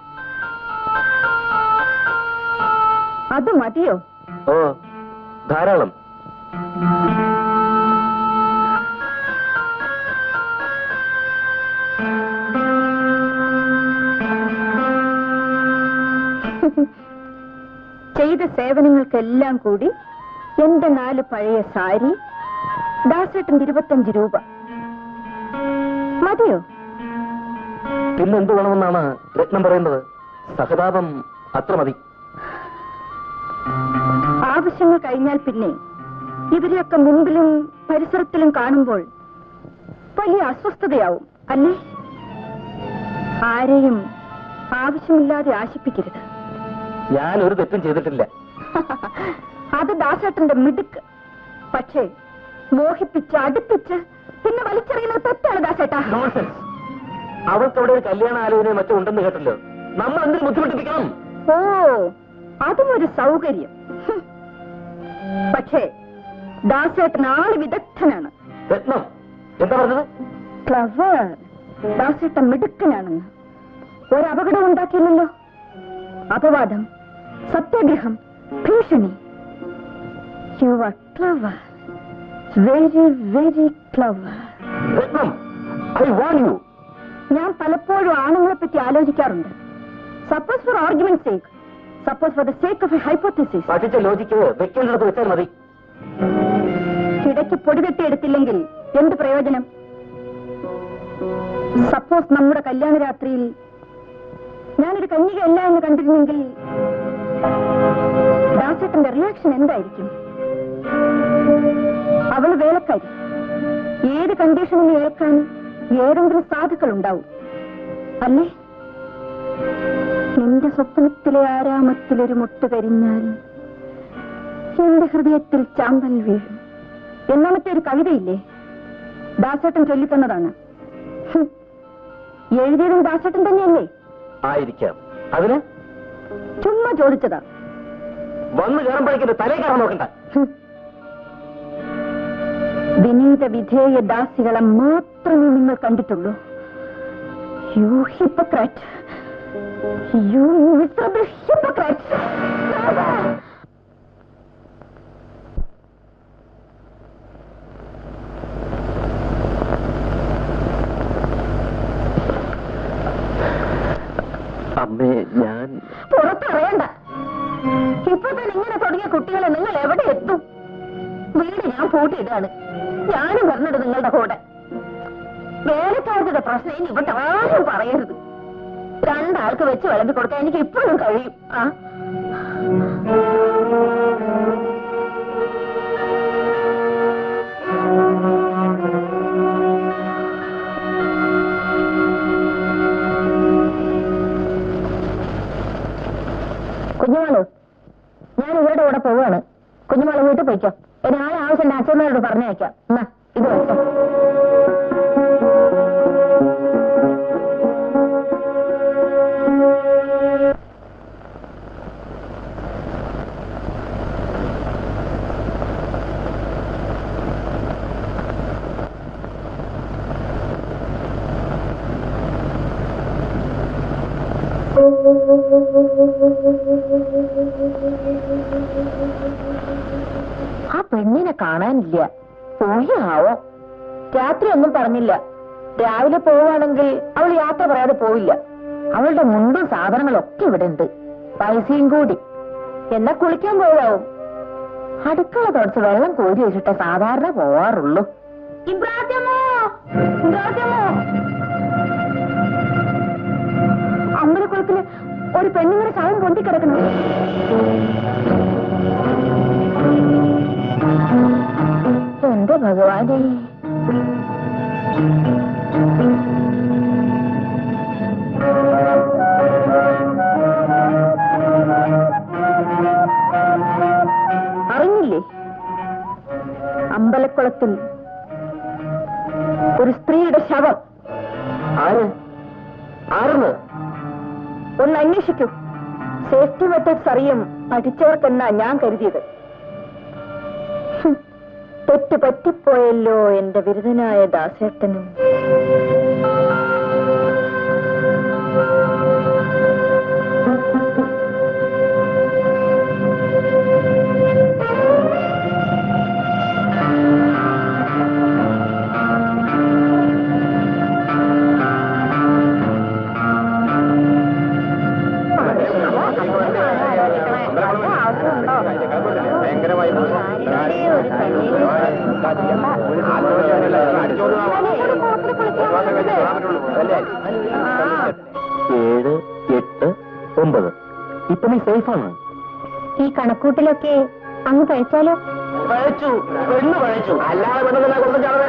C: അത് മതിയോ
B: ഓ ധാരാളം
C: ചെയ്ത സേവനങ്ങൾക്കെല്ലാം കൂടി എന്റെ നാല് പഴയ സാരി ദാസേട്ടന്റെ ഇരുപത്തഞ്ച് രൂപ മതിയോ
B: പിന്നെ എന്ത് വേണമെന്നാണ് രത്നം പറയുന്നത് സഹതാപം അത്ര മതി
C: ആവശ്യങ്ങൾ കഴിഞ്ഞാൽ പിന്നെ ഇവരെയൊക്കെ മുമ്പിലും പരിസരത്തിലും കാണുമ്പോൾ വലിയ അസ്വസ്ഥതയാവും അല്ലേ ആരെയും ആവശ്യമില്ലാതെ ആശിപ്പിക്കരുത്
B: ഞാൻ ഒരു തെറ്റും ചെയ്തിട്ടില്ല
C: അത് ദാസേട്ടന്റെ മിടുക്ക് പക്ഷേ മോഹിപ്പിച്ച് അടുപ്പിച്ച് പിന്നെ വലിച്ചെറിയുന്നത് തെറ്റാണ് ദാസേട്ടാ
B: Nonsense. അവൾക്ക് അവിടെ ഒരു കല്യാണ ആലോചനയോ മറ്റോ ഉണ്ടെന്ന് കേട്ടല്ലോ നമ്മൾ എന്തിനു ബുദ്ധിമുട്ടിപ്പിക്കണം
C: ഓ അതും ഒരു സൗകര്യം ഹും. പക്ഷേ ദാസേട്ടൻ ആള് വിദഗ്ധനാണ്
B: രത്നം എന്താ പറഞ്ഞത്
C: ക്ലവർ ദാസേട്ടൻ മിടുക്കനാണെന്ന് ഒരപകടം ഉണ്ടാക്കിയില്ലല്ലോ അപവാദം സത്യാഗ്രഹം ഭീഷണി you are clever very very clever
B: Ratnam I want you
C: ഞാൻ പലപ്പോഴും ആണുങ്ങളെ പറ്റി ആലോചിക്കാറുണ്ട് suppose for argument sake suppose for the sake of a hypothesis
B: പഠിച്ച ലോജിക്ക് വെക്കേണ്ടിടത്ത് വെച്ചാൽ മതി
C: ഇടയ്ക്ക് പൊടിതെട്ടി എടുത്തില്ലെങ്കിൽ എന്ത് പ്രയോജനം സപ്പോസ് നമ്മുടെ കല്യാണ രാത്രിയിൽ ഞാനൊരു കന്യകയല്ല എന്ന് കണ്ടിരുന്നെങ്കിൽ ദാസേട്ടന്റെ റിയാക്ഷൻ എന്തായിരിക്കും അവള് വേലക്കാരി ഏത് കണ്ടീഷനിൽ ഏൽക്കാൻ ഏതെങ്കിലും സാധുക്കൾ ഉണ്ടാവും അല്ലേ നിന്റെ സ്വപ്നത്തിലെ ആരാമത്തിലൊരു മുട്ട് കരിഞ്ഞാൽ എന്റെ ഹൃദയത്തിൽ ചാമ്പൽ വീഴും എന്നാമത്തെ ഒരു കവിതയില്ലേ ദാസേട്ടൻ ചൊല്ലിത്തന്നതാണ് ഹും. എഴുതിയതും ദാസേട്ടൻ തന്നെയല്ലേ
B: ആയിരിക്കാം അതിന്
C: ചുമ്മാ ചോദിച്ചതാ
B: വന്നു കയറുമ്പോഴേക്കും തലേ കയറാൻ നോക്കണ്ട
C: ഹും. വിനീത വിധേയ ദാസികളെ മാത്രമേ നിങ്ങൾ കണ്ടിട്ടുള്ളൂ you hypocrite you miserable hypocrite
B: അമ്മേ ഞാൻ
A: പുറത്തറിയണ്ട ഇപ്പൊ തന്നെ ഇങ്ങനെ തുടങ്ങിയ കുട്ടികളെ നിങ്ങൾ എവിടെ എത്തും വീട് ഞാൻ പൂട്ടിയിടാണ് ഞാനും പറഞ്ഞിട്ട് നിങ്ങളുടെ കൂടെ വേലക്കാരുടെ പ്രശ്നം ഇനി ഇവിടെ ആരും പറയരുത് രണ്ടാൾക്ക് വെച്ച് വിളമ്പി കൊടുക്കാൻ എനിക്ക് ഇപ്പോഴും കഴിയും ആ കുഞ്ഞുമാളു ഞാൻ ഇവരുടെ കൂടെ പോവാണ് കുഞ്ഞുമാള് വീട്ടിൽ പോയിക്കോ ഇനി ആരെ ആവശ്യമുണ്ട് അച്ഛനോട് പറഞ്ഞയക്കാം എന്നാ ഇത് വെച്ചോ ആ പെണ്ണിനെ കാണാനില്ല പോയി ആവോ രാത്രി ഒന്നും പറഞ്ഞില്ല രാവിലെ പോവുകയാണെങ്കിൽ അവൾ യാത്ര പറയാതെ പോവില്ല അവളുടെ മുണ്ടും സാധനങ്ങളും ഒക്കെ ഇവിടെ ഉണ്ട് പൈസയും കൂടി എന്നാ കുളിക്കാൻ പോവാവും അടുക്കള തുടച്ച് വെള്ളം കോരി വെച്ചിട്ട് സാധാരണ പോവാറുള്ളൂ ഇബ്രാഹിമോ ഇബ്രാഹിമോ
C: അമ്പലക്കുളത്തില് ഒരു പെണ്ണുങ്ങളുടെ ശവം പൊന്തിക്കിടക്കുന്നു
A: എന്റെ ഭഗവാനെ അറിഞ്ഞില്ലേ അമ്പലക്കുളത്തിൽ ഒരു സ്ത്രീയുടെ ശവം
B: ആര് ആരെന്ന്
A: ഒന്ന് അന്വേഷിക്കൂ സേഫ്റ്റി മെത്തേഡ്സ് അറിയും പഠിച്ചവർക്കെന്നാ ഞാൻ കരുതിയത് ഹും, തെറ്റ് പറ്റിപ്പോയല്ലോ എന്റെ ബിരുദനായ ദാസേട്ടനും
B: ഏഴ് എട്ട് ഒമ്പത് ഇപ്പൊ നീ സേഫാണ്
C: ഈ കണക്കൂട്ടിലൊക്കെ അങ്ങ് പഴിച്ചാലോ
B: പഴച്ചു പെണ്ണ് പഴച്ചു അല്ലാതെ പെണ്ണെന്നാ കൊണ്ടു ചാടേ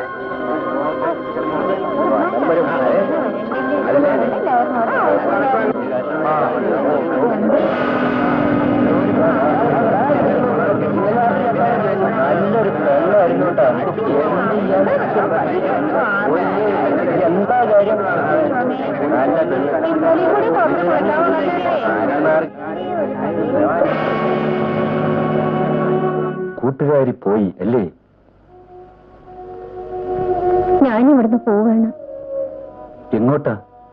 B: നല്ലൊരു പെണ്ണായിരുന്നു എന്താ കാര്യം നല്ല കൂട്ടുകാരി പോയി അല്ലേ
C: ഞാനിവിടുന്ന് പോവാണ്
B: എങ്ങോട്ടാ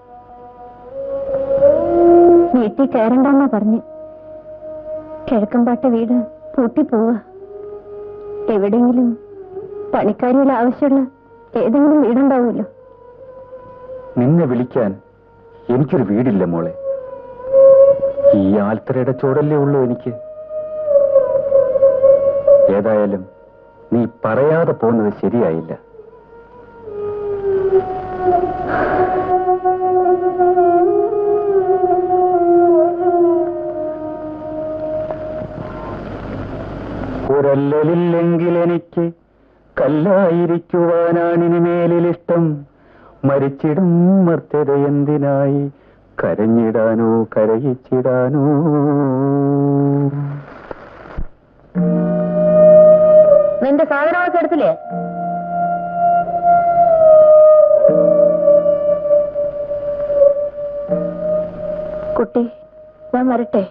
C: വീട്ടിൽ കയറണ്ടെന്നാ പറഞ്ഞ് കിഴക്കമ്പാട്ട വീട് പൂട്ടിപ്പോവാ എവിടെങ്കിലും പണിക്കാരികൾ ആവശ്യമുള്ള ഏതെങ്കിലും വീടുണ്ടാവുമല്ലോ
E: നിന്നെ വിളിക്കാൻ എനിക്കൊരു വീടില്ല മോളെ ഈ ആൽത്തറയുടെ ചോടല്ലേ ഉള്ളൂ എനിക്ക് ഏതായാലും നീ പറയാതെ പോകുന്നത് ശരിയായില്ല കുരല്ലില്ലെങ്കിൽ എനിക്ക് കല്ലായിരിക്കുവാനാണിനി മേലിലിഷ്ടം മരിച്ചിടും മർത്യത എന്തിനായി കരഞ്ഞിടാനോ കരയിച്ചിടാനോ
A: നിന്റെ സാധനങ്ങളൊക്കെ എടുത്തില്ലേ കുട്ടി ഞാൻ വരട്ടെ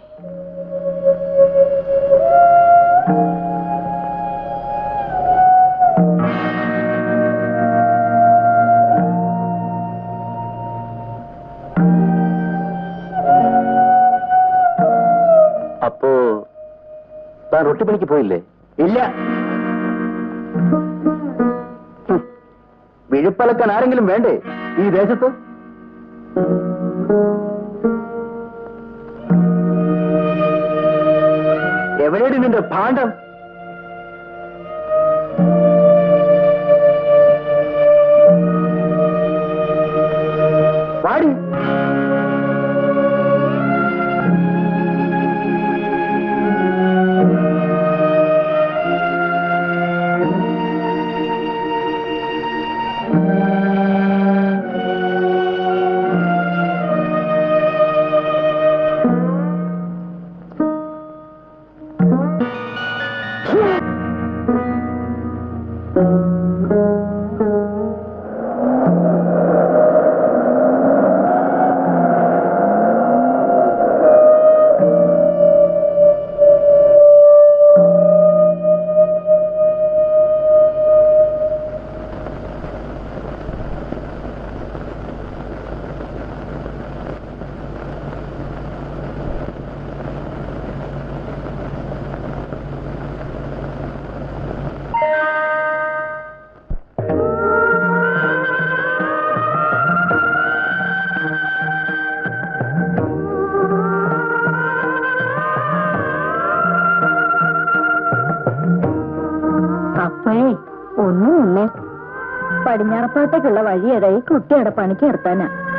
B: അപ്പോ താൻ റൊട്ടിപ്പണിക്ക് പോയില്ലേ ഇല്ല വിഴുപ്പലക്കാൻ ആരെങ്കിലും വേണ്ടേ ഈ ദേശത്ത് എവിടെയാണ് നിന്റെ ഭാണ്ഡം വാടി
A: പടിഞ്ഞാറപ്പാട്ടേക്കുള്ള വഴി ഏതായി കുട്ടിയുടെ പണിക്ക് നിർത്താനാ